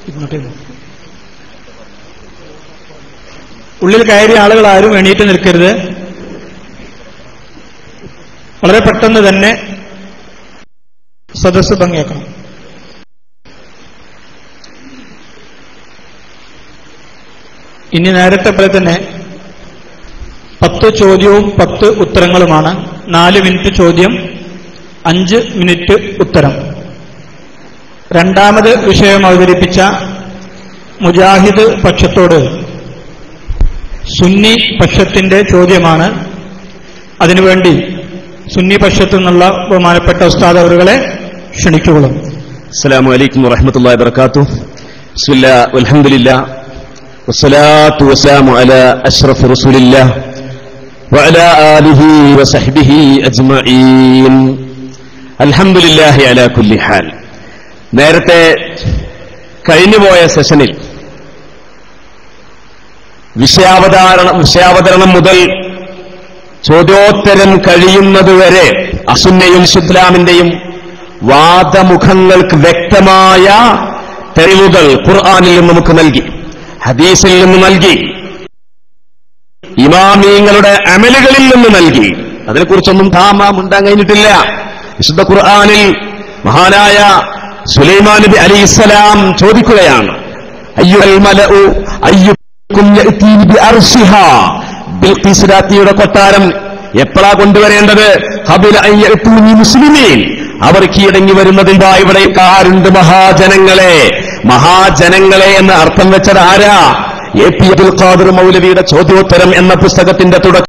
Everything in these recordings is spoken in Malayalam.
ഇങ്ങോട്ടേക്ക്. ഉള്ളിൽ കയറിയ ആളുകൾ ആരും എണീറ്റ് നിൽക്കരുത് വളരെ പെട്ടെന്ന് തന്നെ സദസ്സ് ഭംഗിയാക്കണം ഇനി നേരത്തെ പോലെ തന്നെ പത്ത് ചോദ്യവും പത്ത് ഉത്തരങ്ങളുമാണ് നാല് മിനിറ്റ് ചോദ്യം അഞ്ച് മിനിറ്റ് ഉത്തരം രണ്ടാമത് വിഷയം അവതരിപ്പിച്ച മുജാഹിദ് പക്ഷത്തോട് സുന്നി പക്ഷത്തിന്റെ ചോദ്യമാണ് അതിനുവേണ്ടി സുന്നി പക്ഷത്തു നിന്നുള്ള ബഹുമാനപ്പെട്ട ഉസ്താദ് അവരുകളെ ക്ഷണിച്ചുകൊള്ളും السلام عليكم ورحمة الله وبركاته بسم الله والحمد لله والصلاة والسلام على أشرف رسول الله وعلى آله وصحبه أجمعين الحمد لله على كل حال നേരത്തെ കഴിഞ്ഞുപോയ സെഷനിൽ വിഷയാവതാരണം വിഷയാവതരണം മുതൽ ചോദ്യോത്തരം കഴിയുന്നതുവരെ അസുന്നയും ഇസ്ലാമിന്റെയും വാദമുഖങ്ങൾക്ക് വ്യക്തമായ തെളിവുകൾ ഖുർആാനിൽ നിന്ന് നമുക്ക് നൽകി ഹദീസിൽ നിന്ന് നൽകി ഇമാമീങ്ങളുടെ അമലുകളിൽ നിന്ന് നൽകി അതിനെക്കുറിച്ചൊന്നും ധാമാം ഉണ്ടാൻ കഴിഞ്ഞിട്ടില്ല വിശുദ്ധ ഖുർആാനിൽ മഹാനായ സുലൈമാൻ നബി അലി ഇസ്ലാം ചോദിക്കുകയാണ് അയ്യുൽ മലഉ അയ്യുക്കും യഅ്തീനി ബിഅർശിഹാ ബിൽഖീസ് രാത്രിയുടെ കൊട്ടാരം എപ്പോഴാ കൊണ്ടുവരേണ്ടത് ഹബില അയ്യത്തൂനി മുസ്ലിമീൻ അവർ കീഴടങ്ങി വരുന്നതിന്റെ ഇവിടെ ആരുണ്ട് മഹാജനങ്ങളെ മഹാജനങ്ങളെ എന്ന് അർത്ഥം വെച്ചത് ആരാ എ പി അബ്ദുൽ ഖാദർ മൗലവിയുടെ ചോദ്യോത്തരം എന്ന പുസ്തകത്തിന്റെ തുടക്കം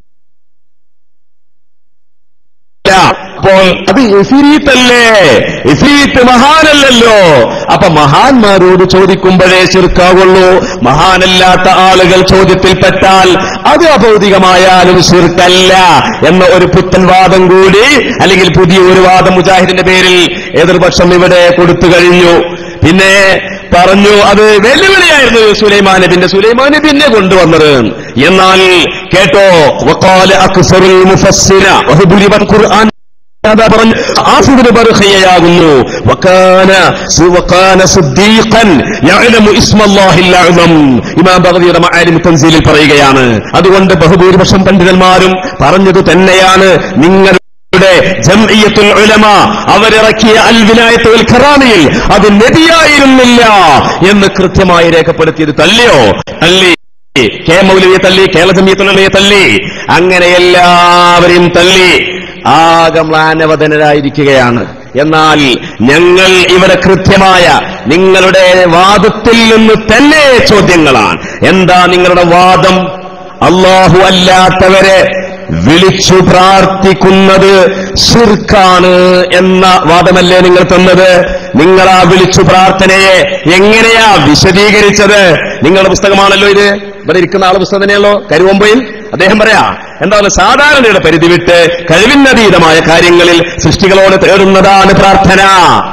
അപ്പോൾ അത് ഇഫീത്തല്ലേ ഇഫീത്ത് മഹാനല്ലല്ലോ അപ്പൊ മഹാന്മാരോട് ചോദിക്കുമ്പോഴേ ശിർക്കാവുള്ളൂ മഹാനല്ലാത്ത ആളുകൾ ചോദ്യത്തിൽപ്പെട്ടാൽ അത് അഭൗതികമായാലും ശിർക്കല്ല എന്ന ഒരു പുത്തൻ വാദം കൂടി അല്ലെങ്കിൽ പുതിയ ഒരു വാദം മുജാഹിദിന്റെ പേരിൽ എതിർപക്ഷം ഇവിടെ കൊടുത്തു കഴിഞ്ഞു പിന്നെ പറഞ്ഞു അത് വെല്ലുവിളിയായിരുന്നു സുലൈമാൻ നബിന്റെ സുലൈമാൻ നബിനെ കൊണ്ടുവന്നത് എന്നാൽ കേട്ടോ വക്കാല അക്സറുൽ മുഫസ്സിന വഹുബുലിബൻ ഖുർആൻ അതാ പറഞ്ഞു ആസിദിന് ബർഖിയയാകുന്നു വകാന വകാന സിദ്ദീഖൻ യഅലമു ഇസ്മല്ലാഹിൽ അഅ്സം ഇമാം ബഗ്വിയുടെ മആലിം തൻസീലിൽ പറയുകയാണ് അതുകൊണ്ട് ബഹുഭൂരിപക്ഷം പണ്ഡിതന്മാരും പറഞ്ഞത് തന്നെയാണ് നിങ്ങൾ യുടെ ജംഇയ്യത്തുൽ ഉലമ അവരിറക്കിയ അൽ വിലായത്തുൽ ഖറാമിയിൽ അത് നബിയായിരുന്നില്ല എന്ന് കൃത്യമായി രേഖപ്പെടുത്തിയത് തള്ളിയോ തള്ളി കെ മൗലവിയെ തള്ളി കേരള ജമിയത്തുലയെ തള്ളി അങ്ങനെ എല്ലാവരെയും തള്ളി ആകെ മ്ലാനവദനരായിരിക്കുകയാണ് എന്നാൽ ഞങ്ങൾ ഇവിടെ കൃത്യമായ നിങ്ങളുടെ വാദത്തിൽ നിന്ന് തന്നെ ചോദ്യങ്ങളാണ് എന്താ നിങ്ങളുടെ വാദം അള്ളാഹു അല്ലാത്തവരെ വിളിച്ചു പ്രാർത്ഥിക്കുന്നത് ശിർക്കാണ് എന്ന വാദമല്ലേ നിങ്ങൾ തന്നത് നിങ്ങൾ ആ വിളിച്ചു പ്രാർത്ഥനയെ എങ്ങനെയാ വിശദീകരിച്ചത് നിങ്ങളുടെ പുസ്തകമാണല്ലോ ഇത് ഇവിടെ ഇരിക്കുന്ന ആളെ പുസ്തകം തന്നെയല്ലോ കരുവമ്പയിൽ അദ്ദേഹം പറയാ എന്താണ് സാധാരണയുടെ പരിധി വിട്ട് കഴിവിനതീതമായ കാര്യങ്ങളിൽ സൃഷ്ടികളോട് തേടുന്നതാണ് പ്രാർത്ഥന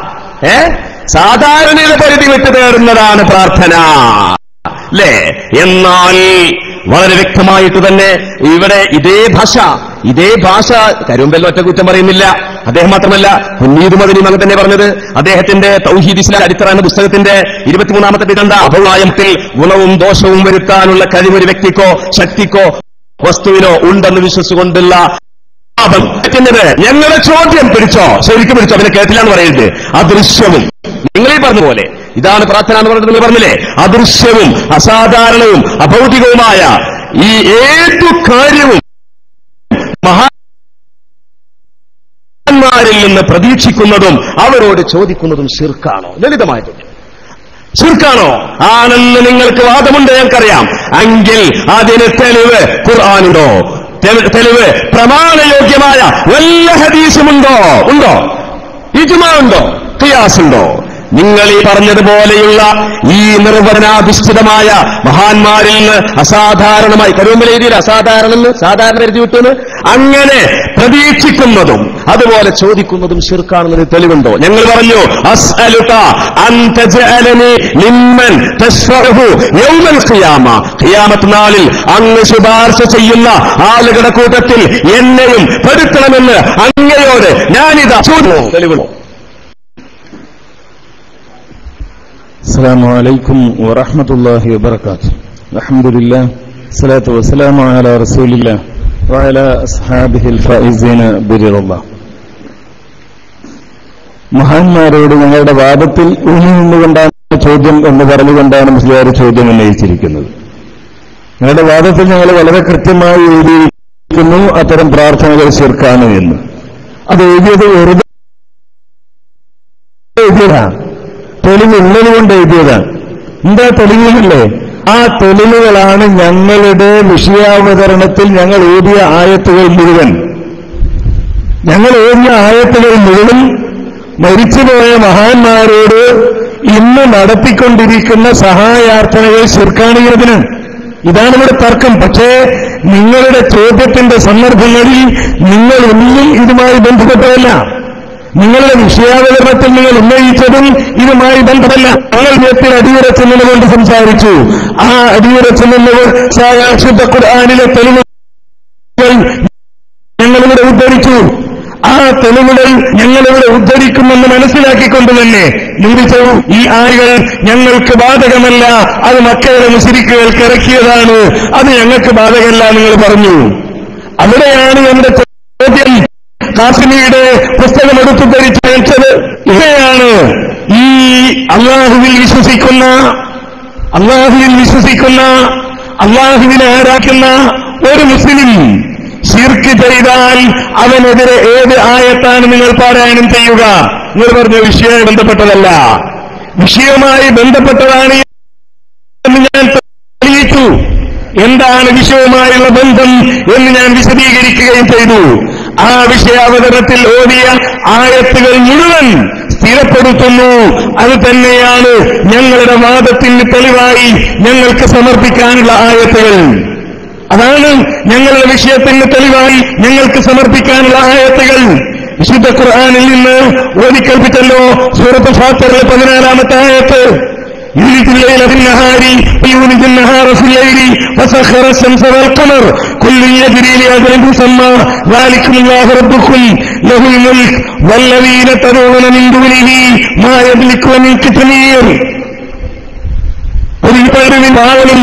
ഏ സാധാരണയുടെ പരിധി വിട്ട് തേടുന്നതാണ് പ്രാർത്ഥന അല്ലേ എന്നാൽ വളരെ വ്യക്തമായിട്ട് തന്നെ ഇവിടെ ഇതേ ഭാഷ ഇതേ ഭാഷ കരുമ്പല്ലോ ഒറ്റ കുറ്റം പറയുന്നില്ല അദ്ദേഹം മാത്രമല്ല പുന്നീദ് മദനി അങ്ങനെ തന്നെ പറഞ്ഞത് അദ്ദേഹത്തിന്റെ തൗഹീദ് ഇസ്ലാം അടിത്തറ എന്ന പുസ്തകത്തിന്റെ ഇരുപത്തിമൂന്നാമത്തെ പിതണ്ട അഭിപ്രായത്തിൽ ഗുണവും ദോഷവും വരുത്താനുള്ള കഴിവൊരു വ്യക്തിക്കോ ശക്തിക്കോ വസ്തുവിനോ ഉണ്ടെന്ന് വിശ്വസിച്ചുകൊണ്ടുള്ള പാപം പറ്റുന്നത് ഞങ്ങളെ ചോദ്യം പിടിച്ചോ ശരിക്കും പിടിച്ചോ അതിനെ കേട്ടില്ലാന്ന് പറയുന്നത് അദൃശ്യവും നിങ്ങൾ ഈ പറഞ്ഞ പോലെ ഇതാണ് പ്രാർത്ഥന എന്ന് പറഞ്ഞിട്ട് നിങ്ങൾ പറഞ്ഞില്ലേ അദൃശ്യവും അസാധാരണവും അഭൗതികവുമായ ഈ ഏതു കാര്യവും മഹാന്മാരിൽ നിന്ന് പ്രതീക്ഷിക്കുന്നതും അവരോട് ചോദിക്കുന്നതും ശിർക്കാണോ ലളിതമായ ചോദ്യം ശിർക്കാണോ ആണെന്ന് നിങ്ങൾക്ക് വാദമുണ്ട് ഞങ്ങൾക്കറിയാം എങ്കിൽ അതിന് തെളിവ് ഖുർആാനുണ്ടോ തെളി- തെളിവ് പ്രമാണയോഗ്യമായ വല്ല ഹദീസുമുണ്ടോ ഉണ്ടോ ഇജുമാ ഉണ്ടോ ഖിയാസ് ഉണ്ടോ നിങ്ങൾ ഈ പറഞ്ഞതുപോലെയുള്ള ഈ നിർവചനാധിഷ്ഠിതമായ മഹാന്മാരിൽ നിന്ന് അസാധാരണമായി കരുവമ്പല രീതിയിൽ അസാധാരണം എന്ന് സാധാരണ എഴുതി വിട്ടുന്ന് അങ്ങനെ പ്രതീക്ഷിക്കുന്നതും അതുപോലെ ചോദിക്കുന്നതും ശിർക്കാണെന്നതിന് തെളിവുണ്ടോ ഞങ്ങൾ പറഞ്ഞു അസ്അലുക അൻ തജ്അലനി മിമ്മൻ തശ്ഫഉഹു യൗമൽ ഖിയാമ ഖിയാമത്ത് നാളിൽ അങ്ങ് ശുപാർശ ചെയ്യുന്ന ആളുകളുടെ കൂട്ടത്തിൽ എന്നെയും പെടുത്തണമെന്ന് അങ്ങയോട് ഞാനിതാ ചോദിക്കുന്നു തെളിവുണ്ടോ السلام عليكم ورحمة الله وبركاته الحمد لله الصلاة والسلام على رسول الله وعلى أصحابه الفائزين برضا الله മഹാന്മാരോട് ഞങ്ങളുടെ വാദത്തിൽ ഊന്നി നിന്നുകൊണ്ടാണ് ചോദ്യം എന്ന് പറഞ്ഞുകൊണ്ടാണ് മുസ്ലിയാർ ചോദ്യം ഉന്നയിച്ചിരിക്കുന്നത് ഞങ്ങളുടെ വാദത്തിൽ ഞങ്ങൾ വളരെ കൃത്യമായി എഴുതിയിരിക്കുന്നു അത്തരം പ്രാർത്ഥനകൾ ശിർക്കാണ് എന്ന് അത് എഴുതിയത് വെറുതെ എഴുതിയതാണ് തെളിവുള്ളത് കൊണ്ട് എഴുതിയതാണ് എന്താ തെളിവുകളല്ലേ ആ തെളിവുകളാണ് ഞങ്ങളുടെ വിഷയാവതരണത്തിൽ ഞങ്ങൾ എഴുതിയ ആയത്തുകൾ മുഴുവൻ ഞങ്ങൾ എഴുതിയ ആയത്തുകൾ മുഴുവൻ മരിച്ചുപോയ മഹാന്മാരോട് ഇന്ന് നടത്തിക്കൊണ്ടിരിക്കുന്ന സഹായാർത്ഥനകൾ ശിർക്കാണിയതിന് ഇതാണ് ഇവിടെ തർക്കം പക്ഷേ നിങ്ങളുടെ ചോദ്യത്തിന്റെ സന്ദർഭങ്ങളിൽ നിങ്ങൾ ഒന്നും ഇതുമായി ബന്ധപ്പെട്ടതല്ല നിങ്ങളുടെ വിഷയാവതരണത്തിൽ നിങ്ങൾ ഉന്നയിച്ചതും ഇതുമായി ബന്ധമല്ല ഞങ്ങൾ നേരത്തിൽ അടിയുറച്ചു നിന്നുകൊണ്ട് സംസാരിച്ചു ആ അടിയുറച്ചു നിന്നുകൊണ്ട് ശുദ്ധ ഖുർആാനിലെ തെളിവുകൾ ഞങ്ങളിവിടെ ഉദ്ധരിച്ചു ആ തെളിവുകൾ ഞങ്ങളിവിടെ ഉദ്ധരിക്കുമെന്ന് മനസ്സിലാക്കിക്കൊണ്ട് തന്നെ ചിന്തിച്ചു ഈ ആളുകൾ ഞങ്ങൾക്ക് ബാധകമല്ല അത് മക്കളുടെ മുസ്ലിക്കുകൾക്ക് ഇറക്കിയതാണ് അത് ഞങ്ങൾക്ക് ബാധകമല്ല നിങ്ങൾ പറഞ്ഞു അവിടെയാണ് എന്റെ ചോദ്യം കാശ്മീരുടെ പുസ്തകം എടുത്തു ധരിച്ചത് ഇവയാണ് ഈ അള്ളാഹുവിൽ വിശ്വസിക്കുന്ന അള്ളാഹുവിൽ വിശ്വസിക്കുന്ന അള്ളാഹുവിനെ ആരാക്കുന്ന ഒരു മുസ്ലിം ശിർക്ക് ചെയ്താൽ അവനെതിരെ ഏത് ആയത്താണ് നിങ്ങൾ പാരായണം ചെയ്യുക നിങ്ങൾ പറഞ്ഞ വിഷയവുമായി ബന്ധപ്പെട്ടതല്ല വിഷയവുമായി ബന്ധപ്പെട്ടതാണ് എന്ന് ഞാൻ തെളിയിച്ചു എന്താണ് വിഷയവുമായുള്ള ബന്ധം എന്ന് ഞാൻ വിശദീകരിക്കുകയും ചെയ്തു ആ വിഷയാവതരണത്തിൽ ഓടിയ ആയത്തുകൾ മുഴുവൻ സ്ഥിരപ്പെടുത്തുന്നു അത് തന്നെയാണ് ഞങ്ങളുടെ വാദത്തിന് തെളിവായി ഞങ്ങൾക്ക് സമർപ്പിക്കാനുള്ള ആയത്തുകൾ അതാണ് ഞങ്ങളുടെ വിഷയത്തിന് തെളിവായി ഞങ്ങൾക്ക് സമർപ്പിക്കാനുള്ള ആയത്തുകൾ വിശുദ്ധ ഖുർആാനിൽ നിന്ന് ഓടിക്കൽപ്പിച്ചല്ലോ സൂറത്ത് ഫാത്തറിലെ പതിനാലാമത്തെ ആയത്ത് يولد الليل في النهار ويولد النهار في الليل وسخر الشمس والقمر كل يجري لأجل مسمى ذلكم الله ربكم له الملك والذين تدعون من دونه ما يملكون من كتمير ഒരു പേരിന് വാവലും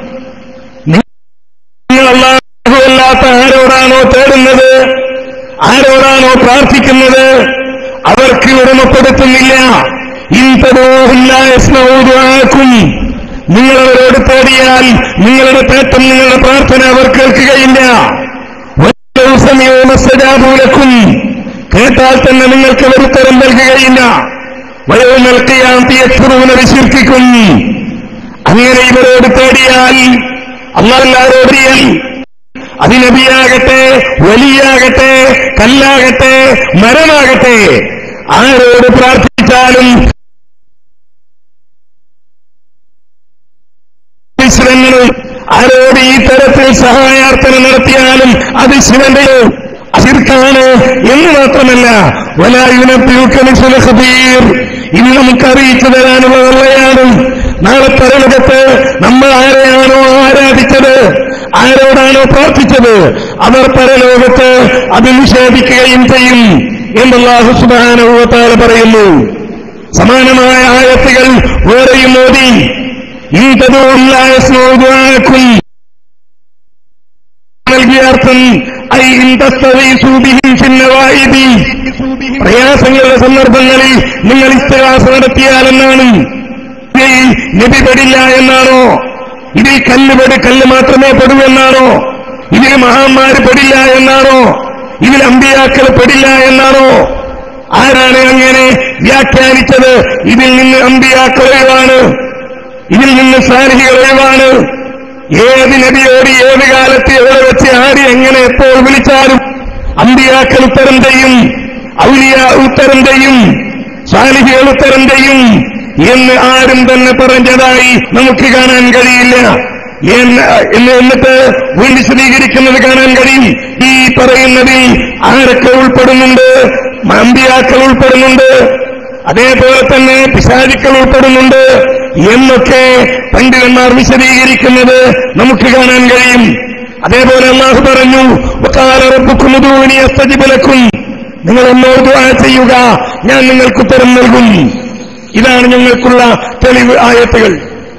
നിങ്ങൾ അല്ലാത്ത ആരോടാണോ തേടുന്നത് ആരോടാണോ പ്രാർത്ഥിക്കുന്നത് അവർക്ക് ഉടമപ്പെടുത്തുന്നില്ല ഇൻതരോഹില്ലാക്കും നിങ്ങൾ അവരോട് തേടിയാൽ നിങ്ങളുടെ തേട്ടം നിങ്ങളുടെ പ്രാർത്ഥന അവർ കേൾക്കുകയില്ല സമയവും കേട്ടാൽ തന്നെ നിങ്ങൾക്ക് അവർ ഉത്തരം നൽകുകയില്ല വയോ നൽകിയാൻ തീയച്ചുറുവിനെ വിശ്വസിക്കും അങ്ങനെ ഇവരോട് തേടിയാൽ അള്ളാഹോടിയാൽ അതിനബിയാകട്ടെ വലിയാകട്ടെ കല്ലാകട്ടെ മരമാകട്ടെ ആരോട് പ്രാർത്ഥിച്ചാലും ശിവങ്ങളും ആരോട് ഈ തരത്തിൽ സഹായാർത്ഥന നടത്തിയാലും അത് ശിവന്റെയോ അശിർക്കാണ് എന്ന് മാത്രമല്ല വലായുനീർ ഇത് നമുക്ക് അറിയിച്ചു തരാനുള്ള നല്ലയാണ് നാളെ പരലോകത്ത് നമ്മൾ ആരെയാണോ ആരാധിച്ചത് ആരോടാണോ പ്രാർത്ഥിച്ചത് അവർ പരലോകത്ത് അത് നിഷേധിക്കുകയും ചെയ്യും എന്നല്ലാഹു സുബാനുഭവത്താൽ പറയുന്നു സമാനമായ ആയത്തുകൾ വേറെയും മോദി ഇന്തതും നൽകിയ അർത്ഥം ഐ ഇന്തസ്തീസുബിഹിം ചിന്നവായിബി പ്രയാസങ്ങളുടെ സന്ദർഭങ്ങളിൽ നിങ്ങൾ ഇസ്തകാസ നടത്തിയാലെന്നാണ് ഇതിൽ നബി പെടില്ല എന്നാണോ ഇതിൽ കല്ല് പെട് കല്ല് മാത്രമേ പെടൂ എന്നാണോ ഇതിൽ മഹാന്മാര് പെടില്ല എന്നാണോ ഇതിൽ അമ്പിയാക്കൾ പെടില്ല എന്നാണോ ആരാണ് അങ്ങനെ വ്യാഖ്യാനിച്ചത് ഇതിൽ നിന്ന് അമ്പിയാക്കൾ ഒഴിവാണ് ഇതിൽ നിന്ന് സാരഹികൾ ഒഴിവാണ് ഏത് നബിയോട് ഏത് കാലത്ത് എവിടെ വെച്ച് ആര് എങ്ങനെ എപ്പോൾ വിളിച്ചാലും അമ്പിയാക്കൾ ഉത്തരം ചെയ്യും ഔലിയ ഉത്തരം ചെയ്യും സാലിഹികൾ ഉത്തരം ചെയ്യും എന്ന് ആരും തന്നെ പറഞ്ഞതായി നമുക്ക് കാണാൻ കഴിയില്ല എന്ന് എന്ന് എന്നിട്ട് വീണ്ടും വിശദീകരിക്കുന്നത് കാണാൻ കഴിയും ഈ പറയുന്നതിൽ ആരൊക്കെ ഉൾപ്പെടുന്നുണ്ട് അമ്പിയാക്കൾ ഉൾപ്പെടുന്നുണ്ട് അതേപോലെ തന്നെ പിശാചുക്കൾ ഉൾപ്പെടുന്നുണ്ട് എന്നൊക്കെ പണ്ഡിതന്മാർ വിശദീകരിക്കുന്നത് നമുക്ക് കാണാൻ കഴിയും അതേപോലെ അള്ളാഹു പറഞ്ഞു നിങ്ങൾ എന്നോട് ദുആ ചെയ്യുക ഞാൻ നിങ്ങൾക്ക് ഉത്തരം നൽകും ഇതാണ് ഞങ്ങൾക്കുള്ള തെളിവ് ആയത്തുകൾ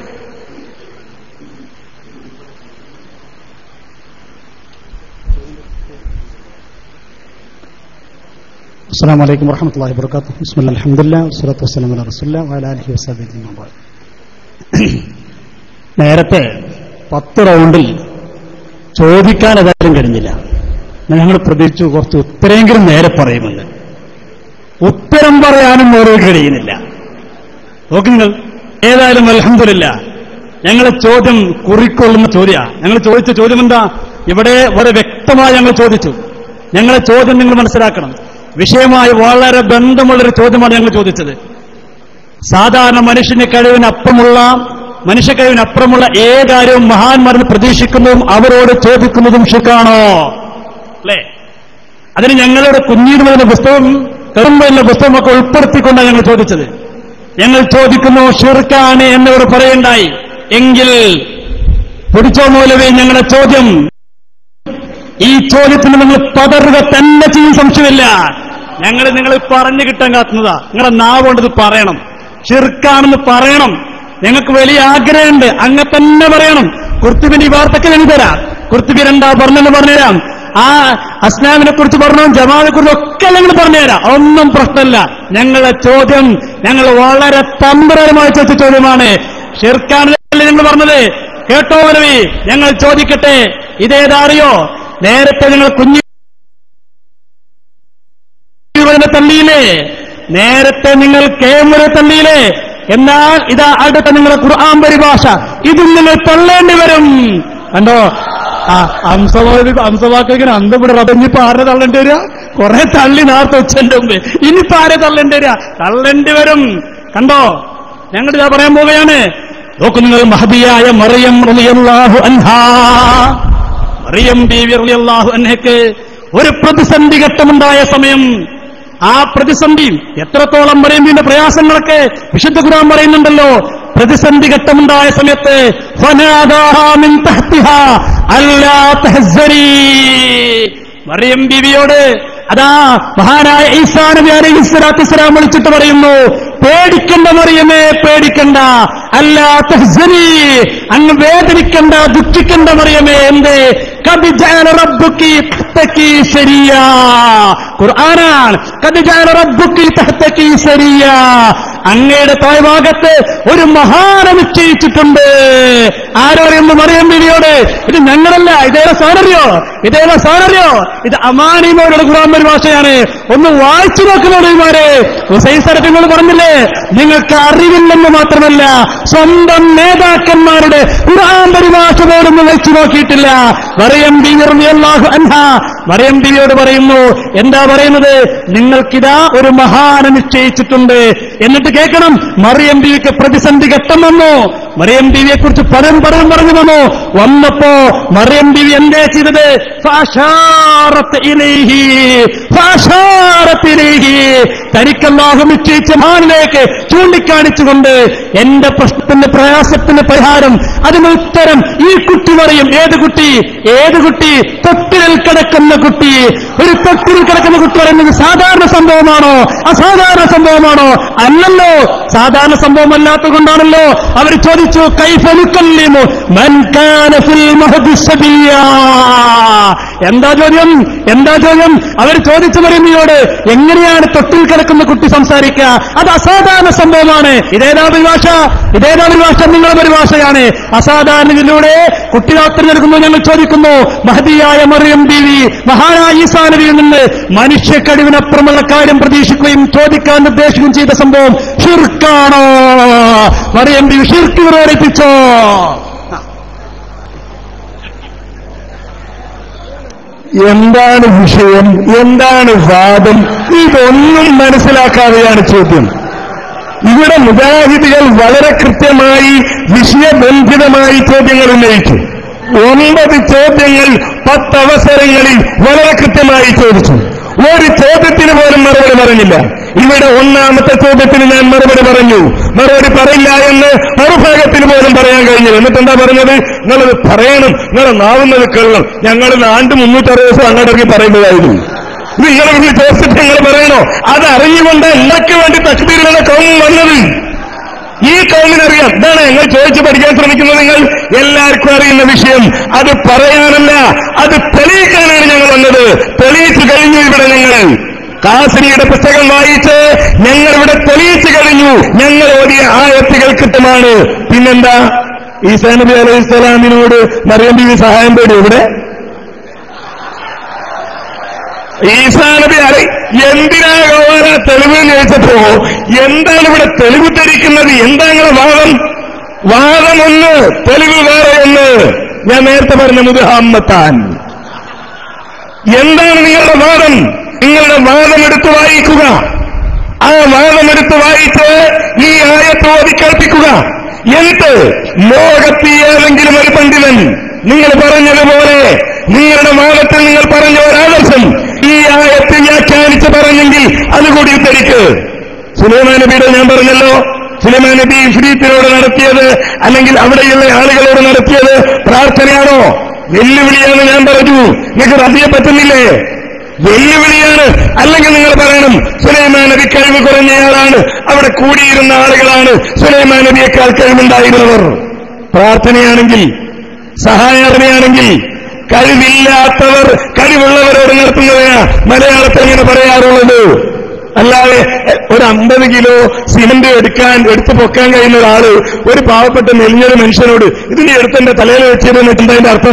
السلام عليكم ورحمة الله وبركاته بسم الله الحمد لله والصلاة والسلام على رسول الله وعلى آله وصحبه أجمعين നേരത്തെ പത്ത് റൗണ്ടിൽ ചോദിക്കാൻ ഏതായാലും കഴിഞ്ഞില്ല ഞങ്ങൾ പ്രതീക്ഷിച്ചു കുറച്ച് ഉത്തരെങ്കിലും നേരെ പറയുമെന്ന് ഉത്തരം പറയാനും ഓരോ കഴിയുന്നില്ല നോക്ക് നിങ്ങൾ ഏതായാലും അലഹമില്ല ഞങ്ങളെ ചോദ്യം കുറിക്കൊള്ളുന്ന ചോദ്യ ഞങ്ങൾ ചോദിച്ച ചോദ്യം എന്താ ഇവിടെ വളരെ വ്യക്തമായി ഞങ്ങൾ ചോദിച്ചു ഞങ്ങളെ ചോദ്യം നിങ്ങൾ മനസ്സിലാക്കണം വിഷയമായി വളരെ ബന്ധമുള്ളൊരു ചോദ്യമാണ് ഞങ്ങൾ ചോദിച്ചത് സാധാരണ മനുഷ്യന്റെ കഴിവിനപ്പുറമുള്ള മനുഷ്യ കഴിവിനപ്പുറമുള്ള ഏകാര്യവും മഹാന്മാരെന്ന് പ്രതീക്ഷിക്കുന്നതും അവരോട് ചോദിക്കുന്നതും ഷിക്കാണോ അല്ലേ അതിന് ഞങ്ങളുടെ കുഞ്ഞീടുമെന്ന പുസ്തകം കടുമ്പ എന്ന പുസ്തകമൊക്കെ ഉൾപ്പെടുത്തിക്കൊണ്ടാണ് ഞങ്ങൾ ചോദിച്ചത് ഞങ്ങൾ ചോദിക്കുന്നു ഷിർക്കാണ് എന്നവർ പറയണ്ടായി എങ്കിൽ പിടിച്ചോ മൂലവേ ഞങ്ങളുടെ ചോദ്യം ഈ ചോദ്യത്തിന് നിങ്ങൾ പതറുക തന്നെ ചെയ്യും സംശയമില്ല ഞങ്ങൾ നിങ്ങൾ പറഞ്ഞു കിട്ടാൻ കാത്തുന്നതാ നിങ്ങളുടെ നാവ് കൊണ്ട് ഇത് പറയണം ഷിർക്കാണെന്ന് പറയണം ഞങ്ങൾക്ക് വലിയ ആഗ്രഹമുണ്ട് അങ്ങ തന്നെ പറയണം കുർത്തുബിന്റെ ഈ വാർത്തക്ക് ഞങ്ങൾ തരാം കുർത്തുബി രണ്ടാ പറഞ്ഞെന്ന് പറഞ്ഞുതരാം ആ അസ്ലാമിനെ കുറിച്ച് പറഞ്ഞു ജമാനെ കുറിച്ച് ഒക്കെ ഞങ്ങൾ പറഞ്ഞുതരാം ഒന്നും പ്രശ്നമില്ല ഞങ്ങളുടെ ചോദ്യം ഞങ്ങൾ വളരെ തന്ത്രപരമായി ചോദിച്ച ചോദ്യമാണ് ഷിർക്കാണല്ലേ ഞങ്ങൾ പറഞ്ഞത് കേട്ടോ വരവി ഞങ്ങൾ ചോദിക്കട്ടെ ഇതേതാ അറിയോ നേരത്തെ നിങ്ങൾ കുഞ്ഞു നെ തള്ളിയില്ലേ നേരത്തെ നിങ്ങൾ കേമുരെ തള്ളിയില്ലേ എന്നാൽ ഇതാ അടുത്ത നിങ്ങളുടെ ഖുർആൻ പരിഭാഷ ഇതും നിങ്ങൾ തള്ളേണ്ടി വരും കണ്ടോ ആ അംസവാദി അംസവാക്കിങ്ങനെ അന്തവിടെ റബഞ്ഞിപ്പോ ആരെ തള്ളേണ്ടി വരിക കുറെ തള്ളി നേരത്തെ ഉച്ചന്റെ മുമ്പ് ഇനിയിപ്പോ ആരെ തള്ളേണ്ടി വരിക തള്ളേണ്ടി വരും കണ്ടോ ഞങ്ങൾ ഇതാ പറയാൻ പോവുകയാണ് നോക്കൂ നിങ്ങൾ മഹദിയായ മറിയം റളിയല്ലാഹു അൻഹാ മറിയം ബീവി റളിയല്ലാഹു അൻഹയ്ക്ക് ഒരു പ്രതിസന്ധി ഘട്ടമുണ്ടായ സമയം ആ പ്രതിസന്ധി എത്രത്തോളം മറിയമ്മിന്റെ പ്രയാസങ്ങളൊക്കെ വിശുദ്ധ ഖുർആൻ പറയുന്നുണ്ടല്ലോ പ്രതിസന്ധി ഘട്ടമുണ്ടായ സമയത്ത് ഫനാദാഹാ മിൻ തഹ്തിഹാ അല്ലാ തഹ്സരീ മറിയം ബീവിയോട് അതാ മഹാനായ ഈസാ നബി അലൈഹി സ്വലാത്തു വസ്സലാം വിളിച്ചിട്ട് പറയുന്നു പേടിക്കണ്ട മറിയമേ പേടിക്കണ്ട അല്ല തഹ്സനി അങ്ങ് വേദനിക്കണ്ട ദുഃഖിക്കണ്ട മറിയമേ എന്തേ قد جعل ربك تحتك سريا ഖുർആനാണ് قد جعل ربك تحتك سريا അങ്ങയുടെ താഴ്ഭാഗത്ത് ഒരു മഹാന നിശ്ചയിച്ചിട്ടുണ്ട് ആരോരെന്ന് മറിയം ബിവിയോട് ഇത് ഞങ്ങളല്ല ഇതേറെ സാനറിയോ ഇതേറെ സാനറിയോ ഇത് അമാനിമോരുടെ ഖുർആൻ പരിഭാഷയാണ് ഒന്ന് വായിച്ചു നോക്കുന്നവരുമാരെ ഹുസൈൻ സരഫിങ്ങൾ പറഞ്ഞില്ലേ നിങ്ങൾക്ക് അറിവില്ലെന്ന് മാത്രമല്ല സ്വന്തം നേതാക്കന്മാരുടെ ഖുർആൻ പരിഭാഷ പോലും വായിച്ചു നോക്കിയിട്ടില്ല മറിയം ബിവി അള്ളാഹു അൻഹ മറിയം ബിവിയോട് പറയുന്നു എന്താ പറയുന്നത് നിങ്ങൾക്കിതാ ഒരു മഹാന നിശ്ചയിച്ചിട്ടുണ്ട് എന്നിട്ട് കേൾക്കണം മറിയം ബിവിക്ക് പ്രതിസന്ധി ഘട്ടം വന്നു മറിയം ബിവിയെ കുറിച്ച് പലരും പലരും പറഞ്ഞു വന്നു വന്നപ്പോ മറിയം ബിവി എന്തേ ചെയ്തത് ഫാഷാറത്ത് ഇലൈഹി ഫാഷാറത്ത് ഇലൈഹി തനിക്കല്ലാഹു നിശ്ചയിച്ച മഹാനിലേക്ക് ചൂണ്ടിക്കാണിച്ചുകൊണ്ട് എന്റെ പ്രശ്നത്തിന്റെ പ്രയാസത്തിന്റെ പരിഹാരം അതിന് ഉത്തരം ഈ കുട്ടി പറയും ഏത് കുട്ടി ഏത് കുട്ടി തൊട്ടിലിൽ കിടക്കുന്ന കുട്ടി ഒരു തൊട്ടിലിൽ കിടക്കുന്ന കുട്ടി പറയുന്നത് സാധാരണ സംഭവമാണോ അസാധാരണ സംഭവമാണോ അല്ലല്ലോ സാധാരണ സംഭവമല്ലാത്ത കൊണ്ടാണല്ലോ അവർ ചോദിച്ചു കൈഫലുക്കല്ലിമു എന്താ ചോദ്യം എന്താ ചോദ്യം അവർ ചോദിച്ചു മറിയമ്മയോട് എങ്ങനെയാണ് തൊട്ടിൽ കിടക്കുന്ന കുട്ടി സംസാരിക്കുക അത് അസാധാരണ സംഭവമാണ് ഇതേതാ പരിഭാഷ ഇതേതാ പരിഭാഷ നിങ്ങളുടെ പരിഭാഷയാണ് അസാധാരണയിലൂടെ കുട്ടികൾ തിരഞ്ഞെടുക്കുന്നു ഞങ്ങൾ ചോദിക്കുന്നു മഹതിയായ മറിയം ദേവി മഹാനായ ഈസാ നബിയിൽ നിന്ന് മനുഷ്യ കഴിവിനപ്പുറമുള്ള കാര്യം പ്രതീക്ഷിക്കുകയും ചോദിക്കാൻ നിർദ്ദേശിക്കുകയും ചെയ്ത സംഭവം ഷിർക്കാണോ മറിയം ദേവി ഷിർക്ക് പ്രേരിപ്പിച്ചോ എന്താണ് വിഷയം എന്താണ് വാദം ഇതൊന്നും മനസ്സിലാക്കാതെയാണ് ചോദ്യം ഇവിടെ മുജാഹിദുകൾ വളരെ കൃത്യമായി വിഷയബന്ധിതമായി ചോദ്യങ്ങൾ ഉന്നയിച്ചു ഒൻപത് ചോദ്യങ്ങൾ പത്തവസരങ്ങളിൽ വളരെ കൃത്യമായി ചോദിച്ചു ഒരു ചോദ്യത്തിന് പോലും മറുപടി പറഞ്ഞില്ല ഇവിടെ ഒന്നാമത്തെ ചോദ്യത്തിന് ഞാൻ മറുപടി പറഞ്ഞു മറുപടി പറയില്ല എന്ന് മറുഭാഗത്തിന് പോലും പറയാൻ കഴിഞ്ഞില്ല എന്നിട്ട് എന്താ പറഞ്ഞത് നിങ്ങളത് പറയണം നിങ്ങളെ നാവുന്നത് കേൾക്കണം ഞങ്ങൾ ആണ്ട് മുന്നൂറ്ററുപത് ദിവസം അങ്ങോട്ടേക്ക് പറയുന്നതായിരുന്നു നിങ്ങൾ ഇവിടെ ചോദിച്ചിട്ട് നിങ്ങൾ പറയണോ അത് അറിഞ്ഞുകൊണ്ട് എന്നൊക്കെ വേണ്ടി തക്ബീറിലുള്ള കൗമും വന്നത് ഈ കൗമിനറിയാം ഇതാണ് ഞങ്ങൾ ചോദിച്ചു പഠിക്കാൻ ശ്രമിക്കുന്നത് നിങ്ങൾ എല്ലാവർക്കും അറിയുന്ന വിഷയം അത് പറയാനല്ല അത് തെളിയിക്കാനാണ് ഞങ്ങൾ വന്നത് തെളിയിച്ചു കഴിഞ്ഞു ഇവിടെ ഞങ്ങൾ കാസിനിയുടെ പുസ്തകം വായിച്ച് ഞങ്ങൾ ഇവിടെ തെളിയിച്ചു കഴിഞ്ഞു ഞങ്ങൾ ഓടിയ ആയത്തുകൾ കിട്ടുമാണ് പിന്നെന്താ ഈസാ നബി അലൈഹി സ്വലാമിനോട് മറിയം ബീവി സഹായം തേടി ഇവിടെ ഈസാ നബി അറി എന്തിനാ ഗോവാന തെളിവ് എന്ന് ചോദിച്ചപ്പോ എന്താണ് ഇവിടെ തെളിവ് ധരിക്കുന്നത് എന്താ നിങ്ങളുടെ വാദം വാദം ഒന്ന് തെളിവ് വേറെ ഒന്ന് ഞാൻ നേരത്തെ പറഞ്ഞ മുതുഹാമ്മത്താൻ എന്താണ് നിങ്ങളുടെ വാദം നിങ്ങളുടെ വാദം എടുത്ത് വായിക്കുക ആ വാദം എടുത്ത് വായിച്ച് ഈ ആയത്ത് ഓതി കേൾപ്പിക്കുക എന്നിട്ട് ലോകത്ത് ഏതെങ്കിലും ഒരു പണ്ഡിതൻ നിങ്ങൾ പറഞ്ഞതുപോലെ നിങ്ങളുടെ വാദത്തിൽ നിങ്ങൾ പറഞ്ഞ ഒരാദർശം ഈ ആയത്ത് വ്യാഖ്യാനിച്ച് പറഞ്ഞെങ്കിൽ അതുകൂടി ഉദ്ധരിക്ക് സുലൈമാൻ നബിയുടെ ഞാൻ പറഞ്ഞല്ലോ സുലൈമാൻ നബി ഇഫ്രീത്തിനോട് നടത്തിയത് അല്ലെങ്കിൽ അവിടെയുള്ള ആളുകളോട് നടത്തിയത് പ്രാർത്ഥനയാണോ വെല്ലുവിളിയാണ് ഞാൻ പറഞ്ഞു നിങ്ങൾക്ക് അതിയെ പറ്റുന്നില്ലേ വെല്ലുവിളിയാണ് അല്ലെങ്കിൽ നിങ്ങൾ പറയണം സുലൈമാൻ നബി കഴിവ് കുറഞ്ഞയാളാണ് അവിടെ കൂടിയിരുന്ന ആളുകളാണ് സുലൈമാൻ നബിയേക്കാൾ കഴിവുണ്ടായിരുന്നവർ പ്രാർത്ഥനയാണെങ്കിൽ സഹായാർത്ഥനയാണെങ്കിൽ കഴിവില്ലാത്തവർ കഴിവുള്ളവരോട് നടത്തുന്നതിനാ മലയാളത്തിൽ ഇങ്ങനെ പറയാറുള്ളത് അല്ലാതെ ഒരു അമ്പത് കിലോ സിമന്റ് എടുക്കാൻ എടുത്തു പൊക്കാൻ കഴിയുന്ന ഒരാള് ഒരു പാവപ്പെട്ട നെലിഞ്ഞൊരു മനുഷ്യനോട് ഇതിന്റെ എടുത്തെന്റെ തലയിൽ വെച്ചിരുന്നു എന്താ അർത്ഥം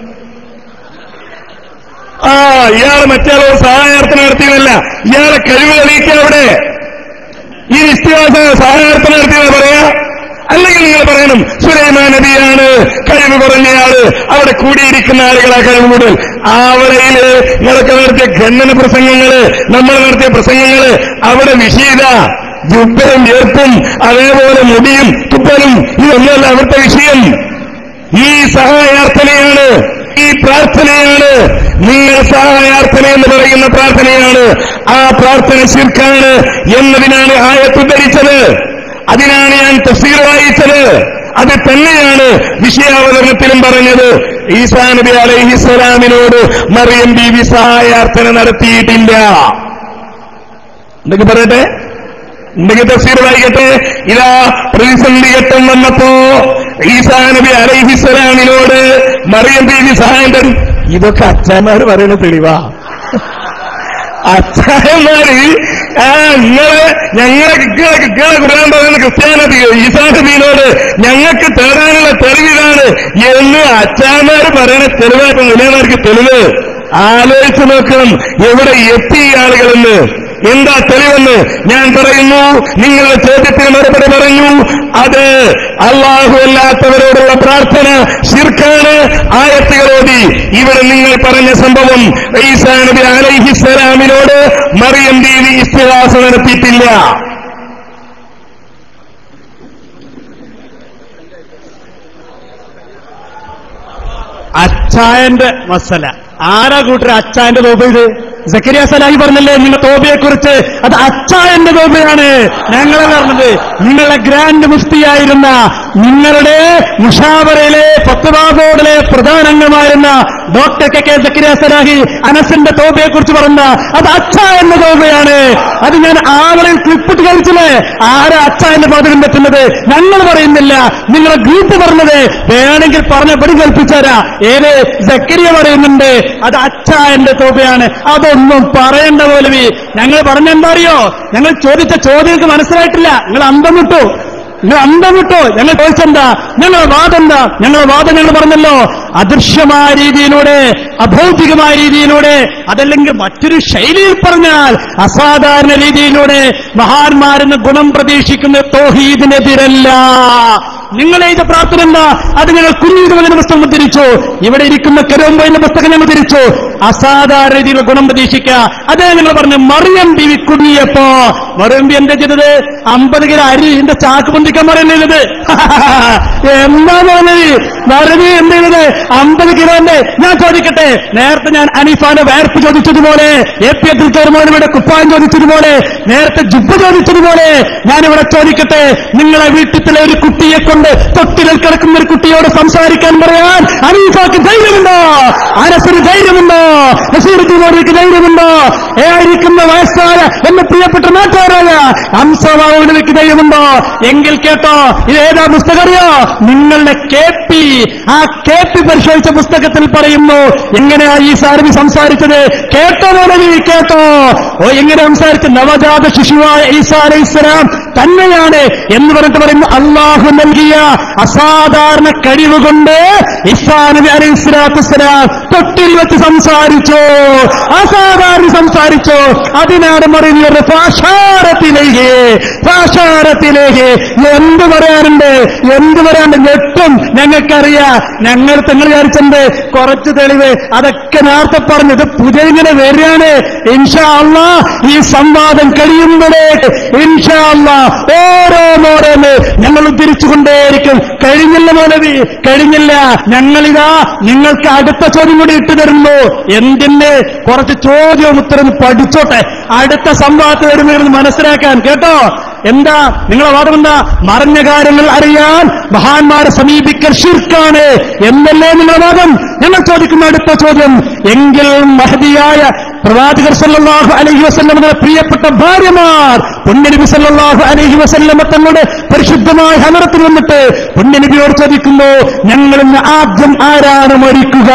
ആ ഇയാള് മറ്റേയാളോ സഹായാർത്ഥന നടത്തിയതല്ല ഇയാളെ കഴിവ് തെളിയിക്കുക അവിടെ ഈ നിശ്ചയവാസ സഹായാർത്ഥന നടത്തിയെന്ന് പറയാ അല്ലെങ്കിൽ നിങ്ങൾ പറയണം സുലൈമാൻ നബിയാണ് കഴിവ് കുറഞ്ഞയാള് അവിടെ കൂടിയിരിക്കുന്ന ആളുകളാ കഴിവ് കൂടുതൽ ആവളയില് നിങ്ങളൊക്കെ നടത്തിയ ഖണ്ഡന പ്രസംഗങ്ങള് നമ്മൾ നടത്തിയ പ്രസംഗങ്ങള് അവിടെ വിഷീത ജുബയും ഏർപ്പും അതേപോലെ മുടിയും തുപ്പലും ഇതൊന്നുമല്ല അവിടുത്തെ വിഷയം ഈ സഹായാർത്ഥനയാണ് ഈ പ്രാർത്ഥനയാണ് നിങ്ങൾ സഹായാർത്ഥന എന്ന് പറയുന്ന പ്രാർത്ഥനയാണ് ആ പ്രാർത്ഥന ശിർക്കാണ് എന്നതിനാണ് ആയത്ത് ഉദ്ധരിച്ചത് അതിനാണ് ഞാൻ തഫ്സീർ വായിച്ചത് അത് തന്നെയാണ് വിഷയാവതരണത്തിലും പറഞ്ഞത് ഈസാ നബി അലൈഹിസ്സലാമിനോട് മറിയം ബീവി സഹായാർത്ഥന നടത്തിയിട്ടില്ല എന്തൊക്കെ പറയട്ടെ ഉണ്ടെങ്കിൽ തഫ്സീർ വായിക്കട്ടെ ഇതാ പ്രതിസന്ധി ഘട്ടം വന്നപ്പോ ഈസാ നബി അലൈഹിസ്സലാമിനോട് മറിയം ബീവി സഹായം തരും ഇതൊക്കെ അച്ഛന്മാർ പറയുന്ന തെളിവാ അച്ഛന്മാര് ആ നിങ്ങള് ഞങ്ങളെ കിക്കുകളെ കിക്കുകളെ കുറാൻ പറയുന്ന ക്രിസ്ത്യാനതി ഈസാ നബിയോട് ഞങ്ങൾക്ക് തേടാനുള്ള തെളിവിതാണ് എന്ന് അച്ഛന്മാര് പറയുന്ന തെളിവായിട്ട് മുനിയന്മാർക്ക് തെളിവ് ആലോചിച്ചു നോക്കണം എവിടെ എത്തി ഈ ആളുകളെന്ന് എന്താ തെളിവെന്ന് ഞാൻ പറയുന്നു നിങ്ങളുടെ ചോദ്യത്തിന് മറുപടി പറഞ്ഞു അത് അള്ളാഹു അല്ലാത്തവരോടുള്ള പ്രാർത്ഥന ശിർക്കാണ് ആയത്തുകളോടി ഇവിടെ നിങ്ങൾ പറഞ്ഞ സംഭവം ഈസാ നബി അലൈഹിസ്സലാമിനോട് മറിയം ദേവി ഇസ്തിഹാസ നടത്തിയിട്ടില്ല അച്ചായന്റെ മസല ആരാ കൂട്ടർ അച്ചായന്റെ തോപ ഇത് സക്കരിയ സലാഹി പറഞ്ഞല്ലേ നിങ്ങളുടെ തോബയെ കുറിച്ച് അത് അച്ചായന്റെ തോബയാണ് ഞങ്ങളെ പറഞ്ഞത് നിങ്ങളുടെ ഗ്രാൻഡ് മുഫ്തിയായിരുന്ന നിങ്ങളുടെ മുഷാവറയിലെ ഫത്വാ ബോർഡിലെ പ്രധാന അംഗമായിരുന്ന doctor K K Zakariya Salahi അനസിന്റെ തോബയെ കുറിച്ച് പറഞ്ഞ അത് അച്ചായന്റെ തോബയാണ് അത് ഞാൻ ആവളിൽ ക്ലിപ്പിട്ട് കഴിച്ചില്ലേ ആരാ അച്ചായന്റെ പാതകം പറ്റുന്നത് ഞങ്ങൾ പറയുന്നില്ല നിങ്ങളെ ഗ്രൂപ്പ് പറഞ്ഞത് വേണമെങ്കിൽ പറഞ്ഞ പടി കൽപ്പിച്ചാരാ ഏത് സക്കരിയ പറയുന്നുണ്ട് അത് അച്ചായന്റെ തോപയാണ് അതൊന്നും പറയേണ്ട പോലും ഞങ്ങൾ പറഞ്ഞെന്താ അറിയോ ഞങ്ങൾ ചോദിച്ച ചോദ്യങ്ങൾക്ക് മനസ്സിലായിട്ടില്ല നിങ്ങൾ അന്തം വിട്ടു നിങ്ങൾ അന്തം വിട്ടു ഞങ്ങൾ ചോദിച്ചെന്താ ഞങ്ങളുടെ വാദം എന്താ ഞങ്ങളുടെ വാദം ഞങ്ങൾ പറഞ്ഞല്ലോ അദൃശ്യമായ രീതിയിലൂടെ അഭൗതികമായ രീതിയിലൂടെ അതല്ലെങ്കിൽ മറ്റൊരു ശൈലിയിൽ പറഞ്ഞാൽ അസാധാരണ രീതിയിലൂടെ മഹാന്മാരെന്ന് ഗുണം പ്രതീക്ഷിക്കുന്ന തോഹീദിനെതിരല്ല നിങ്ങൾ ചെയ്ത പ്രാർത്ഥന എന്താ അത് ഞങ്ങൾ കുഞ്ഞുമതിന്റെ പുസ്തകം ഉദ്ധരിച്ചു ഇവിടെ ഇരിക്കുന്ന കരോമ്പയിന്റെ പുസ്തകം ഞങ്ങൾ ഉദ്ധരിച്ചു അസാധാരണ രീതിയിൽ ഗുണം പ്രതീക്ഷിക്കുക അതേ നിങ്ങൾ പറഞ്ഞു മറിയം ബിവി കുടുങ്ങിയപ്പോ മറിയം ബി എന്താ ചെയ്തത് അമ്പത് കിലോ അരി എന്റെ ചാക്ക് പൊന്തിക്കാൻ പറയുന്നത് എന്താ പറഞ്ഞത് മറിയ എന്ത് ചെയ്തത് അമ്പത് കിലോന്റെ ഞാൻ ചോദിക്കട്ടെ നേരത്തെ ഞാൻ അനീഫാന്റെ വേർപ്പ് ചോദിച്ചതുപോലെ എ പി അബ്ദുൽ കർമോനിയുടെ കുപ്പായം ചോദിച്ചതുപോലെ നേരത്തെ ജുബ്ബ ചോദിച്ചതുപോലെ ഞാനിവിടെ ചോദിക്കട്ടെ നിങ്ങളെ വീട്ടിലെ ഒരു കുട്ടിയെ കൊണ്ട് തൊട്ടിലിൽ കിടക്കുന്ന ഒരു കുട്ടിയോട് സംസാരിക്കാൻ പറയാൻ അനീഫാക്ക് ധൈര്യമുണ്ടോ അനസിന് ധൈര്യമുണ്ടോ നസീറുദ്ദീനോടിക്ക് ധൈര്യമുണ്ടോ ഏയിരിക്കുന്ന വയസ്സായ എന്റെ പ്രിയപ്പെട്ട നാട്ടുകാരായ ഹംസമാവിലേക്ക് ദൈവമുണ്ടോ എങ്കിൽ കേട്ടോ ഇത് ഏതാ പുസ്തകം അറിയോ നിങ്ങളുടെ കെ പി ആ കെ പി പരിശോധിച്ച പുസ്തകത്തിൽ പറയുന്നു എങ്ങനെയാ ഈ സാരഥി സംസാരിച്ചത് കേട്ടോ മോനവി കേട്ടോ ഓ എങ്ങനെ സംസാരിച്ച് നവജാത ശിശുവായ ഈസാ അലൈഹിസ്സലാം തന്നെയാണ് എന്ന് പറഞ്ഞിട്ട് പറയുന്നു അള്ളാഹു നൽകിയ അസാധാരണ കഴിവ് കൊണ്ട് ഈസാ നബി അലൈഹി സ്വലാത്തു വസ്സലാം തൊട്ടിൽ വെച്ച് സംസാരിച്ചു അസാധാരണ സംസാരിച്ചു അതിനാണ് പറയുന്നത് ഭാഷാരത്തിലേക്ക് ഭാഷാരത്തിലേക്ക് എന്ത് പറയാനുണ്ട് എന്ത് പറയാനുണ്ട് ഞെട്ടും ഞങ്ങൾക്കറിയാം ഞങ്ങൾ നിങ്ങൾ വിചാരിച്ചിട്ടുണ്ട് കുറച്ച് തെളിവ് അതൊക്കെ നേരത്തെ പറഞ്ഞു ഇത് പുതിയ ഇങ്ങനെ വരികയാണ് ഇൻഷാ അള്ളാ ഈ സംവാദം കഴിയുമ്പോഴേക്ക് ഇൻഷാ അള്ളാ ഓരോന്നോരോന്ന് ഞങ്ങൾ ഉദ്ധരിച്ചുകൊണ്ടേയിരിക്കും കഴിഞ്ഞില്ല മൗലവി കഴിഞ്ഞില്ല ഞങ്ങളിതാ നിങ്ങൾക്ക് അടുത്ത ചോദ്യം കൂടി ഇട്ടു തരുന്നു എന്തിന് കുറച്ച് ചോദ്യവും ഉത്തരം പഠിച്ചോട്ടെ അടുത്ത സംവാദത്തിൽ വരുമ്പോൾ മനസ്സിലാക്കാൻ കേട്ടോ എന്താ നിങ്ങളെ വാദം എന്താ മറഞ്ഞ കാര്യങ്ങൾ അറിയാൻ മഹാന്മാരെ സമീപിക്കൽ ഷിർക്കാണ് എന്നല്ലേ നിങ്ങളെ വാദം ഞങ്ങൾ ചോദിക്കുന്ന അടുത്ത ചോദ്യം എങ്കിൽ മഹതിയായ പ്രവാചകർ സല്ലല്ലാഹു അലൈഹി വസല്ലമയുടെ പ്രിയപ്പെട്ട ഭാര്യമാർ പുണ്യനബി സല്ലല്ലാഹു അലൈഹി വസല്ലമ തങ്ങളുടെ പരിശുദ്ധമായ ഹനറത്തിൽ വന്നിട്ട് പുണ്യനബിയോട് ചോദിക്കുന്നു ഞങ്ങൾ ഇന്ന് ആദ്യം ആരാണ് മരിക്കുക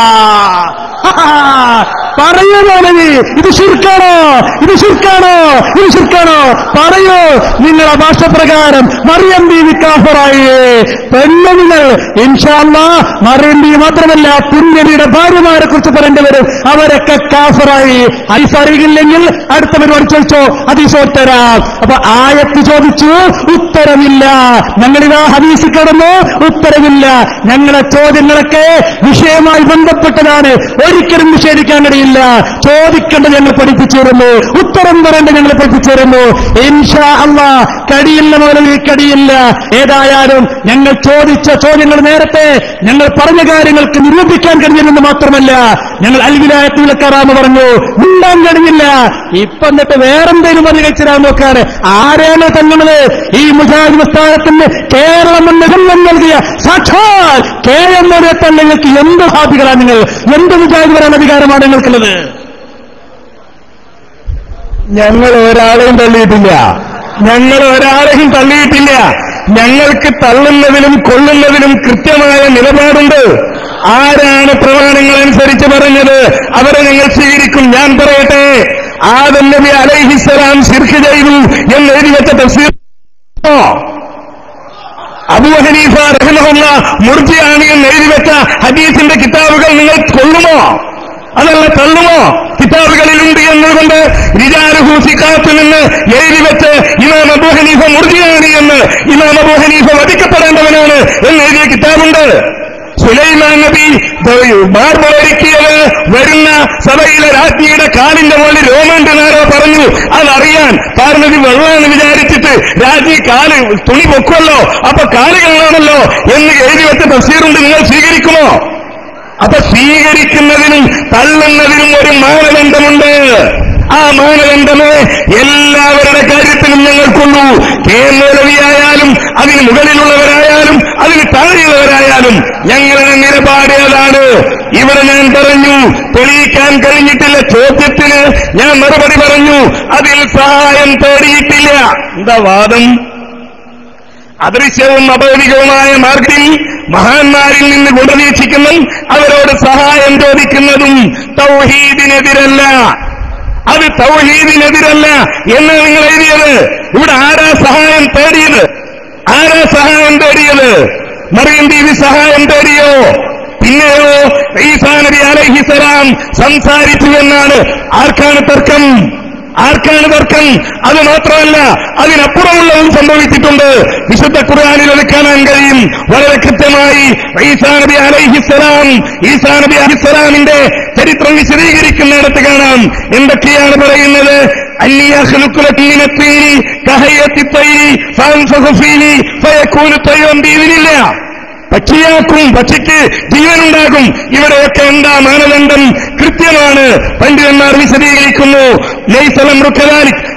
പറയൂ മോനവി ഇത് ശുർക്കാണോ ഇത് ശുർക്കാണോ ഇത് ശുർക്കാണോ പറയൂ നിങ്ങളെ ഭാഷ പ്രകാരം മറിയം ബീവി കാഫറായി പെണ്ണുങ്ങൾ ഇൻഷാല്ല മറിയം ബീവി മാത്രമല്ല പുണ്യബിയുടെ ഭാര്യമാരെ കുറിച്ച് പറയേണ്ടി വരും അവരൊക്കെ കാഫറായി ഹരീസ് അറിയില്ലെങ്കിൽ അടുത്ത പരിപാടി ചോദിച്ചോ ഹദീസ് തരാം അപ്പൊ ആയത്ത് ചോദിച്ചു ഉത്തരമില്ല ഞങ്ങളിതാ ഹദീസ് കടന്നു ഉത്തരമില്ല ഞങ്ങളെ ചോദ്യങ്ങളൊക്കെ വിഷയമായി ബന്ധപ്പെട്ടതാണ് ഒരിക്കലും നിഷേധിക്കാൻ കഴിയില്ല ചോദിക്കേണ്ടത് ഞങ്ങൾ പഠിപ്പിച്ചിരുന്നു ഉത്തരം പറയേണ്ടത് ഞങ്ങൾ പഠിപ്പിച്ചിരുന്നു ഇൻഷാ അള്ളാ കഴിയില്ല മുതലിൽ കഴിയില്ല ഏതായാലും ഞങ്ങൾ ചോദിച്ച ചോദ്യങ്ങൾ നേരത്തെ ഞങ്ങൾ പറഞ്ഞ കാര്യങ്ങൾക്ക് നിരൂപിക്കാൻ കഴിഞ്ഞില്ലെന്ന് മാത്രമല്ല ഞങ്ങൾ അൽവിലായത്തിലക്കാറാന്ന് പറഞ്ഞു മിണ്ടാൻ കഴിഞ്ഞില്ല ഇപ്പൊ എന്നിട്ട് വേറെന്തേലും പറഞ്ഞു കഴിച്ചിരാൻ നോക്കാണ് ആരാണ് തന്നത് ഈ മുജാഹിദ് പ്രസ്ഥാനത്തിന് കേരളം എന്ന ജന്മം നൽകിയ സാക്ഷാൽ കെ എം എത്താൻ നിങ്ങൾക്ക് എന്ത് ഹാബികളാണ് നിങ്ങൾ എന്ത് മുജാഹിദ് വരാൻ അധികാരമാണ് നിങ്ങൾക്കുള്ളത് ഞങ്ങൾ ഒരാളെയും തള്ളിയിട്ടില്ല ഞങ്ങൾ ഒരാളെയും തള്ളിയിട്ടില്ല ഞങ്ങൾക്ക് തള്ളുന്നതിനും കൊള്ളുന്നതിനും കൃത്യമായ നിലപാടുണ്ട് ആരാണ് പ്രമാണങ്ങൾ അനുസരിച്ച് പറഞ്ഞത് അവരെ ഞങ്ങൾ സ്വീകരിക്കും ഞാൻ പറയട്ടെ ആദം നബി അലൈഹിസ്സലാം ശിർക്ക് ചെയ്തു എന്ന് എഴുതി വെച്ച തഫ്സീർ അബൂ ഹനീഫ റഹ്മഹുല്ല മുർജിയാണ് എന്ന് എഴുതി വെച്ച ഹദീസിന്റെ കിതാബുകൾ നിങ്ങൾ കൊള്ളുമോ അതല്ല തള്ളുമോ കിതാബുകളിലുണ്ട് എന്നതുകൊണ്ട് റിജാലുഹു സിഖാത്തിൽ നിന്ന് എഴുതി വെച്ച് ഇമാം അബൂ ഹനീഫ മുർജിയാണ് എന്ന് ഇമാം അബൂ ഹനീഫ വധിക്കപ്പെടേണ്ടവനാണ് എന്ന് എഴുതിയ കിതാബുണ്ട് സുലൈമാൻ നബി മാർബൊരുക്കിയത് വരുന്ന സഭയിലെ രാജ്ഞിയുടെ കാലിന്റെ മുകളിൽ രോമണ്ടെന്നാരോ പറഞ്ഞു അതറിയാൻ പാർവതി വെള്ളമെന്ന് വിചാരിച്ചിട്ട് രാജ്ഞി കാല് തുണി പൊക്കുമല്ലോ അപ്പൊ കാല് കാണാമല്ലോ എന്ന് എഴുതി വെച്ച തഫ്സീറുണ്ട് നിങ്ങൾ സ്വീകരിക്കുമോ അപ്പൊ സ്വീകരിക്കുന്നതിനും തള്ളുന്നതിനും ഒരു മാനദണ്ഡമുണ്ട് ആ മാനദണ്ഡമേ എല്ലാവരുടെ കാര്യത്തിലും ഞങ്ങൾക്കുള്ളൂ കേന്ദ്രവിയായാലും അതിന് മുകളിലുള്ളവരായാലും അതിന് താഴെയുള്ളവരായാലും ഞങ്ങളുടെ നിലപാട് ഏതാണ് ഇവിടെ ഞാൻ പറഞ്ഞു തെളിയിക്കാൻ കഴിഞ്ഞിട്ടില്ല ചോദ്യത്തിന് ഞാൻ മറുപടി പറഞ്ഞു അതിൽ സഹായം തേടിയിട്ടില്ല എന്താ വാദം അദൃശ്യവും അപൗലികവുമായ മാർഗത്തിൽ മഹാന്മാരിൽ നിന്ന് ഗുണവീക്ഷിക്കുന്നതും അവരോട് സഹായം ചോദിക്കുന്നതും തൗഹീദിനെതിരല്ല അത് തൗഹീദിനെതിരല്ല എന്ന് നിങ്ങൾ എഴുതിയത് ഇവിടെ ആരാ സഹായം തേടിയത് ആരാ സഹായം തേടിയത് മറിയം ദേവി സഹായം തേടിയോ പിന്നെയോ ഈസാ നബി അലൈഹിസലാം സംസാരിച്ചു എന്നാണ് ആർക്കാണ് തർക്കം ആർക്കാണ് തർക്കം അത് മാത്രമല്ല അതിനപ്പുറമുള്ളതും സംഭവിച്ചിട്ടുണ്ട് വിശുദ്ധ ഖുർആാനിൽ അത് കാണാൻ കഴിയും വളരെ കൃത്യമായി ഈസാ നബി അലൈഹിസ്സലാം ഈസാ നബി അലിസ്സലാമിന്റെ ചരിത്രം വിശദീകരിക്കുന്നിടത്ത് കാണാം എന്തൊക്കെയാണ് പറയുന്നത് അന്യാഹലുക്കുലീനത്തീനി കഹയത്തിത്തൈരി ഫീനി ഫയക്കൂന് തയ്യം തീവിനില്ല പക്ഷിയാക്കും പക്ഷിക്ക് ജീവനുണ്ടാകും ഇവിടെയൊക്കെ എന്താ മാനദണ്ഡം കൃത്യമാണ് പണ്ഡിതന്മാർ വിശദീകരിക്കുന്നു ലൈസലം റുക്കലാലിക്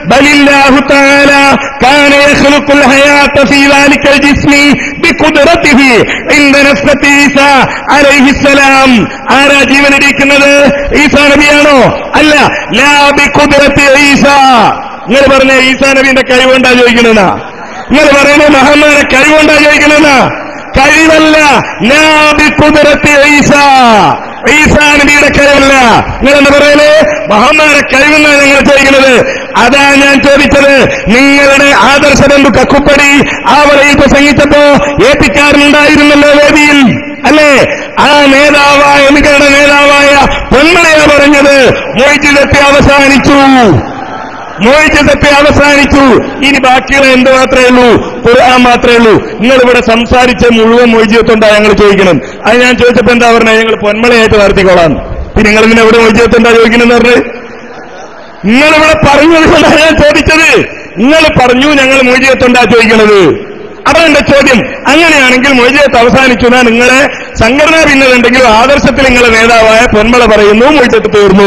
بل الله تعالى كان يخلق الحياة في ذلك الجسم بقدرته عند نفخة عيسى عليه السلام ആരാ ജീവനിരിക്കുന്നത് ഈസാ നബിയാണോ അല്ല ലാ ബിഖുദ്റത്തി ഈസ നിങ്ങൾ പറഞ്ഞ ഈസാ നബിന്റെ കഴിവുണ്ടാ ചോദിക്കണെന്നാ നിങ്ങൾ പറയുന്നത് മഹമ്മദിന്റെ കഴിവുണ്ടാ ചോദിക്കണെന്നാ കഴിവല്ല ലാ ബിഖുദ്റത്തി ഈസ ഈസാ നബിയുടെ കഴിവല്ല നിങ്ങൾ എന്താ പറയല് മഹമ്മദിന്റെ കഴിവെന്നാണ് ഞങ്ങൾ ചോദിക്കുന്നത് അതാ ഞാൻ ചോദിച്ചത് നിങ്ങളുടെ ആദർശ ബന്ധു കക്കുപ്പടി ആ വലയിൽ പ്രസംഗിച്ചപ്പോ ഏപ്പിക്കാരനുണ്ടായിരുന്നല്ലോ വേദിയിൽ അല്ലേ ആ നേതാവായ നിങ്ങളുടെ നേതാവായ പൊന്മളയാ പറഞ്ഞത് മൊയ്ജിതത്തെ അവസാനിച്ചു മോഹിച്ചതൊക്കെ അവസാനിച്ചു ഇനി ബാക്കിയുള്ള എന്ത് മാത്രമേ ഉള്ളൂ ഖുർആൻ മാത്രമേ ഉള്ളൂ നിങ്ങൾ ഇവിടെ സംസാരിച്ച മുഴുവൻ മൊയ്ജിയത്തുണ്ടാ ഞങ്ങൾ ചോദിക്കണം അത് ഞാൻ ചോദിച്ചപ്പോ എന്താ പറഞ്ഞത് ഞങ്ങൾ പൊന്മളയായിട്ട് നടത്തിക്കോളാം പിന്നെ നിങ്ങൾ ഇങ്ങനെ എവിടെ മൊയ്ജിയത്തുണ്ടാ ചോദിക്കണമെന്ന് പറഞ്ഞ് നിങ്ങളിവിടെ പറഞ്ഞത് കൊണ്ടാണ് ഞാൻ ചോദിച്ചത് നിങ്ങൾ പറഞ്ഞു ഞങ്ങൾ മൊയ്ജിയത്തുണ്ടാ ചോദിക്കണത് അതാണ് എന്റെ ചോദ്യം അങ്ങനെയാണെങ്കിൽ മൊയ്ജിയത്ത് അവസാനിച്ചു എന്നാ നിങ്ങളെ സംഘടന ഭിന്നതുണ്ടെങ്കിലും ആദർശത്തിൽ നിങ്ങളെ നേതാവായ പൊന്മള പറയുന്നു മൊയ്ജിയത്ത് തീർന്നു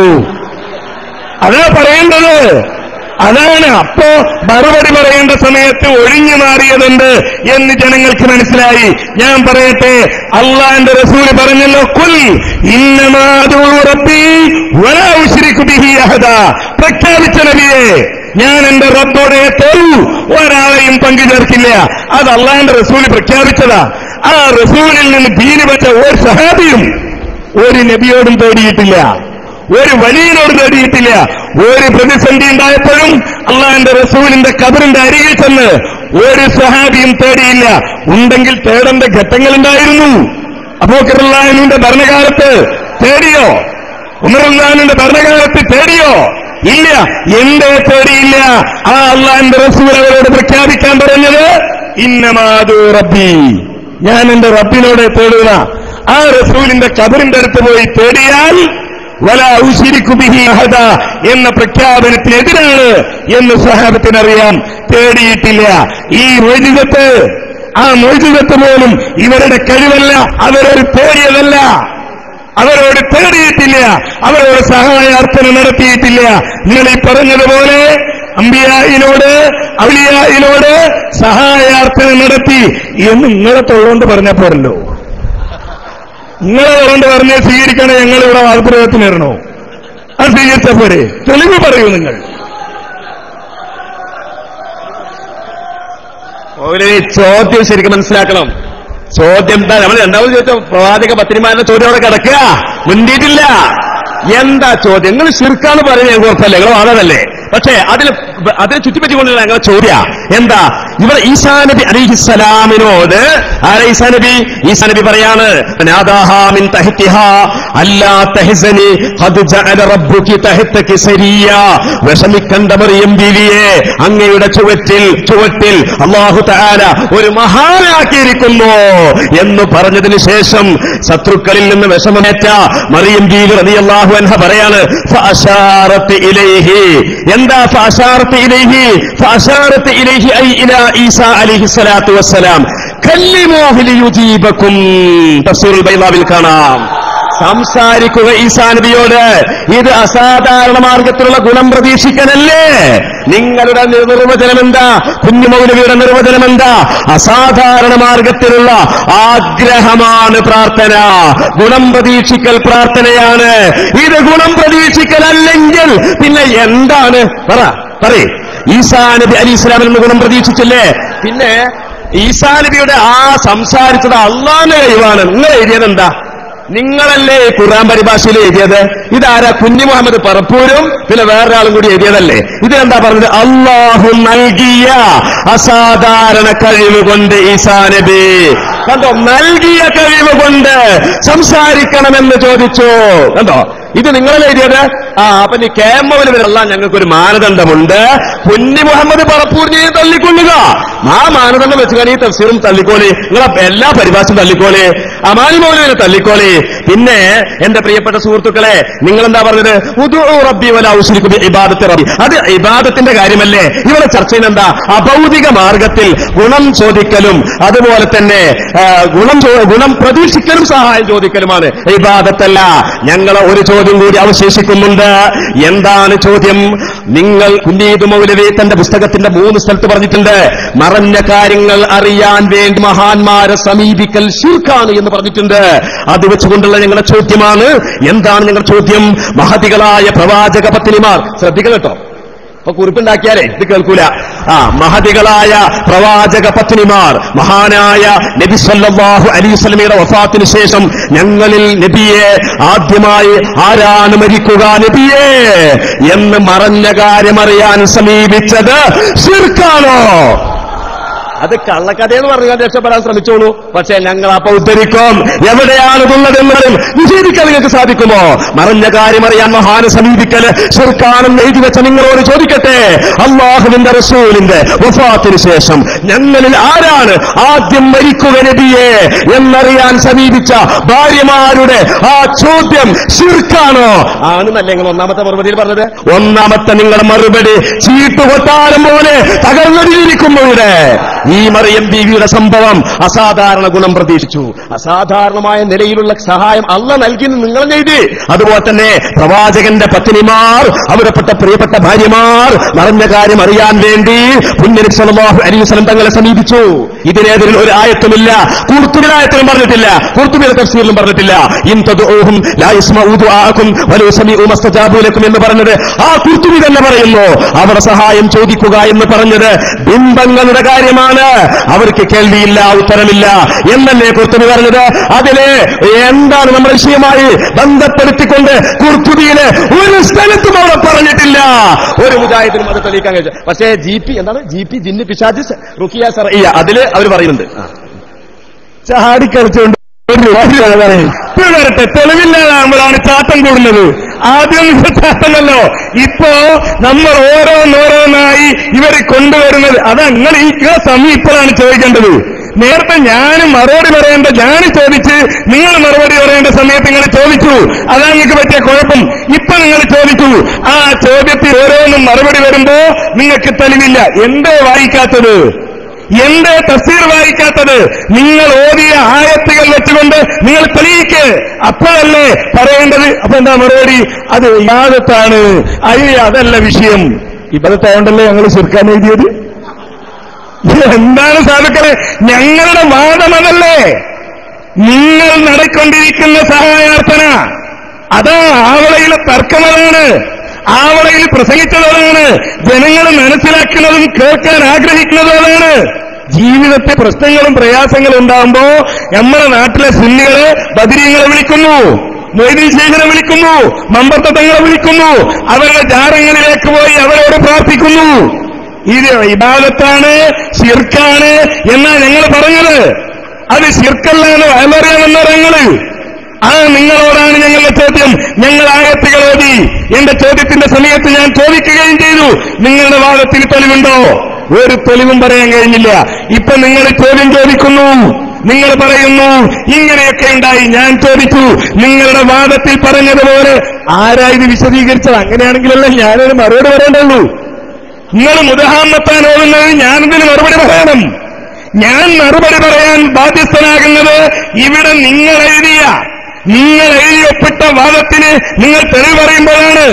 അതാ പറയേണ്ടത് അതാണ് അപ്പോ മറുപടി പറയേണ്ട സമയത്ത് ഒഴിഞ്ഞു മാറിയതുണ്ട് എന്ന് ജനങ്ങൾക്ക് മനസ്സിലായി ഞാൻ പറയട്ടെ അള്ളാന്റെ റസൂല് പറഞ്ഞല്ലോ കുൽ ഇന്നമാദൂ റബ്ബി വലാ ഉശ്രികു ബിഹി അഹദ പ്രഖ്യാപിച്ച നബിയെ ഞാൻ എന്റെ റബ്ബോടെ തോന്നു ഒരാളെയും പങ്കു ചേർക്കില്ല അത് അള്ളാന്റെ റസൂല് പ്രഖ്യാപിച്ചതാ ആ റസൂലിൽ നിന്ന് ദീനി പറ്റ ഒരു സഹാബിയും ഒരു നബിയോടും തേടിയിട്ടില്ല ഒരു വലിയനോട് തേടിയിട്ടില്ല ഒരു പ്രതിസന്ധി ഉണ്ടായപ്പോഴും അള്ളാന്റെ റസൂലിന്റെ കബറിന്റെ അരികിൽ ചെന്ന് ഒരു സ്വഹാബിയും തേടിയില്ല ഉണ്ടെങ്കിൽ തേടേണ്ട ഘട്ടങ്ങളുണ്ടായിരുന്നു അബൂക്കറുല്ലാഹിന്റെ ഭരണകാലത്ത് തേടിയോ ഉമറുല്ലാഹിന്റെ ഭരണകാലത്ത് തേടിയോ ഇല്ല എന്തേ തേടിയില്ല ആ അള്ളാന്റെ റസൂൽ അവരോട് പ്രഖ്യാപിക്കാൻ പറഞ്ഞത് ഇന്നമാതു റബ്ബി ഞാൻ എന്റെ റബ്ബിനോട് തേടുക ആ റസൂലിന്റെ കബറിന്റെ അടുത്ത് പോയി തേടിയാൽ വല ഔശിരിക്കു ബിഹി അഹദ എന്ന പ്രഖ്യാപനത്തിനെതിരാണ് എന്ന് സഹാബത്തിനറിയാം തേടിയിട്ടില്ല ഈ മൊയ്ജിതത്ത് ആ മൊയ്ജിതത്ത് പോലും ഇവരുടെ കഴിവല്ല അവരൊരു തേടിയതല്ല അവരോട് തേടിയിട്ടില്ല അവരോട് സഹായാർത്ഥന നടത്തിയിട്ടില്ല നിങ്ങൾ ഈ പറഞ്ഞതുപോലെ അമ്പിയായിനോട് ഔലിയായിനോട് സഹായാർത്ഥന നടത്തി എന്ന് നിങ്ങളെ തൊള്ളുകൊണ്ട് പറഞ്ഞ പോരല്ലോ നിങ്ങളെ തൊള്ളുകൊണ്ട് പറഞ്ഞ് സ്വീകരിക്കണേ ഞങ്ങൾ ഇവിടെ വാഗ്പ്രയോഗത്തിന് വരണോ അത് സ്വീകരിച്ച പോരെ തെളിവ് പറയൂ നിങ്ങൾ ഒരു ചോദ്യം ശരിക്കും മനസ്സിലാക്കണം ചോദ്യം എന്താ നമ്മൾ രണ്ടാമത് ചോദിച്ച പ്രവാചക പത്രിമാരുടെ ചോദ്യം അവിടെ കിടക്കുക മുന്തിയിട്ടില്ല എന്താ ചോദ്യം നിങ്ങൾ ശിർക്കാന്ന് പറയുന്നത് കുഴപ്പമില്ല നിങ്ങൾ വാദമല്ലേ പക്ഷേ അതിൽ അതിനെ ചുറ്റിപ്പറ്റിക്കൊണ്ടുള്ള ഞങ്ങളുടെ ചോദ്യ എന്താ ഇവിടെ ഈസാ നബി അലിഹിസ്സലാമിനോട് ആരാ ഈസാ നബി ഈസാ നബി പറയാണ് നാദാഹാ മിൻ തഹ്തിഹാ അല്ലാ തഹ്സനി ഖദ് ജഅല റബ്ബുകി തഹ്തകി സരിയ വിഷമിക്കണ്ട മറിയം ബീവിയെ അങ്ങയുടെ ചുവറ്റിൽ ചുവട്ടിൽ അല്ലാഹു തആല ഒരു മഹാനാക്കിയിരിക്കുന്നു എന്ന് പറഞ്ഞതിന് ശേഷം ശത്രുക്കളിൽ നിന്ന് വിഷമമേറ്റ മറിയം ബീവി റളിയല്ലാഹു അൻഹ പറയാണ് ഫഅശാറത്ത് ഇലൈഹി എന്താ ഫഅശാറത്ത് ഇലൈഹി ഫഅശാറത്ത് ഇലൈഹി ഐ ഇലാ ഈസാ അലൈഹി സ്വലാത്തു വസ്സലാം കല്ലിമോഹി ലിയുജീബക്കും തഫ്സീറുൽ ബൈളാവിൽ കാണാം സംസാരിക്കുക ഈസാ നബിയോട് ഇത് അസാധാരണ മാർഗത്തിലുള്ള ഗുണം പ്രതീക്ഷിക്കലല്ലേ നിങ്ങളുടെ നിർവചനം എന്താ കുഞ്ഞുമൗലവിയുടെ നിർവചനം എന്താ അസാധാരണ മാർഗത്തിലുള്ള ആഗ്രഹമാണ് പ്രാർത്ഥന ഗുണം പ്രതീക്ഷിക്കൽ പ്രാർത്ഥനയാണ് ഇത് ഗുണം പ്രതീക്ഷിക്കലല്ലെങ്കിൽ പിന്നെ എന്താണ് പറ പറയേ ഈസാ നബി അലി ഇസ്ലാമിൽ നിന്ന് ഗുണം പ്രതീക്ഷിച്ചില്ലേ പിന്നെ ഈസാ നബിയുടെ ആ സംസാരിച്ചത് അള്ളാന്റെ കഴിവാണ് നിങ്ങൾ എഴുതിയത് എന്താ നിങ്ങളല്ലേ ഈ ഖുർആൻ പരിഭാഷയിൽ എഴുതിയത് ഇതാരാ കുഞ്ഞു മുഹമ്മദ് പറപ്പൂരും പിന്നെ വേറൊരാളും കൂടി എഴുതിയതല്ലേ ഇതെന്താ പറഞ്ഞത് അള്ളാഹു നൽകിയ അസാധാരണ കഴിവ് കൊണ്ട് ഈസാ നബി കണ്ടോ നൽകിയ കഴിവ് കൊണ്ട് സംസാരിക്കണമെന്ന് ചോദിച്ചു കണ്ടോ ഇത് നിങ്ങൾ എഴുതിയത് ആ അപ്പൊ നീ കേമവന് വരല്ല ഞങ്ങൾക്കൊരു മാനദണ്ഡമുണ്ട് കുഞ്ഞി മുഹമ്മദ് പറപ്പൂരിനെ തള്ളിക്കൊള്ളുക ആ മാനദണ്ഡം വെച്ചുകൊണ്ട് ഈ തഫ്സീറും തള്ളിക്കോളി നിങ്ങളെ എല്ലാ പരിഭാഷയും തള്ളിക്കോളി അമാനി മൗലവിനെ തള്ളിക്കോളി പിന്നെ എന്റെ പ്രിയപ്പെട്ട സുഹൃത്തുക്കളെ നിങ്ങൾ എന്താ പറഞ്ഞത് ഉദു റബ്ബി വല ഔശ്രിക്കു ബി ഇബാദത്ത് റബ്ബി അത് ഇബാദത്തിന്റെ കാര്യമല്ലേ ഇവിടെ ചർച്ച ചെയ്യുന്നത് എന്താ അഭൗതിക മാർഗത്തിൽ ഗുണം ചോദിക്കലും അതുപോലെ തന്നെ ആ, ഗുണം ചോ- ഗുണം പ്രതീക്ഷിക്കലും സഹായം ചോദിക്കലുമാണ് ഇബാദത്തല്ല ഞങ്ങളെ ഒരു ചോദ്യം കൂടി അവശേഷിക്കുന്നുണ്ട് എന്താണ് ചോദ്യം നിങ്ങൾ കുന്നീദ് മൗലവി തന്റെ പുസ്തകത്തിന്റെ മൂന്ന് സ്ഥലത്ത് പറഞ്ഞിട്ടുണ്ട് മറഞ്ഞ കാര്യങ്ങൾ അറിയാൻ വേണ്ടി മഹാന്മാരെ സമീപിക്കൽ ശിർക്കാണ് എന്ന് പറഞ്ഞിട്ടുണ്ട് അത് വെച്ചുകൊണ്ടുള്ള ഞങ്ങളുടെ ചോദ്യമാണ് എന്താണ് ഞങ്ങളുടെ ചോദ്യം മഹതികളായ പ്രവാചക പത്നിമാർ ശ്രദ്ധിക്കണം കേട്ടോ അപ്പൊ കുറിപ്പുണ്ടാക്കിയാലേ ഇത് കേൾക്കൂല ആ മഹതികളായ പ്രവാചക പത്നിമാർ മഹാനായ നബി സല്ലല്ലാഹു അലൈഹി വസല്ലമയുടെ വഫാത്തിന് ശേഷം ഞങ്ങളിൽ നബിയെ ആദ്യമായി ആരാണ് മരിക്കുക നബിയെ എന്ന് മറഞ്ഞ കാര്യമറിയാൻ സമീപിച്ചത് ശിർക്കാണോ അത് കള്ളക്കഥയെന്ന് പറഞ്ഞാൽ രക്ഷപ്പെടാൻ ശ്രമിച്ചോളൂ പക്ഷേ ഞങ്ങൾ അപ്പൊ ഉദ്ധരിക്കും എവിടെയാണ് ഇതുള്ളതെന്നതും നിഷേധിക്കാൻ നിങ്ങൾക്ക് സാധിക്കുമോ മറഞ്ഞ കാര്യം അറിയാൻ മഹാന് സമീപിക്കല് ചെറുക്കാണെന്ന് എഴുതി വെച്ച നിങ്ങളോട് ചോദിക്കട്ടെ അള്ളാഹുവിന്റെ റസൂലിന്റെ വഫാത്തിന് ശേഷം ഞങ്ങളിൽ ആരാണ് ആദ്യം മരിക്കുക നബിയെ എന്നറിയാൻ സമീപിച്ച ഭാര്യമാരുടെ ആ ചോദ്യം ശിർക്കാണോ ആണെന്നല്ലേ നിങ്ങൾ ഒന്നാമത്തെ മറുപടിയിൽ പറഞ്ഞത് ഒന്നാമത്തെ നിങ്ങളുടെ മറുപടി ചീട്ടുകൊട്ടാരം പോലെ തകർന്നടിയിരിക്കുമ്പോഴേ ഈ മറിയം ബീവിയുടെ സംഭവം അസാധാരണ ഗുണം പ്രതീക്ഷിച്ചു അസാധാരണമായ നിലയിലുള്ള സഹായം അല്ല നൽകിയെന്ന് നിങ്ങൾ എഴുതി അതുപോലെ തന്നെ പ്രവാചകന്റെ പത്നിമാർ അവരപ്പെട്ട പ്രിയപ്പെട്ട ഭാര്യമാർ മറഞ്ഞ കാര്യം അറിയാൻ വേണ്ടി പുണ്യനബി സല്ലല്ലാഹു അലൈഹി വസല്ലം തങ്ങളെ സമീപിച്ചു ഇതിനെതിരിൽ ഒരു ആയത്തുമില്ല കുർത്തുബിലായത്തിലും പറഞ്ഞിട്ടില്ല കുർത്തുബിയുടെ തഫ്സീറിലും പറഞ്ഞിട്ടില്ല ഇൻ തദ്ഊഹും ലാ യസ്മഊ ദുആഅക്കും വലൗ സമീഉ മസ്തജാബു ലക്കും എന്ന് പറഞ്ഞത് ആ കുർത്തുബി തന്നെ പറയുന്നു അവർ സഹായം ചോദിക്കുക എന്ന് പറഞ്ഞത് ബിംബങ്ങളുടെ കാര്യമാണ് അവർക്ക് കേൾവിയില്ല ഉത്തരമില്ല എന്നല്ലേ കുർത്തുബി പറഞ്ഞത് അതില് എന്താണ് നമ്മുടെ വിഷയമായി ബന്ധപ്പെടുത്തിക്കൊണ്ട് കുർത്തുബിയില് ഒരു സ്ഥലത്തും അവിടെ പറഞ്ഞിട്ടില്ല ഒരു മുജാഹിദിനും അത് തെളിയിക്കാൻ കഴിച്ചു പക്ഷേ ജി പി എന്താണ് ജി പി ജിന്ന് പിശാജ് റുക്കിയ സറിയ അതില് അവർ പറയുന്നുണ്ട് ആ. ചാടിക്കളിച്ചുകൊണ്ട് ഒരു ഇപ്പൊ വരട്ടെ തെളിവില്ലാതാകുമ്പോഴാണ് ചാട്ടം കൂടുന്നത് ആദ്യം നിങ്ങൾ ചാട്ടമല്ലോ ഇപ്പോ നമ്മൾ ഓരോന്നോരോന്നായി ഇവരെ കൊണ്ടുവരുന്നത് അത് നിങ്ങൾ ഈ നിങ്ങളെ സമയം ഇപ്പോഴാണ് ചോദിക്കേണ്ടത് നേരത്തെ ഞാൻ മറുപടി പറയേണ്ട ഞാൻ ചോദിച്ച് നിങ്ങൾ മറുപടി പറയേണ്ട സമയത്ത് നിങ്ങൾ ചോദിച്ചു അതാണ് നിങ്ങൾക്ക് പറ്റിയ കുഴപ്പം ഇപ്പൊ നിങ്ങൾ ചോദിച്ചു ആ ചോദ്യത്തിൽ ഓരോന്നും മറുപടി വരുമ്പോ നിങ്ങൾക്ക് തെളിവില്ല എന്തേ വായിക്കാത്തത് എന്തേ തഫ്സീർ വായിക്കാത്തത് നിങ്ങൾ ഓതിയ ആയത്തുകൾ വെച്ചുകൊണ്ട് നിങ്ങൾ തെളിയിക്ക് അപ്പോഴല്ലേ പറയേണ്ടത് അപ്പൊ എന്താ മറുപടി അത് യാദത്താണ് അയ്യ അതല്ല വിഷയം ഇബദത്തായോണ്ടല്ലേ ഞങ്ങൾ ചെറുക്കാൻ എഴുതിയത് എന്താണ് സാധുക്കളെ ഞങ്ങളുടെ വാദം അതല്ലേ നിങ്ങൾ നടക്കൊണ്ടിരിക്കുന്ന സഹായാർത്ഥന അതാ ആവളയിലെ തർക്കമതാണ് ആവളയിൽ പ്രസംഗിച്ചതാണ് ജനങ്ങൾ മനസ്സിലാക്കുന്നതും കേൾക്കാൻ ആഗ്രഹിക്കുന്നതും അതാണ് ജീവിതത്തെ പ്രശ്നങ്ങളും പ്രയാസങ്ങളും ഉണ്ടാകുമ്പോ നമ്മുടെ നാട്ടിലെ സുന്നികള് ബദിരീങ്ങളെ വിളിക്കുന്നു മൊയ്തീൻ ശേഖരെ വിളിക്കുന്നു മമ്പത്തങ്ങളെ വിളിക്കുന്നു അവരുടെ ജാറങ്ങളിലേക്ക് പോയി അവരോട് പ്രാർത്ഥിക്കുന്നു ഇത് ഇബാദത്താണ് ശിർക്കാണ് എന്നാ ഞങ്ങൾ പറഞ്ഞത് അത് ശിർക്കല്ലാണ് വയലറിയാമെന്ന ഞങ്ങള് ആ നിങ്ങളോടാണ് ഞങ്ങളുടെ ചോദ്യം ഞങ്ങൾ ആയത്തുകൾ ഓതി എന്റെ ചോദ്യത്തിന്റെ സമയത്ത് ഞാൻ ചോദിക്കുകയും ചെയ്തു നിങ്ങളുടെ വാദത്തിൽ തെളിവുണ്ടോ ഒരു തെളിവും പറയാൻ കഴിഞ്ഞില്ല ഇപ്പൊ നിങ്ങൾ ചോദ്യം ചോദിക്കുന്നു നിങ്ങൾ പറയുന്നു ഇങ്ങനെയൊക്കെ ഉണ്ടായി ഞാൻ ചോദിച്ചു നിങ്ങളുടെ വാദത്തിൽ പറഞ്ഞതുപോലെ ആരാ ഇത് വിശദീകരിച്ചത് അങ്ങനെയാണെങ്കിലല്ലേ ഞാനൊരു മറുപടി പറയേണ്ടുള്ളൂ നിങ്ങൾ മുതഹാമത്താൻ ഓടുന്നത് ഞാനതിന് മറുപടി പറയണം ഞാൻ മറുപടി പറയാൻ ബാധ്യസ്ഥനാകുന്നത് ഇവിടെ നിങ്ങൾ എഴുതിയ നിങ്ങൾ എഴുതി ഒപ്പിട്ട വാദത്തിന് നിങ്ങൾ തെളിവ് പറയുമ്പോഴാണ്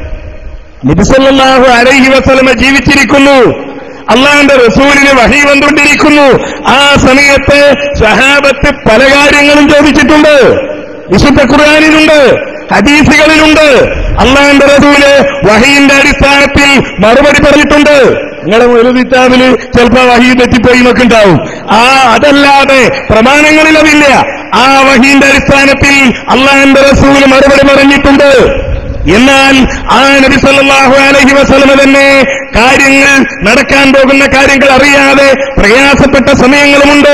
നബിസല്ലാഹു അലൈഹി വസലമ ജീവിച്ചിരിക്കുന്നു അള്ളാന്റെ റസൂലിന് വഹി വന്നുകൊണ്ടിരിക്കുന്നു ആ സമയത്ത് സഹാബത്ത് പല കാര്യങ്ങളും ചോദിച്ചിട്ടുണ്ട് വിശുദ്ധ ഖുർആാനിലുണ്ട് ഹദീസുകളിലുണ്ട് അള്ളാന്റെ റസൂല് വഹീന്റെ അടിസ്ഥാനത്തിൽ മറുപടി പറഞ്ഞിട്ടുണ്ട് നിങ്ങളുടെ ഒരു കിതാബില് ചിലപ്പോ വഹി തെറ്റിപ്പോയി എന്നൊക്കെ ഉണ്ടാവും ആ അതല്ലാതെ പ്രമാണങ്ങളിൽ അതില്ല ആ വഹീന്റെ അടിസ്ഥാനത്തിൽ അള്ളാന്റെ റസൂല് മറുപടി പറഞ്ഞിട്ടുണ്ട് എന്നാൽ ആ നബി സല്ലല്ലാഹു അലൈഹി വസല്ലമ തന്നെ കാര്യങ്ങൾ നടക്കാൻ പോകുന്ന കാര്യങ്ങൾ അറിയാതെ പ്രയാസപ്പെട്ട സമയങ്ങളുമുണ്ട്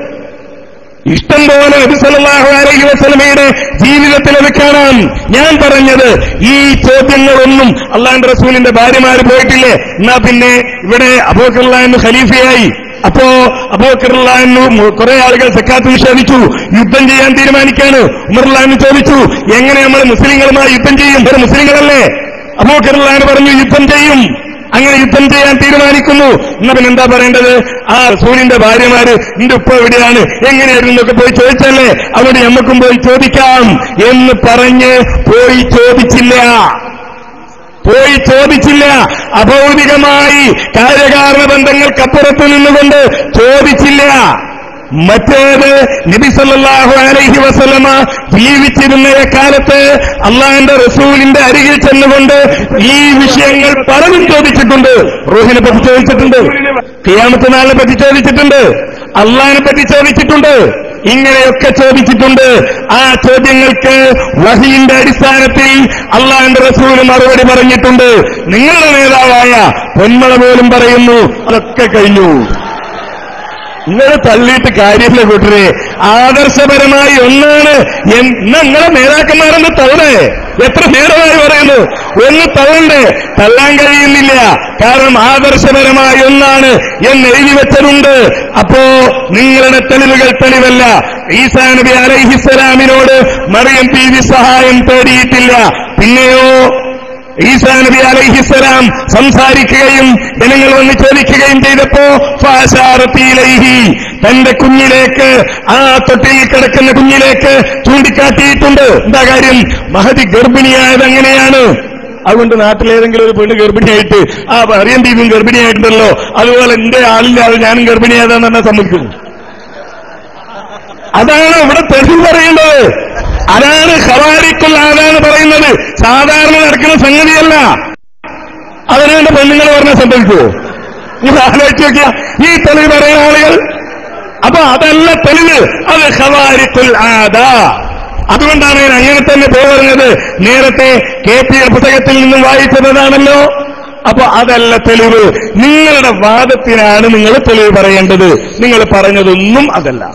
ഇഷ്ടം പോലെ നബി സല്ലല്ലാഹു അലൈഹി വസല്ലമയുടെ ജീവിതത്തിൽ അത് കാണാം ഞാൻ പറഞ്ഞത് ഈ ചോദ്യങ്ങളൊന്നും അള്ളാന്റെ റസൂലിന്റെ ഭാര്യമാര് പോയിട്ടില്ലേ എന്നാ പിന്നെ ഇവിടെ അബൂക്കർലാന്ന് ഖലീഫയായി അപ്പോ അബൂക്കർലാന്നു കുറെ ആളുകൾ സക്കാത്ത് നിഷേധിച്ചു യുദ്ധം ചെയ്യാൻ തീരുമാനിക്കാണ് ഉമർലാന്ന് ചോദിച്ചു എങ്ങനെ നമ്മൾ മുസ്ലിങ്ങളുമായി യുദ്ധം ചെയ്യും ഒരു മുസ്ലിങ്ങളല്ലേ അബൂക്കർലാന്ന് പറഞ്ഞു യുദ്ധം ചെയ്യും അങ്ങനെ യുദ്ധം ചെയ്യാൻ തീരുമാനിക്കുന്നു എന്നാ പിന്നെ എന്താ പറയേണ്ടത് ആ റസൂലിന്റെ ഭാര്യമാര് നിന്റെ ഉപ്പ എവിടെയാണ് എങ്ങനെയായിരുന്നു എന്നൊക്കെ പോയി ചോദിച്ചല്ലേ അവിടെ നമ്മക്കും പോയി ചോദിക്കാം എന്ന് പറഞ്ഞ് പോയി ചോദിച്ചില്ല പോയി ചോദിച്ചില്ല അഭൗതികമായി കാര്യകാരണ ബന്ധങ്ങൾക്കപ്പുറത്ത് നിന്നുകൊണ്ട് ചോദിച്ചില്ല മറ്റേത് നബി സല്ലല്ലാഹു അലൈഹി വസല്ലമ ജീവിച്ചിരുന്ന കാലത്ത് അള്ളാഹിന്റെ റസൂലിന്റെ അരികിൽ ചെന്നുകൊണ്ട് ഈ വിഷയങ്ങൾ പലതും ചോദിച്ചിട്ടുണ്ട് റൂഹിനെ പറ്റി ചോദിച്ചിട്ടുണ്ട് കിയാമത്ത് നാളിനെ പറ്റി ചോദിച്ചിട്ടുണ്ട് അള്ളാഹിനെ പറ്റി ചോദിച്ചിട്ടുണ്ട് ഇങ്ങനെയൊക്കെ ചോദിച്ചിട്ടുണ്ട് ആ ചോദ്യങ്ങൾക്ക് വഹിന്റെ അടിസ്ഥാനത്തിൽ അള്ളാഹിന്റെ റസൂല് മറുപടി പറഞ്ഞിട്ടുണ്ട് നിങ്ങളുടെ നേതാവായ പൊന്മള പോലും പറയുന്നു അതൊക്കെ കഴിഞ്ഞു നിങ്ങൾ തള്ളിയിട്ട് കാര്യമില്ല കൂട്ടരെ ആദർശപരമായി ഒന്നാണ് എൻ- എന്നാ നിങ്ങളെ നേതാക്കന്മാരെന്ന് തള്ളേ എത്ര നേരമായി പറയുന്നു ഒന്ന് തള്ളണ്ടേ തള്ളാൻ കഴിയുന്നില്ല കാരണം ആദർശപരമായി ഒന്നാണ് എന്ന് എഴുതി വെച്ചതുണ്ട് അപ്പോ നിങ്ങളുടെ തെളിവുകൾ തെളിവല്ല ഈസാ നബി അലൈഹിസ്സലാമിനോട് മറിയം പി വി സഹായം തേടിയിട്ടില്ല പിന്നെയോ ഈസാ നബി അലൈഹിസ്സലാം സംസാരിക്കുകയും ജനങ്ങൾ വന്ന് ചോദിക്കുകയും ചെയ്തപ്പോ ഫാശാറത്തിയിലൈഹി തന്റെ കുഞ്ഞിലേക്ക് ആ തൊട്ടിൽ കിടക്കുന്ന കുഞ്ഞിലേക്ക് ചൂണ്ടിക്കാട്ടിയിട്ടുണ്ട് എന്താ കാര്യം മഹതി ഗർഭിണിയായത് എങ്ങനെയാണ് അതുകൊണ്ട് നാട്ടിലേതെങ്കിലും ഒരു പെണ്ണ് ഗർഭിണിയായിട്ട് ആ അറിയൻ ദീപും ഗർഭിണിയായിട്ടുണ്ടല്ലോ അതുപോലെ എന്റെ ആളില്ലാതെ ഞാനും ഗർഭിണിയായതാന്ന് തന്നെ സമ്മതിക്കുന്നു അതാണ് ഇവിടെ തെളിവ് പറയുന്നത് അതാണ് ഖവാരിക്കുൽ ആദാന്ന് പറയുന്നത് സാധാരണ നടക്കുന്ന സംഗതിയല്ല അതിനുവേണ്ട പെണ്ണുങ്ങൾ പറഞ്ഞാൽ സംഭവിക്കുമോ നിങ്ങൾ ആലോചിച്ച് നോക്കിയ ഈ തെളിവ് പറയുന്ന ആളുകൾ അപ്പൊ അതല്ല തെളിവ് അത് ഖവാരിക്കുൽ ആദ അതുകൊണ്ടാണ് ഞാൻ അങ്ങനെ തന്നെ പേ പറഞ്ഞത് നേരത്തെ കെ പി പുസ്തകത്തിൽ നിന്നും വായിച്ചതാണല്ലോ അപ്പൊ അതല്ല തെളിവ് നിങ്ങളുടെ വാദത്തിനാണ് നിങ്ങൾ തെളിവ് പറയേണ്ടത് നിങ്ങൾ പറഞ്ഞതൊന്നും അതല്ല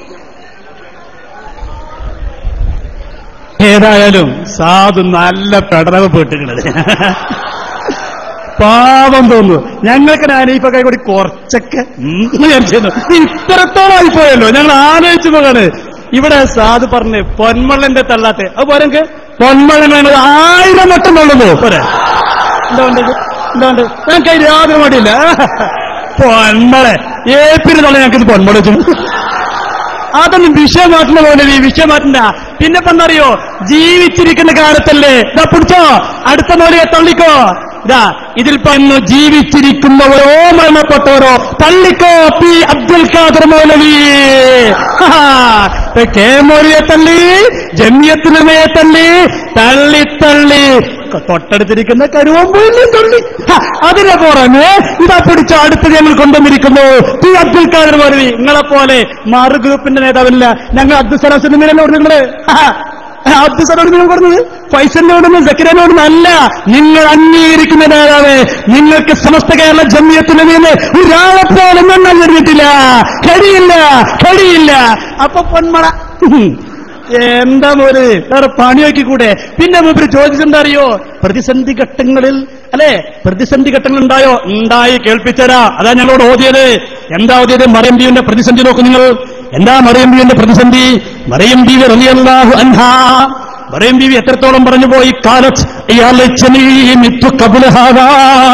ഏതായാലും സാധു നല്ല പ്രടനപ്പെട്ടിട്ടുള്ളത് പാവം തോന്നുന്നു ഞങ്ങൾക്ക് അനീഫൊക്കെ കൂടി കുറച്ചൊക്കെ ഉം എന്ന് വിചാരിച്ചിരുന്നു ഇത്രത്തോളമായി പോയല്ലോ ഞങ്ങൾ ആലോചിച്ചു പോകാണ് ഇവിടെ സാധു പറഞ്ഞ് പൊന്മള്ളന്റെ തള്ളാത്തെ അത് പോരെങ്കിൽ പൊന്മള്ളൻ വേണ്ടത് ആയിരം വട്ടം തള്ളുന്നു പോരെ എന്തുകൊണ്ട് എന്തുകൊണ്ട് ഞങ്ങൾക്ക് അതിന് യാതൊരു മടിയില്ല പൊന്മളെ ഏപ്പിന് തള്ള ഞങ്ങൾക്ക് പൊന്മള വെച്ചു അതൊന്നും വിഷയം മാറ്റുന്ന പോലെ ഈ വിഷയം മാറ്റണ്ട പിന്നെ ഇപ്പൊ എന്തറിയോ ജീവിച്ചിരിക്കുന്ന കാലത്തല്ലേ ഇതാ പിടിച്ചോ അടുത്ത മോലിയെ തള്ളിക്കോ ഇതാ ഇതിൽ പറഞ്ഞു ജീവിച്ചിരിക്കുന്നവരോ മരണപ്പെട്ടവരോ തള്ളിക്കോ പി അബ്ദുൽ ഖാദർ മൗലവി ഹാ, ഇപ്പൊ കെ മോലിയെ തള്ളി ജമിയത്തുലമയെ തള്ളി തള്ളി തള്ളി തൊട്ടടുത്തിരിക്കുന്ന കരുവമ്പൂരിനെ തള്ളി ഹാ, അതിനെ പുറമെ ഇതാ പിടിച്ച അടുത്ത് ഞങ്ങൾ കൊണ്ടുവന്നിരിക്കുന്നു പി അബ്ദുൽ ഖാദർ മൗലവി നിങ്ങളെ പോലെ മാറു ഗ്രൂപ്പിന്റെ നേതാവില്ല ഞങ്ങൾ അബ്ദുൽ സലാം സിനിമയിലല്ലേ നിങ്ങള് അബ്ദുസലോട് നിങ്ങൾ പറഞ്ഞത് ഫൈസലിനോടൊന്നും സക്കിരനോടൊന്നും അല്ല നിങ്ങൾ അംഗീകരിക്കുന്ന നേതാവ് നിങ്ങൾക്ക് സമസ്ത കേരള ജമ്മിയത്തിന് നിന്ന് ഒരാളെ പോലും എണ്ണം കഴിഞ്ഞിട്ടില്ല കഴിയില്ല കഴിയില്ല അപ്പൊ പൊന്മള എന്താ മോര് വേറെ പണി നോക്കിക്കൂടെ പിന്നെ മൂപ്പര് ചോദിച്ചെന്താ അറിയോ പ്രതിസന്ധി ഘട്ടങ്ങളിൽ അല്ലെ പ്രതിസന്ധി ഘട്ടങ്ങൾ ഉണ്ടായോ ഉണ്ടായി കേൾപ്പിച്ചരാ അതാ ഞങ്ങളോട് ഓതിയത് എന്താ ഓതിയത് മറിയം ബീവിന്റെ പ്രതിസന്ധി നോക്കൂ നിങ്ങൾ എന്താ മറിയം ബീവിന്റെ പ്രതിസന്ധി മറിയം ബീവി റളിയല്ലാഹു അൻഹാ മറിയം ബീവി എത്രത്തോളം പറഞ്ഞു പോയി കാലത്ത് ഇയാളെ മിത്തു കബുലഹാവാ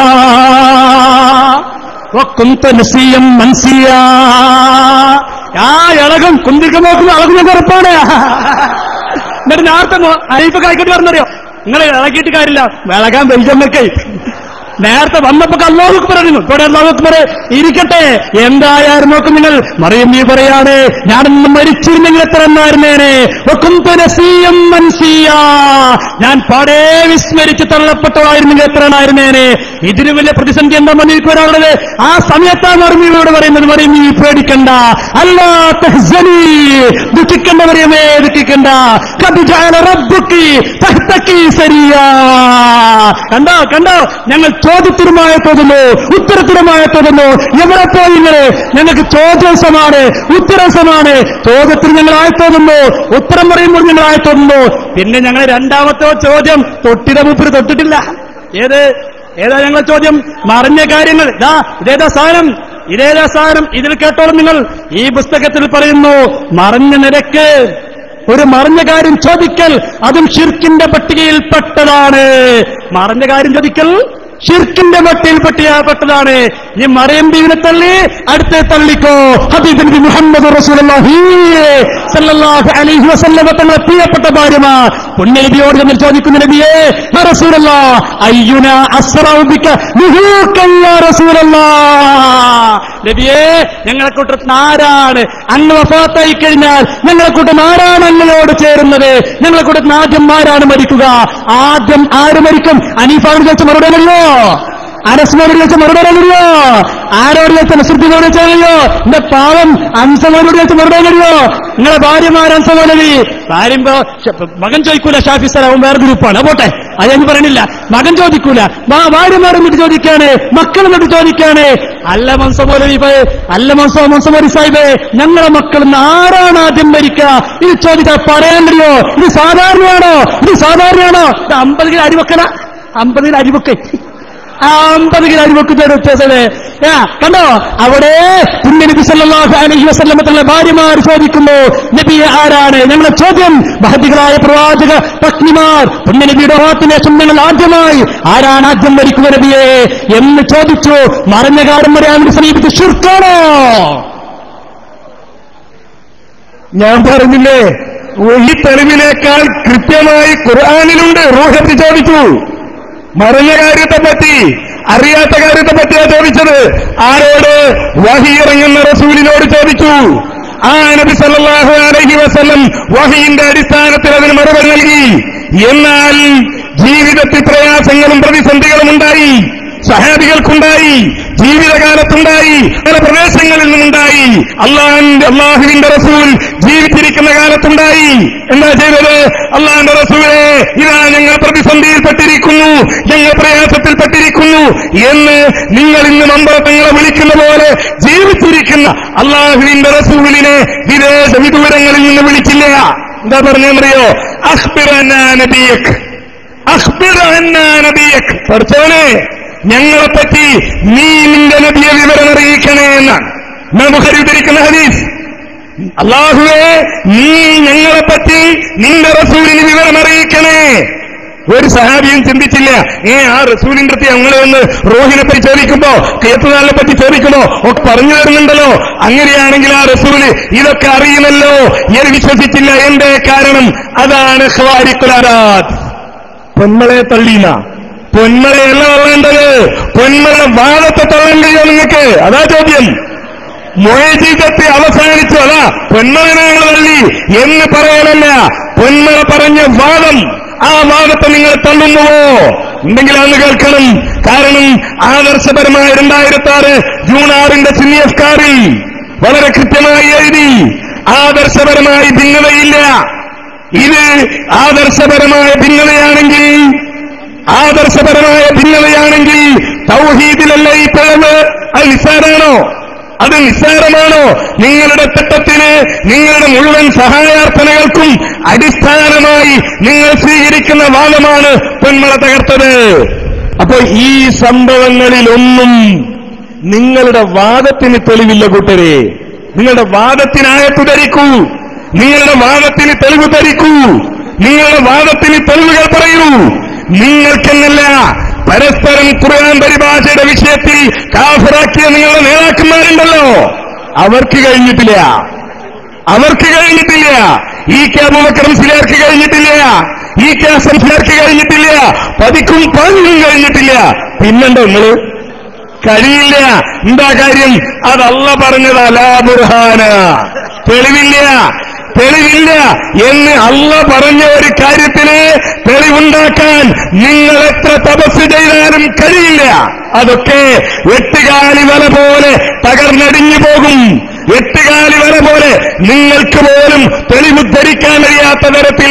وكنت نسيا منسيا ആ ഇളകും കുന്തിരിക്ക നോക്കുന്ന ഇളകുന്ന ഉറപ്പാണ് എന്നിട്ട് നേരത്തെ അരീഫ് കായ്ക്കോട്ട് പറഞ്ഞറിയോ നിങ്ങൾ ഇളകിയിട്ട് കാര്യമില്ല വിളകാൻ വെൽജമ്മക്കേ നേരത്തെ വന്നപ്പോ അള്ളാഹുക്ക് പറയുന്നു ഇവിടെ അള്ളാഹുക്ക് പറ ഇരിക്കട്ടെ എന്തായാലും നോക്കും നിങ്ങൾ മറിയം നീ പറയാണ് ഞാനൊന്ന് മരിച്ചിരുന്നെങ്കിൽ എത്ര എന്നായിരുന്നേനെ നസീയം മൻസിയ ഞാൻ പാടേ വിസ്മരിച്ച് തള്ളപ്പെട്ടതായിരുന്നെങ്കിൽ എത്ര എണ്ണായിരുന്നേനെ ഇതിന് വലിയ പ്രതിസന്ധി എന്താ മണിക്ക് വരാനുള്ളത് ആ സമയത്താണ് മറിമിയോട് പറയുന്നത് മറിയം നീ പേടിക്കണ്ട അല്ലാ തഹ്സനി ദുഃഖിക്കണ്ട മറിയമേ ദുഃഖിക്കണ്ട കബിജാല റബ്ബുക്കി തഹ്തക്കി സരിയാ കണ്ടോ കണ്ടോ ഞങ്ങൾ ചോദ്യത്തിനുമായ തോന്നുന്നു ഉത്തരത്തിനുമായ തോന്നുന്നു എവിടെ പോയി നിങ്ങള് ഞങ്ങൾക്ക് ചോദ്യസമാണ് ഉത്തരസമാണ് ചോദ്യത്തിന് ഞങ്ങളായി തോന്നുന്നു ഉത്തരം പറയുമ്പോൾ ഞങ്ങളായി തോന്നുന്നു പിന്നെ ഞങ്ങൾ രണ്ടാമത്തെ ചോദ്യം തൊട്ടിട മുപ്പിന് തൊട്ടിട്ടില്ല ഏത് ഏതാ ഞങ്ങളെ ചോദ്യം മറിഞ്ഞ കാര്യങ്ങൾ ഇതാ ഇതേതാ സാധനം ഇതേതാ സാധനം ഇതിൽ കേട്ടോളും നിങ്ങൾ ഈ പുസ്തകത്തിൽ പറയുന്നു മറിഞ്ഞ നിരക്ക് ഒരു മറിഞ്ഞ കാര്യം ചോദിക്കൽ അതും ഷിർക്കിന്റെ പട്ടികയിൽപ്പെട്ടതാണ് മറിഞ്ഞ കാര്യം ചോദിക്കൽ ഷിർക്കിന്റെ പട്ടികയിൽ പട്ടികപ്പെട്ടതാണ് ഈ മറിയം ബീവിനെ തള്ളി അടുത്ത് തള്ളിക്കോ ഹബീബ് നബി മുഹമ്മദ് റസൂലുള്ളാഹി സല്ലല്ലാഹു അലൈഹി വസല്ലമ തങ്ങളെ പ്രിയപ്പെട്ട ഭാര്യമാർ പുണ്യനബിയോട് നമ്മൾ ചോദിക്കുന്ന നബിയേ യാ റസൂലല്ലാ അയ്യുന അസ്റഉ ബിക നുഹൂക്കൻ യാ റസൂലല്ലാ നബിയേ ഞങ്ങളെ കൂട്ടത്തിൽ ആരാണ് അങ്ങ് വഫാത്തായി കഴിഞ്ഞാൽ ഞങ്ങളെ കൂട്ടം ആരാണ് അങ്ങയോട് ചേരുന്നത് ഞങ്ങളെ കൂട്ടത്തിൽ ആദ്യം ആരാണ് മരിക്കുക ആദ്യം ആര് മരിക്കും അനീഫാവിന് ചോദിച്ച മറുപടി അല്ലല്ലോ അനസ്മോട് ചോദിച്ച മറുപടി അല്ലല്ലോ ആരോട് ചോദിച്ച നസുദ്ദീനോട് ചോദിച്ചോ എന്റെ പാവം അൻസമോനോട് ചോദിച്ച മറുപടി അല്ലല്ലോ നിങ്ങളെ ഭാര്യമാർ അൻസമോനവി ഭാര്യമ്പോ മകൻ ചോദിക്കൂല ഷാഫി സ്ഥലവും വേറെ ഗ്രൂപ്പാണ് പോട്ടെ അത് ഞാൻ പറയണില്ല മകൻ ചോദിക്കൂല ഭാ- ഭാര്യമാർ എന്നിട്ട് ചോദിക്കാണ് മക്കൾ എന്നിട്ട് ചോദിക്കാണ് അല്ല മൻസമോലവി അല്ല മൻസോ മൻസമോലി സാഹിബേ ഞങ്ങളെ മക്കൾ നിന്ന് ആരാണ് ആദ്യം മരിക്കുക ഇത് ചോദിച്ചാൽ പറയാൻ കഴിയോ ഇത് സാധാരണയാണോ ഇത് സാധാരണയാണോ ഇത് അമ്പത് കിലോ അരിവക്കല അമ്പത് കിലോ അരിവക്ക് ആ അമ്പത് കിലോ അരിവക്കുന്ന വ്യത്യാസമേ ആ കണ്ടോ അവിടെ പുണ്യനബി സല്ലല്ലാഹു അലൈഹി വസല്ലമ തങ്ങളെ ഭാര്യമാർ ചോദിക്കുന്നു നബിയെ ആരാണ് ഞങ്ങളുടെ ചോദ്യം മഹതികളായ പ്രവാചക പത്നിമാർ പുണ്യനബിയുടെ വാത്തിന് ശേഷം ഞങ്ങൾ ആദ്യമായി ആരാണ് ആദ്യം മരിക്കുക നബിയെ എന്ന് ചോദിച്ചു മറഞ്ഞ കാര്യം വരെ സമീപിച്ച് ശുർക്കാണോ ഞാൻ പറഞ്ഞില്ലേ ഈ തെളിവിനേക്കാൾ കൃത്യമായി ഖുർആാനിലുണ്ട് റൂഹത്ത് ചോദിച്ചു മറിഞ്ഞ കാര്യത്തെ പറ്റി അറിയാത്ത കാര്യത്തെ പറ്റിയാ ചോദിച്ചത് ആരോട് വഹി ഇറങ്ങുന്ന റസൂലിനോട് ചോദിച്ചു ആ നബി സല്ലല്ലാഹു അലൈഹി വസല്ലം വഹിന്റെ അടിസ്ഥാനത്തിൽ അതിന് മറുപടി നൽകി എന്നാൽ ജീവിതത്തിൽ പ്രയാസങ്ങളും പ്രതിസന്ധികളും ഉണ്ടായി സഹാബികൾക്കുണ്ടായി ജീവിതകാലത്തുണ്ടായി പല പ്രദേശങ്ങളിൽ നിന്നുണ്ടായി അള്ളാഹിന്റെ അള്ളാഹുവിന്റെ റസൂൽ ജീവിച്ചിരിക്കുന്ന കാലത്തുണ്ടായി എന്താ ചെയ്തത് അള്ളാഹിന്റെ റസൂലെ ഇതാ ഞങ്ങൾ പ്രതിസന്ധിയിൽപ്പെട്ടിരിക്കുന്നു ഞങ്ങൾ പ്രയാസത്തിൽപ്പെട്ടിരിക്കുന്നു എന്ന് നിങ്ങൾ ഇന്ന് മമ്പളത്തങ്ങളെ വിളിക്കുന്ന പോലെ ജീവിച്ചിരിക്കുന്ന അള്ളാഹുവിന്റെ റസൂലിനെ വിദേശ വിദൂരങ്ങളിൽ നിന്ന് വിളിച്ചില്ല എന്താ പറഞ്ഞറിയോ അഹ്ബിറനബിയക് അഹ്ബിറനബിയക് പഠിച്ചവനെ ഞങ്ങളെപ്പറ്റി നീ നിന്റെ നബിയെ വിവരം അറിയിക്കണേ എന്നാണ് നമുക്ക് ഉദ്ധരിക്കുന്ന ഹദീസ് അള്ളാഹുവേ നീ ഞങ്ങളെപ്പറ്റി നിന്റെ റസൂലിന് വിവരം അറിയിക്കണേ ഒരു സഹാബിയും ചിന്തിച്ചില്ല ഏ ആ റസൂലിന്റെ അടുത്ത് ഞങ്ങളെ ഒന്ന് റോഹിനെ പറ്റി ചോദിക്കുമ്പോ കേത്തുനാളിനെ പറ്റി ചോദിക്കുമ്പോ ഒക്കെ പറഞ്ഞു തരുന്നുണ്ടല്ലോ അങ്ങനെയാണെങ്കിൽ ആ റസൂല് ഇതൊക്കെ അറിയുമല്ലോ എന്ന് വിശ്വസിച്ചില്ല എന്റെ കാരണം അതാണ് ഖ്വാരിക്കുലാരാത് പൊന്മളയെ തള്ളീന പൊന്മളയല്ല തള്ളേണ്ടത് പൊന്മള വാദത്തെ തള്ളാൻ കഴിയോ നിങ്ങൾക്ക് അതാ ചോദ്യം മൊയജീതത്തെ അവസാനിച്ചു അതാ പൊന്മളനെ നിങ്ങൾ തള്ളി എന്ന് പറയലല്ല പൊന്മള പറഞ്ഞ വാദം ആ വാദത്തെ നിങ്ങൾ തള്ളുന്നുവോ ഉണ്ടെങ്കിൽ അന്ന് കേൾക്കണം കാരണം ആദർശപരമായ രണ്ടായിരത്തി ആറ് ജൂൺ ആറിന്റെ ചിന്നിയസ്കാറിൽ വളരെ കൃത്യമായി എഴുതി ആദർശപരമായി ഭിന്നതയില്ല ഇത് ആദർശപരമായ ഭിന്നതയാണെങ്കിൽ ആദർശപരമായ ഭിന്നതയാണെങ്കിൽ തൗഹീദിലല്ല ഈ പിഴവ് അത് നിസ്സാരാണോ അത് നിസ്സാരമാണോ നിങ്ങളുടെ തിട്ടത്തിന് നിങ്ങളുടെ മുഴുവൻ സഹായാർത്ഥനകൾക്കും അടിസ്ഥാനമായി നിങ്ങൾ സ്വീകരിക്കുന്ന വാദമാണ് പൊന്മള തകർത്തത് അപ്പൊ ഈ സംഭവങ്ങളിലൊന്നും നിങ്ങളുടെ വാദത്തിന് തെളിവില്ല കൂട്ടരെ നിങ്ങളുടെ വാദത്തിനായത്ത് ധരിക്കൂ നിങ്ങളുടെ വാദത്തിന് തെളിവ് ധരിക്കൂ നിങ്ങളുടെ വാദത്തിന് തെളിവുകൾ പറയൂ നിങ്ങൾക്കെന്നല്ല പരസ്പരം ഖുർആൻ പരിഭാഷയുടെ വിഷയത്തിൽ കാഫറാക്കിയ നിങ്ങളുടെ നേതാക്കന്മാരുണ്ടല്ലോ അവർക്ക് കഴിഞ്ഞിട്ടില്ല അവർക്ക് കഴിഞ്ഞിട്ടില്ല ഈ കെ അബൂബക്കർ സിലാർക്ക് കഴിഞ്ഞിട്ടില്ല ഈ കെ ഹസൻ സിലാർക്ക് കഴിഞ്ഞിട്ടില്ല പതിക്കും പതിനും കഴിഞ്ഞിട്ടില്ല പിന്നെണ്ടോ നിങ്ങള് കഴിയില്ല എന്താ കാര്യം അതല്ല പറഞ്ഞത് അലാ ബുർഹാന തെളിവില്ല തെളിവില്ല എന്ന് അല്ല പറഞ്ഞ ഒരു കാര്യത്തിന് തെളിവുണ്ടാക്കാൻ നിങ്ങൾ എത്ര തപസ് ചെയ്താലും കഴിയില്ല അതൊക്കെ എട്ടുകാലി വല പോലെ തകർന്നടിഞ്ഞു പോകും എട്ടുകാലി വല പോലെ നിങ്ങൾക്ക് പോലും തെളിവുദ്ധരിക്കാൻ കഴിയാത്ത തരത്തിൽ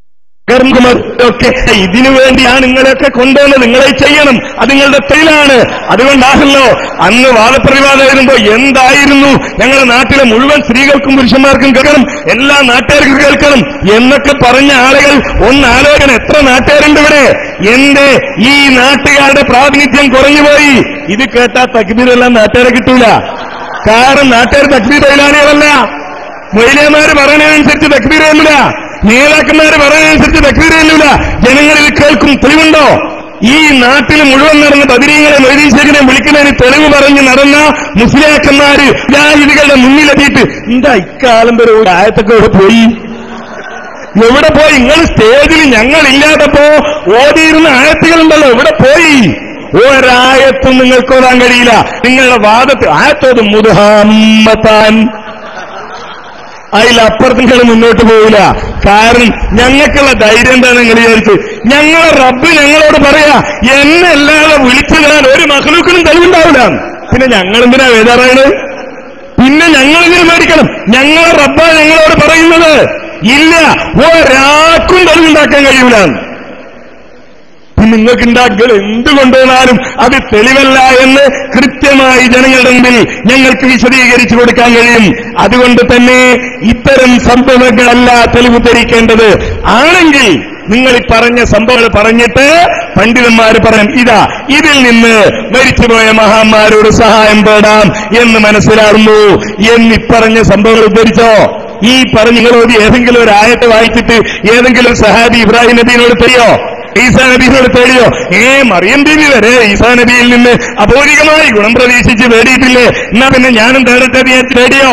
ഒക്കെ ഇതിനു വേണ്ടിയാണ് നിങ്ങളെയൊക്കെ കൊണ്ടുവന്നത് നിങ്ങളെ ചെയ്യണം അത് നിങ്ങളുടെ തൊഴിലാണ് അതുകൊണ്ടാണല്ലോ അന്ന് വാദപ്രതിവാദം വരുമ്പോ എന്തായിരുന്നു ഞങ്ങളുടെ നാട്ടിലെ മുഴുവൻ സ്ത്രീകൾക്കും പുരുഷന്മാർക്കും കേൾക്കണം എല്ലാ നാട്ടുകാർക്കും കേൾക്കണം എന്നൊക്കെ പറഞ്ഞ ആളുകൾ ഒന്ന് ആലോചന എത്ര നാട്ടുകാരുണ്ട് ഇവിടെ എന്റെ ഈ നാട്ടുകാരുടെ പ്രാതിനിധ്യം കുറഞ്ഞുപോയി ഇത് കേട്ടാ തക്ബീരെല്ലാം നാട്ടുകാരെ കിട്ടൂല കാരണം നാട്ടുകാർ തക്ബീർ തൊഴിലാളികളല്ല മൊയിലേമാര് പറയുന്നതനുസരിച്ച് തക്ബീർ ചെല്ലില്ല നേതാക്കന്മാര് പറയുന്നതനുസരിച്ച് തക്ബീർ ചെല്ലില്ല ജനങ്ങളിൽ കേൾക്കും തെളിവുണ്ടോ ഈ നാട്ടിൽ മുഴുവൻ നടന്ന ബദിരീങ്ങളെ മൊയ്തീശേഖനെ വിളിക്കുന്നതിന് തെളിവ് പറഞ്ഞ് നടന്ന മുസ്ലിയാക്കന്മാര് ജാഹിദികളുടെ മുന്നിലെത്തിയിട്ട് എന്താ ഇക്കാലം വരെ ഒരു ആയത്തൊക്കെ ഇവിടെ പോയി എവിടെ പോയി നിങ്ങൾ സ്റ്റേജിൽ ഞങ്ങളില്ലാത്തപ്പോ ഓടിയിരുന്ന ആയത്തുകളുണ്ടല്ലോ എവിടെ പോയി ഒരായത്തും നിങ്ങൾക്ക് ഓടാൻ കഴിയില്ല നിങ്ങളുടെ വാദത്തിൽ ആയത്തോട് മുതുഹാമ്മത്താൻ അതിലപ്പുറത്ത് നിങ്ങൾ മുന്നോട്ട് പോവില്ല കാരണം ഞങ്ങൾക്കുള്ള ധൈര്യം എന്താ നിങ്ങൾ വിചാരിച്ച് ഞങ്ങളെ റബ്ബ് ഞങ്ങളോട് പറയാ എന്നല്ലാതെ വിളിച്ചു തരാൻ ഒരു മഹലൂക്കിനും തെളിവുണ്ടാവില്ല പിന്നെ ഞങ്ങൾ എന്തിനാ വേദാറായത് പിന്നെ ഞങ്ങൾ ഇതിന് മേടിക്കണം ഞങ്ങളെ റബ്ബ ഞങ്ങളോട് പറയുന്നത് ഇല്ല ഒരാൾക്കും തെളിവുണ്ടാക്കാൻ കഴിയൂല നിങ്ങൾക്ക് ഉണ്ടാക്കുക എന്ത് കൊണ്ടുവന്നാലും അത് തെളിവല്ല എന്ന് കൃത്യമായി ജനങ്ങളുടെ മുമ്പിൽ ഞങ്ങൾക്ക് വിശദീകരിച്ചു കൊടുക്കാൻ കഴിയും അതുകൊണ്ട് തന്നെ ഇത്തരം സംഭവങ്ങളല്ല തെളിവ് ധരിക്കേണ്ടത് ആണെങ്കിൽ നിങ്ങൾ ഈ പറഞ്ഞ സംഭവങ്ങൾ പറഞ്ഞിട്ട് പണ്ഡിതന്മാർ പറയാം ഇതാ ഇതിൽ നിന്ന് മരിച്ചുപോയ മഹാന്മാരോട് സഹായം തേടാം എന്ന് മനസ്സിലാകുന്നു എന്നിപ്പറഞ്ഞ സംഭവങ്ങൾ ഉദ്ധരിച്ചോ ഈ പറഞ്ഞ നിങ്ങളോട് ഏതെങ്കിലും ഒരു ആയത്ത് വായിച്ചിട്ട് ഏതെങ്കിലും സഹാബി ഇബ്രാഹിം നബീനോട് തെളിയോ ഈസാ നബിയോട് തേടിയോ ഏ മറിയം ബീവി വരെ ഈസാ നബിയിൽ നിന്ന് അപൗരികമായി ഗുണം പ്രതീക്ഷിച്ച് തേടിയിട്ടില്ലേ എന്നാ പിന്നെ ഞാനും തേടട്ടെ വിചാരിച്ച് തേടിയോ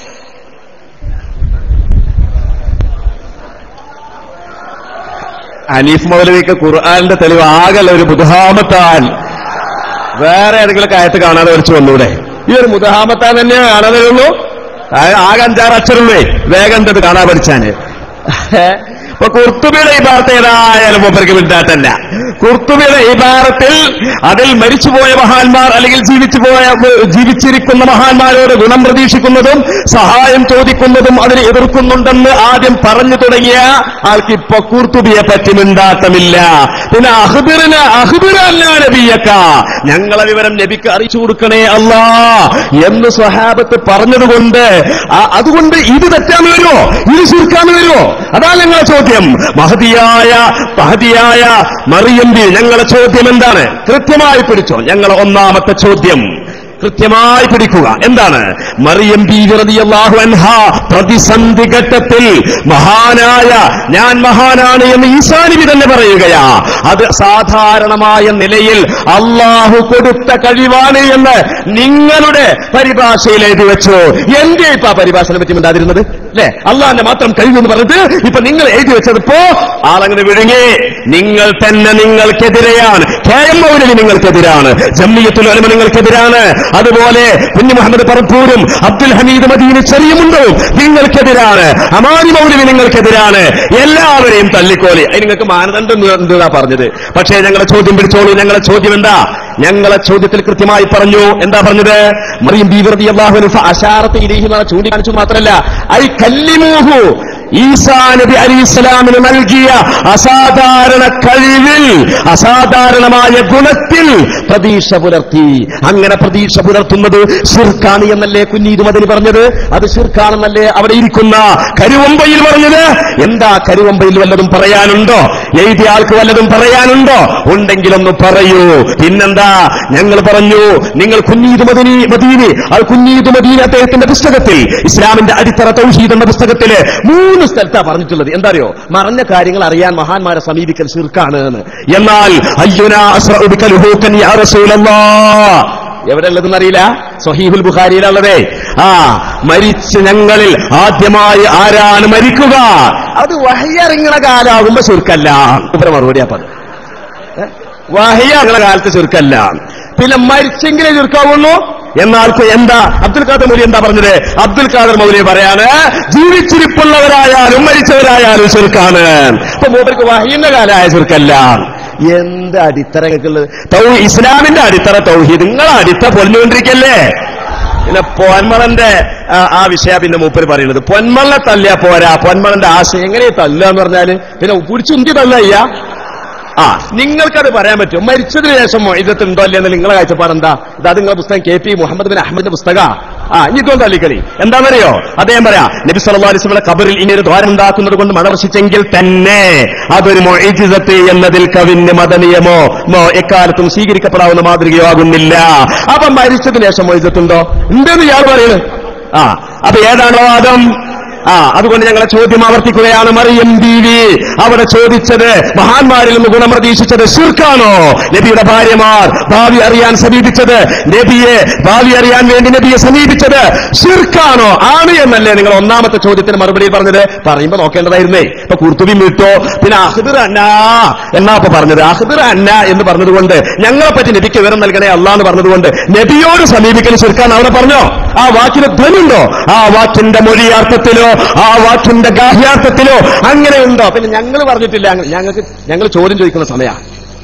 അനീഫ് മൗലവിക്ക് ഖുർആാനിന്റെ തെളിവ് ആകെ ഒരു മുതഹാമത്താൻ വേറെ ഏതെങ്കിലും ആയത്ത് കാണാതെ വരച്ചു വന്നൂടെ ഈ ഒരു മുതഹാമത്താൻ തന്നെ കാണാതെ ഉള്ളൂ ആ- ആകെ അഞ്ചാറ് അക്ഷരമുള്ളേ വേഗം എന്തത് കാണാൻ പഠിച്ചാന് ഇപ്പൊ കുർത്തുബിയുടെ ഇബാറത്ത് ഏതായാലും മൂപ്പർക്ക് വിട്ടാട്ടല്ല കുർത്തുബിയുടെ ഇബാറത്തിൽ അതിൽ മരിച്ചുപോയ മഹാന്മാർ അല്ലെങ്കിൽ ജീവിച്ചു പോയ ജീവിച്ചിരിക്കുന്ന മഹാന്മാരോട് ഗുണം പ്രതീക്ഷിക്കുന്നതും സഹായം ചോദിക്കുന്നതും അതിനെ എതിർക്കുന്നുണ്ടെന്ന് ആദ്യം പറഞ്ഞു തുടങ്ങിയ ആൾക്ക് ഇപ്പൊ കുർത്തുബിയെ പറ്റി മിണ്ടാട്ടമില്ല പിന്നെ അഹ്ബിറിന് അഹ്ബിറല്ല നബിയക്ക ഞങ്ങളെ വിവരം നബിക്ക് അറിയിച്ചു കൊടുക്കണേ അല്ലാ എന്ന് സ്വഹാബത്ത് പറഞ്ഞതുകൊണ്ട് ആ- അതുകൊണ്ട് ഇത് തെറ്റാന്ന് വരുമോ ഇത് ചുരുക്കാന്ന് വരുമോ അതാ ഞങ്ങളെ ചോദ്യം മഹതിയായ മഹതിയായ മറിയമ്പി ഞങ്ങളെ ചോദ്യം എന്താണ് കൃത്യമായി പിടിച്ചോ ഞങ്ങളെ ഒന്നാമത്തെ ചോദ്യം കൃത്യമായി പിടിക്കുക എന്താണ് മറിയം ബീവിറതിയല്ലാഹു അൻഹ പ്രതിസന്ധി ഘട്ടത്തിൽ മഹാനായ ഞാൻ മഹാനാണ് എന്ന് ഈസാനിബി തന്നെ പറയുകയാ അത് സാധാരണമായ നിലയിൽ അള്ളാഹു കൊടുത്ത കഴിവാണ് എന്ന് നിങ്ങളുടെ പരിഭാഷയിൽ എഴുതി വെച്ചു എന്റെ ഇപ്പൊ ആ പരിഭാഷനെ പറ്റി മിണ്ടാതിരുന്നത് അല്ലെ അള്ളാഹിന്റെ മാത്രം കഴിവെന്ന് പറഞ്ഞിട്ട് ഇപ്പൊ നിങ്ങൾ എഴുതി വെച്ചതിപ്പോ ആളങ്ങനെ വിഴുങ്ങി നിങ്ങൾ തന്നെ നിങ്ങൾക്കെതിരെയാണ് കെ എം മൗലവി നിങ്ങൾക്കെതിരാണ് ജമ്മിയത്തുൽ ഉലമ നിങ്ങൾക്കെതിരാണ് അതുപോലെ കുഞ്ഞു മുഹമ്മദ് പറപ്പൂരും അബ്ദുൽ ഹമീദ് മദീന് ചെറിയമുണ്ടവും നിങ്ങൾക്കെതിരാണ് അമാനി മൗലവി നിങ്ങൾക്കെതിരാണ് എല്ലാവരെയും തള്ളിക്കോലി അത് നിങ്ങൾക്ക് മാനദണ്ഡം എന്താ പറഞ്ഞത് പക്ഷേ ഞങ്ങളെ ചോദ്യം പിടിച്ചോളൂ ഞങ്ങളെ ചോദ്യം എന്താ ഞങ്ങളെ ചോദ്യത്തിൽ കൃത്യമായി പറഞ്ഞു എന്താ പറഞ്ഞത് മറിയം ബീവൃതി അള്ളാഹുനു അശാറത്ത് ഇലേഹി ചൂണ്ടിക്കാണിച്ചു മാത്രമല്ല ഐ കല്ലിമൂഹു ഈസാ നബി അലി ഇസ്ലാമിന് നൽകിയ അസാധാരണ കഴിവിൽ അസാധാരണമായ ഗുണത്തിൽ പ്രതീക്ഷ പുലർത്തി അങ്ങനെ പ്രതീക്ഷ പുലർത്തുന്നത് ഷിർക്കാണ് എന്നല്ലേ കുഞ്ഞീത് മതിന് പറഞ്ഞത് അത് ഷിർക്കാണെന്നല്ലേ അവിടെ ഇരിക്കുന്ന കരുവമ്പയിൽ പറഞ്ഞത് എന്താ കരുവമ്പയിൽ വല്ലതും പറയാനുണ്ടോ എഴുതിയ ആൾക്ക് വല്ലതും പറയാനുണ്ടോ ഉണ്ടെങ്കിലൊന്ന് പറയൂ പിന്നെന്താ ഞങ്ങൾ പറഞ്ഞു നിങ്ങൾ കുഞ്ഞീത് മദീനി മദീനി അത് കുഞ്ഞീത് മദീനി അദ്ദേഹത്തിന്റെ പുസ്തകത്തിൽ ഇസ്ലാമിന്റെ അടിത്തറ തൗഹീദ് എന്ന പുസ്തകത്തില് മൂന്ന് സ്ഥലത്താ പറഞ്ഞിട്ടുള്ളത് എന്താ അറിയോ മറഞ്ഞ കാര്യങ്ങൾ അറിയാൻ മഹാന്മാരെ സമീപിക്കൽ ശിർക്കാണ് എന്ന് എന്നാൽ അയ്യുനാ അസ്റഉ ബിക ലുഹൂക്കൻ യാ റസൂലല്ലാഹ് എവിടെ ഉള്ളതെന്ന് അറിയില്ല സഹീഹുൽ ബുഖാരിയിലുള്ളതേ ആ മരിച്ച ഞങ്ങളിൽ ആദ്യമായി ആരാണ് മരിക്കുക അത് വഹയ്യറിങ്ങണ കാലാകുമ്പോ ചുരുക്കല്ല ഇവരെ മറുപടി അപ്പത് വഹയ്യറിങ്ങണ കാലത്ത് ചുരുക്കല്ല പിന്നെ മരിച്ചെങ്കിലേ ചുരുക്കാവുള്ളൂ എന്നാൽ ഇപ്പൊ എന്താ അബ്ദുൽ ഖാദർ മൗലി എന്താ പറഞ്ഞത് അബ്ദുൽ ഖാദർ മൗലി പറയാണ് ജീവിച്ചിരിപ്പുള്ളവരായാലും മരിച്ചവരായാലും ചുരുക്കാണ് അപ്പൊ മൂപ്പർക്ക് വഹീന്റെ കാലായ ചുരുക്കല്ല എന്ത് അടിത്തറകളുള്ളത് തൗ ഇസ്ലാമിന്റെ അടിത്തറ തൗഹീദ് നിങ്ങളെ അടിത്തറ പൊലിഞ്ഞുകൊണ്ടിരിക്കല്ലേ പിന്നെ പൊന്മളന്റെ ആ, ആ വിഷയ പിന്നെ മൂപ്പര് പറയുന്നത് പൊന്മളനെ തല്ലിയാ പോരാ പൊന്മളന്റെ ആശയം എങ്ങനെ തല്ലുക എന്ന് പറഞ്ഞാല് പിന്നെ പിടിച്ചുന്തി തല്ലയ്യ ആ നിങ്ങൾക്കത് പറയാൻ പറ്റും മരിച്ചതിന് ശേഷം ഇതത്തുണ്ടോ അല്ലെന്ന് നിങ്ങളെ കാഴ്ചപ്പാട് എന്താ ഇത് അത് നിങ്ങളുടെ പുസ്തകം കെ പി മുഹമ്മദ് ബിൻ അഹമ്മദിന്റെ പുസ്തക ആ ഇനിക്കൊന്നും തല്ലിക്കളി എന്താണെന്നറിയോ അദ്ദേഹം പറയാ നബി സല്ലല്ലാഹു അലൈഹി വസല്ലം കബറിൽ ഇനി ഒരു ദ്വാരം ഉണ്ടാക്കുന്നത് കൊണ്ട് മണവർഷിച്ചെങ്കിൽ തന്നെ അതൊരു മൊഴിജിസത്ത് എന്നതിൽ കവിന് മതനിയമോ മോ എക്കാലത്തും സ്വീകരിക്കപ്പെടാവുന്ന മാതൃകയോ ആകുന്നില്ല അപ്പൊ മരിച്ചതിന് ശേഷം മൊഴിജത്തുണ്ടോ ഉണ്ടെന്ന് ഇയാൾ പറയുന്നത് ആ അപ്പൊ ഏതാണോ വാദം ആ അതുകൊണ്ട് ഞങ്ങളെ ചോദ്യം ആവർത്തിക്കുകയാണ് മറിയം ബീവി അവിടെ ചോദിച്ചത് മഹാന്മാരിൽ നിന്ന് ഗുണം പ്രതീക്ഷിച്ചത് ശിർക്കാണോ നബിയുടെ ഭാര്യമാർ ഭാവി അറിയാൻ സമീപിച്ചത് നബിയെ ഭാവി അറിയാൻ വേണ്ടി നബിയെ സമീപിച്ചത് ശിർക്കാണോ ആണ് എന്നല്ലേ നിങ്ങൾ ഒന്നാമത്തെ ചോദ്യത്തിന് മറുപടി പറഞ്ഞത് പറയുമ്പോ നോക്കേണ്ടതായിരുന്നേ ഇപ്പൊ കുർത്തുബി വിട്ടോ പിന്നെ അഹ്ദിർ അന്ന എന്നാ ഇപ്പൊ പറഞ്ഞത് അഹ്ദിർ അന്ന എന്ന് പറഞ്ഞതുകൊണ്ട് ഞങ്ങളെ പറ്റി നബിക്ക് വിവരം നൽകണേ അല്ല എന്ന് പറഞ്ഞതുകൊണ്ട് നബിയോട് സമീപിക്കൽ ശിർക്കാൻ അവിടെ പറഞ്ഞോ ആ വാക്കിന് ധ്വനിയുണ്ടോ ആ വാക്കിന്റെ മൊഴിയാർത്ഥത്തിലോ ആ വാക്കിന്റെ ഗാഹ്യാർത്ഥത്തിലോ അങ്ങനെയുണ്ടോ പിന്നെ ഞങ്ങൾ പറഞ്ഞിട്ടില്ല അങ്ങ- ഞങ്ങൾക്ക് ഞങ്ങൾ ചോദ്യം ചോദിക്കുന്ന സമയമാണ്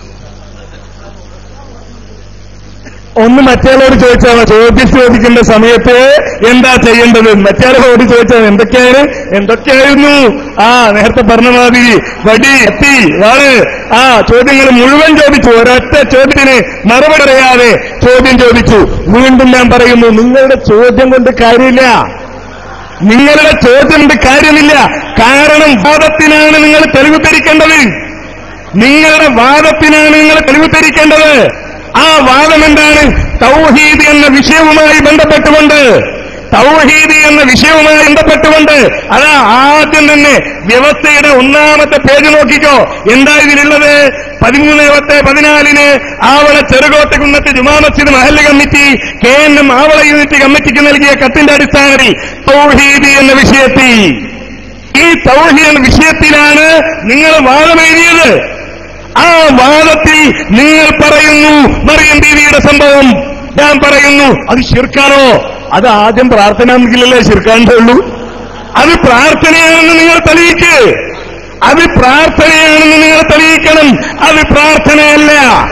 ഒന്ന് മറ്റേയാളോട് ചോദിച്ചാൽ ചോദ്യം ചോദിക്കേണ്ട സമയത്ത് എന്താ ചെയ്യേണ്ടത് മറ്റേയാളോട് ചോദിച്ചാൽ എന്തൊക്കെയാണ് എന്തൊക്കെയായിരുന്നു ആ നേരത്തെ പറഞ്ഞ മാതിരി വടി എത്തി വാള് ആ ചോദ്യങ്ങൾ മുഴുവൻ ചോദിച്ചു ഒരൊറ്റ ചോദ്യത്തിന് മറുപടി അറിയാതെ ചോദ്യം ചോദിച്ചു വീണ്ടും ഞാൻ പറയുന്നു നിങ്ങളുടെ ചോദ്യം കൊണ്ട് കാര്യമില്ല നിങ്ങളുടെ ചോദ്യം കൊണ്ട് കാര്യമില്ല കാരണം വാദത്തിനാണ് നിങ്ങൾ തെളിവ് ധരിക്കേണ്ടത് നിങ്ങളുടെ വാദത്തിനാണ് നിങ്ങൾ തെളിവ് ധരിക്കേണ്ടത് ആ വാദം എന്താണ് തൗഹീദ് എന്ന വിഷയവുമായി ബന്ധപ്പെട്ടുകൊണ്ട് തൗഹീദ് എന്ന വിഷയവുമായി ബന്ധപ്പെട്ടുകൊണ്ട് അതാ ആദ്യം തന്നെ വ്യവസ്ഥയുടെ ഒന്നാമത്തെ പേജ് നോക്കിക്കോ എന്താ ഇതിലുള്ളത് പതിമൂന്ന് പത്ത് പതിനാലിന് ആവള ചെറുകോട്ടകുന്നത്ത് ജുമാ മസ്ജിദ് മഹല്ല് committee K N M Avala unit കമ്മിറ്റിക്ക് നൽകിയ കത്തിന്റെ അടിസ്ഥാനത്തിൽ തൗഹീദ് എന്ന വിഷയത്തിൽ ഈ തൗഹീദ് എന്ന വിഷയത്തിലാണ് നിങ്ങൾ വാദമെഴുതിയത് ആ വാദത്തിൽ നിങ്ങൾ പറയുന്നു മറിയം ബീവിയുടെ സംഭവം ഞാൻ പറയുന്നു അത് ശിർക്കാണോ അത് ആദ്യം പ്രാർത്ഥനാമെങ്കിലല്ലേ ശിർക്കാണ്ടേ ഉള്ളൂ അത് പ്രാർത്ഥനയാണെന്ന് നിങ്ങൾ തെളിയിക്ക് അത് പ്രാർത്ഥനയാണെന്ന് നിങ്ങൾ തെളിയിക്കണം അത് പ്രാർത്ഥനയല്ല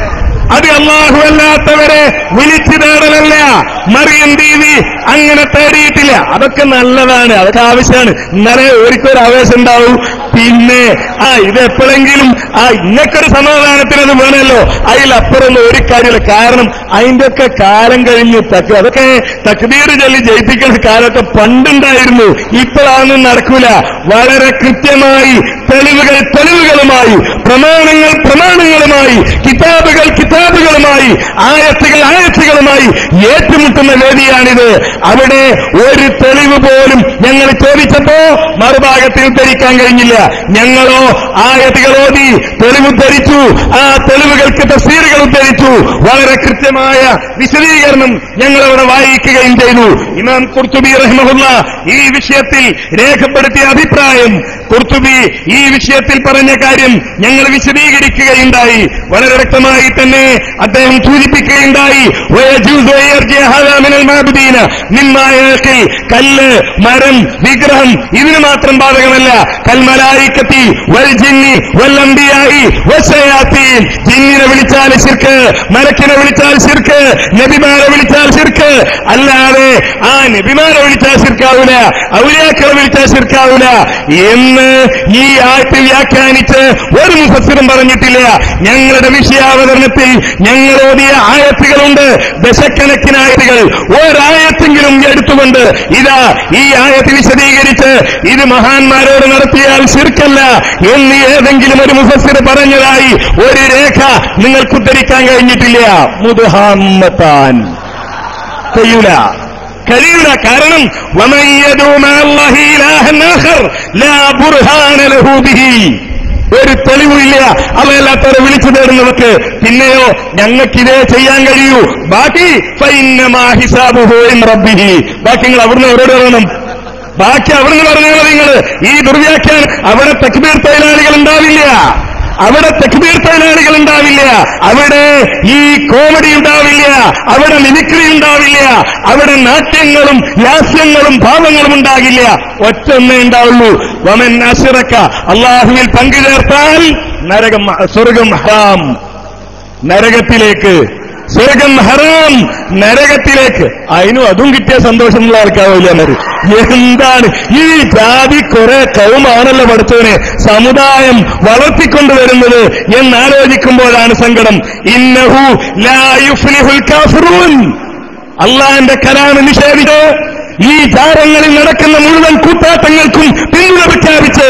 അത് അള്ളാഹു അല്ലാത്തവരെ വിളിച്ചു തേടലല്ല മറിയം ബീവി അങ്ങനെ തേടിയിട്ടില്ല അതൊക്കെ നല്ലതാണ് അതൊക്കെ ആവശ്യമാണ് ഇന്നലെ ഒരിക്കലും ആവേശം ഉണ്ടാവും പിന്നെ ആ ഇത് എപ്പോഴെങ്കിലും ആ ഇന്നൊക്കൊരു സമാധാനത്തിന് അത് വേണമല്ലോ അതിലപ്പുറം ഒരു കാര്യമില്ല കാരണം അതിന്റെ ഒക്കെ കാലം കഴിഞ്ഞു തക്ക് അതൊക്കെ തക്ബീർ ചൊല്ലി ജയിപ്പിക്കുന്ന കാലമൊക്കെ പണ്ടുണ്ടായിരുന്നു ഇപ്പോഴാണെന്നും നടക്കൂല വളരെ കൃത്യമായി തെളിവുകൾ തെളിവുകളുമായി പ്രമാണങ്ങൾ പ്രമാണങ്ങളുമായി കിതാബുകൾ കിതാബുകളുമായി ആയത്തുകൾ ആയത്തുകളുമായി ഏറ്റുമുട്ടുന്ന വേദിയാണിത് അവിടെ ഒരു തെളിവ് പോലും ഞങ്ങൾ ചോദിച്ചപ്പോ മറുഭാഗത്തിൽ ഉദ്ധരിക്കാൻ കഴിഞ്ഞില്ല ഞങ്ങളോ ആയത്തുകൾ ഓതി തെളിവ് ഉദ്ധരിച്ചു ആ തെളിവുകൾക്ക് തഫ്സീറുകൾ ഉദ്ധരിച്ചു വളരെ കൃത്യമായ വിശദീകരണം ഞങ്ങൾ അവിടെ വായിക്കുകയും ചെയ്തു ഇമാം കുർത്തുബി റഹ്മഹുല്ല ഈ വിഷയത്തിൽ രേഖപ്പെടുത്തിയ അഭിപ്രായം കുർത്തുബി ഈ വിഷയത്തിൽ പറഞ്ഞ കാര്യം ഞങ്ങൾ വിശദീകരിക്കുകയുണ്ടായി വളരെ വ്യക്തമായി തന്നെ അദ്ദേഹം സൂചിപ്പിക്കുകയുണ്ടായി ويجوز أن يرجع هذا من المعبودين مما يأكل കല്ല് മരം വിഗ്രഹം ഇതിന് മാത്രം ബാധകമല്ല കൽമലായിക്കത്തി വൽ ജിന്നി വല്ലംബിയായി വശയാത്തീൻ ജിന്നിനെ വിളിച്ചാൽ ശിർക്ക് മലക്കിനെ വിളിച്ചാൽ ശിർക്ക് നബിമാരെ വിളിച്ചാൽ ശിർക്ക് അല്ലാതെ ആ നബിമാരെ വിളിച്ചാൽ ശിർക്കാവൂല ഔലിയാക്കളെ വിളിച്ചാൽ ശിർക്കാവൂല എന്ന് ഈ ആയത്ത് വ്യാഖ്യാനിച്ച് ഒരു മുഫസ്സിറും പറഞ്ഞിട്ടില്ല ഞങ്ങളുടെ വിഷയാവതരണത്തിൽ ഞങ്ങൾ ഓതിയ ആയത്തുകളുണ്ട് ദശക്കണക്കിന് ആയത്തുകൾ ഒരായത്തെങ്കിലും എടുത്തുകൊണ്ട് ഇതാ ഈ ആയത്ത് വിശദീകരിച്ച് ഇത് മഹാന്മാരോട് നടത്തിയാൽ ശിർക്കല്ല എന്ന് ഏതെങ്കിലും ഒരു മുഫസ്സിർ പറഞ്ഞതായി ഒരു രേഖ നിങ്ങൾക്ക് ഉദ്ധരിക്കാൻ കഴിഞ്ഞിട്ടില്ല മുദ്ഹാമ്മത്താൻ കഴിയൂല കഴിയൂല കാരണം وَمَن يَدْعُ مَعَ اللَّهِ إِلَٰهًا آخَرَ لَا بُرْهَانَ لَهُ بِهِ ഒരു തെളിവില്ല അവയല്ലാത്തവരെ വിളിച്ചു തേടുന്നവർക്ക് പിന്നെയോ ഞങ്ങൾക്കിതേ ചെയ്യാൻ കഴിയൂ ബാക്കി ഫൈന്നമാ ഹിസാബുഹു ഇൻ റബ്ബിഹി ബാക്കി നിങ്ങൾ അവിടുന്ന് അവരോട് പറയണം ബാക്കി അവിടുന്ന് പറഞ്ഞാൽ നിങ്ങൾ ഈ ദുർവ്യാഖ്യാനം അവിടെ തക്ബീർ തൊഴിലാളികൾ ഉണ്ടാവില്ല അവിടെ തെക്കുബീർ തൊഴിലാളികൾ ഉണ്ടാവില്ല അവിടെ ഈ കോമഡി ഉണ്ടാവില്ല അവിടെ മിമിക്രി ഉണ്ടാവില്ല അവിടെ നാട്യങ്ങളും ലാസ്യങ്ങളും ഭാവങ്ങളും ഉണ്ടാകില്ല ഒറ്റ ഒന്നേ ഉണ്ടാവുള്ളൂ വമൻ അസിറക്ക അള്ളാഹുവിൽ പങ്കുചേർത്താൽ നരകം സ്വർഗം ഹറാം നരകത്തിലേക്ക് സ്വർഗം ഹറാം നരകത്തിലേക്ക് അതിനും അതും കിട്ടിയ സന്തോഷമുള്ള ആൾക്കാവില്ല എന്നൊരു എന്താണ് ഈ ജാതി കുറെ കൗമാണല്ലോ പഠിച്ചവനെ സമുദായം വളർത്തിക്കൊണ്ടുവരുന്നത് എന്നാലോചിക്കുമ്പോഴാണ് സങ്കടം ഇന്നഹു ലാ യുഫ്ലിഹുൽ കാഫിറൂൻ അള്ളാന്റെ കലാമ് നിഷേധിച്ച് ഈ ജാരങ്ങളിൽ നടക്കുന്ന മുഴുവൻ കൂട്ടാട്ടങ്ങൾക്കും പിന്തുണ പ്രഖ്യാപിച്ച്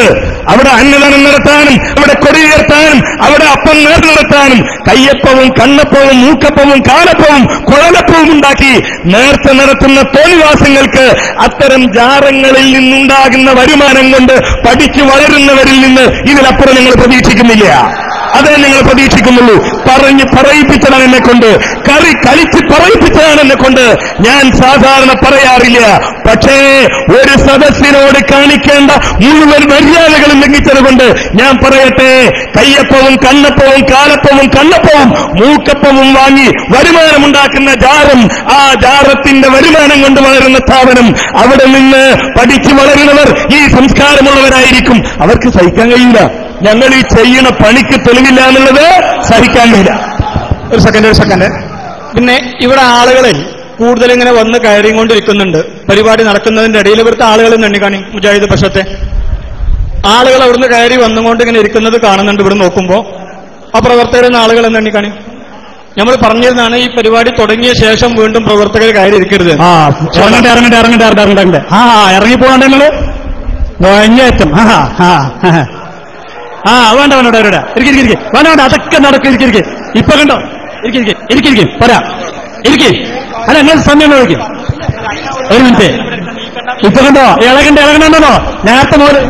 അവിടെ അന്നദാനം നടത്താനും അവിടെ കൊടിയുയർത്താനും അവിടെ അപ്പം നേർ നടത്താനും കയ്യപ്പവും കണ്ണപ്പവും മൂക്കപ്പവും കാലപ്പവും കുഴലപ്പവും ഉണ്ടാക്കി നേർച്ച നടത്തുന്ന തോന്നിവാസങ്ങൾക്ക് അത്തരം ജാറങ്ങളിൽ നിന്നുണ്ടാകുന്ന വരുമാനം കൊണ്ട് പഠിച്ചു വളരുന്നവരിൽ നിന്ന് ഇതിലപ്പുറം നിങ്ങൾ പ്രതീക്ഷിക്കുന്നില്ല അതേ നിങ്ങൾ പ്രതീക്ഷിക്കുന്നുള്ളൂ പറഞ്ഞ് പറയിപ്പിച്ചതാണ് എന്നെ കൊണ്ട് കറി കളിച്ച് പറയിപ്പിച്ചതാണ് എന്നെ കൊണ്ട് ഞാൻ സാധാരണ പറയാറില്ല പക്ഷേ ഒരു സദസ്സിനോട് കാണിക്കേണ്ട മുഴുവൻ മര്യാദകളും ലംഘിച്ചതുകൊണ്ട് ഞാൻ പറയട്ടെ കയ്യപ്പവും കണ്ണപ്പവും കാലപ്പവും കണ്ണപ്പവും മൂക്കപ്പവും വാങ്ങി വരുമാനമുണ്ടാക്കുന്ന ജാറും ആ ജാറത്തിന്റെ വരുമാനം കൊണ്ട് വളരുന്ന സ്ഥാപനം അവിടെ നിന്ന് പഠിച്ചു വളരുന്നവർ ഈ സംസ്കാരമുള്ളവരായിരിക്കും അവർക്ക് സഹിക്കാൻ കഴിയില്ല ഞങ്ങൾ ഈ ചെയ്യുന്ന പണിക്ക് തെളിവില്ല എന്നുള്ളത് സഹിക്കാൻ കഴിയില്ല ഒരു സെക്കൻഡ് ഒരു സെക്കൻഡ് പിന്നെ ഇവിടെ ആളുകളിൽ കൂടുതൽ ഇങ്ങനെ വന്ന് കയറിക്കൊണ്ടിരിക്കുന്നുണ്ട് പരിപാടി നടക്കുന്നതിന്റെ ഇടയിൽ ഇവിടുത്തെ ആളുകൾ എണ്ണിക്കാണി മുജാഹിദ് പക്ഷത്തെ ആളുകൾ അവിടുന്ന് കയറി വന്നുകൊണ്ട് ഇങ്ങനെ ഇരിക്കുന്നത് കാണുന്നുണ്ട് ഇവിടെ നോക്കുമ്പോ ആ പ്രവർത്തകരുന്ന ആളുകൾ എന്ന് എണ്ണിക്കാണി നമ്മൾ പറഞ്ഞിരുന്നാണ് ഈ പരിപാടി തുടങ്ങിയ ശേഷം വീണ്ടും പ്രവർത്തകർ കയറി ഇരിക്കരുത് ആ ഇറങ്ങട്ടെ ഇറങ്ങട്ടെ ഇറങ്ങട്ടെ ഇറങ്ങട്ടെ ഇറങ്ങട്ടെ ആ ഇറങ്ങി പോകണ്ട നിങ്ങള് നോഞ്ഞേറ്റം ആ ആ ആ. ആ വേണ്ട വേണ്ട വേണ്ട ഇരിക്കും ഇരിക്കും വേണ്ട വേണ്ട അതൊക്കെ നടക്കും ഇരിക്കും ഇരിക്കും ഇപ്പൊ കണ്ടോ ഇരിക്കും ഇരിക്കും ഇരിക്കും ഇരിക്കും പോരാ ഇരിക്കും അല്ല നിങ്ങൾ സമയം നോക്കും ഒരു മിനിറ്റ് ഇപ്പൊ കണ്ടോ ഇളകണ്ട ഇളകണ്ടോ നേരത്തെ മുതൽ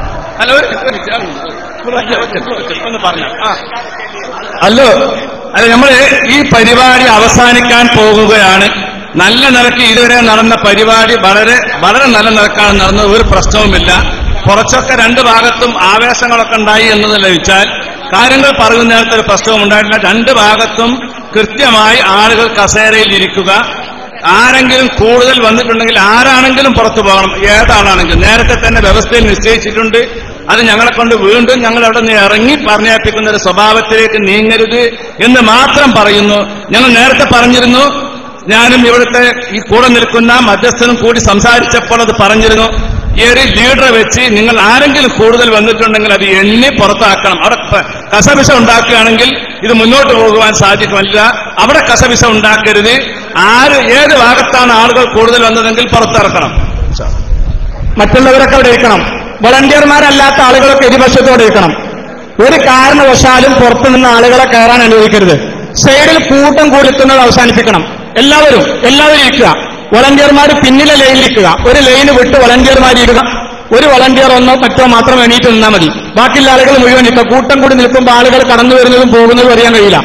അല്ലോ അല്ല നമ്മള് ഈ പരിപാടി അവസാനിക്കാൻ പോകുകയാണ് നല്ല നിലയ്ക്ക് ഇതുവരെ നടന്ന പരിപാടി വളരെ വളരെ നല്ല നിലക്കാണ് നടന്നത് ഒരു പ്രശ്നവുമില്ല കുറച്ചൊക്കെ രണ്ട് ഭാഗത്തും ആവേശങ്ങളൊക്കെ ഉണ്ടായി എന്നത് ലഭിച്ചാൽ കാര്യങ്ങൾ പറയുന്നിടത്ത് ഒരു പ്രശ്നവും ഉണ്ടായിട്ടില്ല രണ്ട് ഭാഗത്തും കൃത്യമായി ആളുകൾ കസേരയിൽ ഇരിക്കുക ആരെങ്കിലും കൂടുതൽ വന്നിട്ടുണ്ടെങ്കിൽ ആരാണെങ്കിലും പുറത്തു പോകണം ഏതാളാണെങ്കിലും നേരത്തെ തന്നെ വ്യവസ്ഥയിൽ നിശ്ചയിച്ചിട്ടുണ്ട് അത് ഞങ്ങളെ കൊണ്ട് വീണ്ടും ഞങ്ങൾ അവിടെ നിന്ന് ഇറങ്ങി പറഞ്ഞേൽപ്പിക്കുന്ന ഒരു സ്വഭാവത്തിലേക്ക് നീങ്ങരുത് എന്ന് മാത്രം പറയുന്നു ഞങ്ങൾ നേരത്തെ പറഞ്ഞിരുന്നു ഞാനും ഇവിടുത്തെ ഈ കൂടെ നിൽക്കുന്ന മധ്യസ്ഥനും കൂടി സംസാരിച്ചപ്പോൾ അത് പറഞ്ഞിരുന്നു ഈ ഒരു ലീഡറെ വെച്ച് നിങ്ങൾ ആരെങ്കിലും കൂടുതൽ വന്നിട്ടുണ്ടെങ്കിൽ അത് എണ്ണി പുറത്താക്കണം അവിടെ പ- കസവിസ ഉണ്ടാക്കുകയാണെങ്കിൽ ഇത് മുന്നോട്ട് പോകുവാൻ സാധിക്കുമല്ല അവിടെ കസവിസ ഉണ്ടാക്കരുത് ആര് ഏത് ഭാഗത്താണ് ആളുകൾ കൂടുതൽ വന്നതെങ്കിൽ പുറത്തിറക്കണം മറ്റുള്ളവരൊക്കെ അവിടെ ഇരിക്കണം വളണ്ടിയർമാരല്ലാത്ത ആളുകളൊക്കെ ഇരുവശത്തോടെ ഇരിക്കണം ഒരു കാരണവശാലും പുറത്തുനിന്ന് ആളുകളെ കയറാൻ അനുവദിക്കരുത് സൈഡിൽ കൂട്ടം കൂടിക്കുന്നത് അവസാനിപ്പിക്കണം എല്ലാവരും എല്ലാവരും ഇരിക്കുക വളണ്ടിയർമാർ പിന്നിലെ ലൈനിൽ ഇരിക്കുക ഒരു ലൈന് വിട്ട് വളണ്ടിയർമാർ ഇരിക്കുക ഒരു വളണ്ടിയർ ഒന്നോ മറ്റോ മാത്രം എണീറ്റ് നിന്നാൽ മതി ബാക്കിയുള്ള ആളുകൾ മുഴുവൻ നിൽക്കുക കൂട്ടം കൂടി നിൽക്കുമ്പോൾ ആളുകൾ കടന്നു വരുന്നതും പോകുന്നതും അറിയാൻ കഴിയില്ല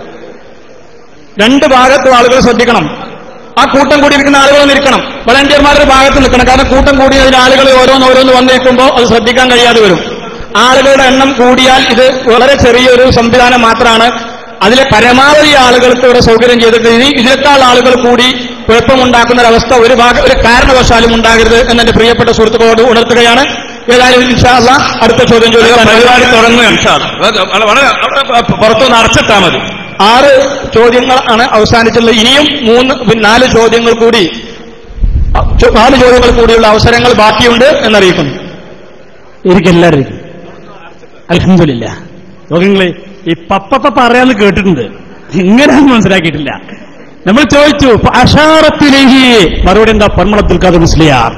രണ്ട് ഭാഗത്തും ആളുകൾ ശ്രദ്ധിക്കണം ആ കൂട്ടം കൂടിയിരിക്കുന്ന ആളുകൾ നിൽക്കണം വളണ്ടിയർമാരുടെ ഭാഗത്ത് നിൽക്കണം കാരണം കൂട്ടം കൂടി അതിൽ ആളുകൾ ഓരോന്ന് ഓരോന്ന് വന്നിരിക്കുമ്പോൾ അത് ശ്രദ്ധിക്കാൻ കഴിയാതെ വരും ആളുകളുടെ എണ്ണം കൂടിയാൽ ഇത് വളരെ ചെറിയൊരു സംവിധാനം മാത്രമാണ് അതിലെ പരമാവധി ആളുകൾക്ക് ഇവിടെ സൗകര്യം ചെയ്തിട്ട് ഇനി ഇതിനേക്കാൾ ആളുകൾ കൂടി കുഴപ്പമുണ്ടാക്കുന്ന ഒരവസ്ഥ ഒരു ഭാഗ ഒരു കാരണവശാലും ഉണ്ടാകരുത് എന്നെ പ്രിയപ്പെട്ട സുഹൃത്തുക്കളോട് ഉണർത്തുകയാണ് ഏതായാലും ഇൻഷാ അള്ളാ അടുത്ത ചോദ്യം ചോദിക്കാൻ പരിപാടി തുടങ്ങുകയാണ് സാർ വളരെ അവിടെ പുറത്തുനിന്ന് അടച്ചിട്ടാ മതി ആറ് ചോദ്യങ്ങളാണ് അവസാനിച്ചുള്ളത് ഇനിയും മൂന്ന് പിന്നെ നാല് ചോദ്യങ്ങൾ കൂടി ചോ- നാല് ചോദ്യങ്ങൾ കൂടിയുള്ള അവസരങ്ങൾ ബാക്കിയുണ്ട് എന്നറിയിക്കുന്നു ഇരിക്കും എല്ലാവരും ഇരിക്കും അലഹമില്ല നോക്കിങ്ങളെ ഈ പപ്പപ്പ പറയാന്ന് കേട്ടിട്ടുണ്ട് ഇങ്ങനെയൊന്നും മനസ്സിലാക്കിയിട്ടില്ല നമ്മൾ ചോദിച്ചു അഷാറത്തിലേക്ക് മറുപടി എന്താ പൊന്മളത്തിൽ കഥ മുസ്ലിയാർ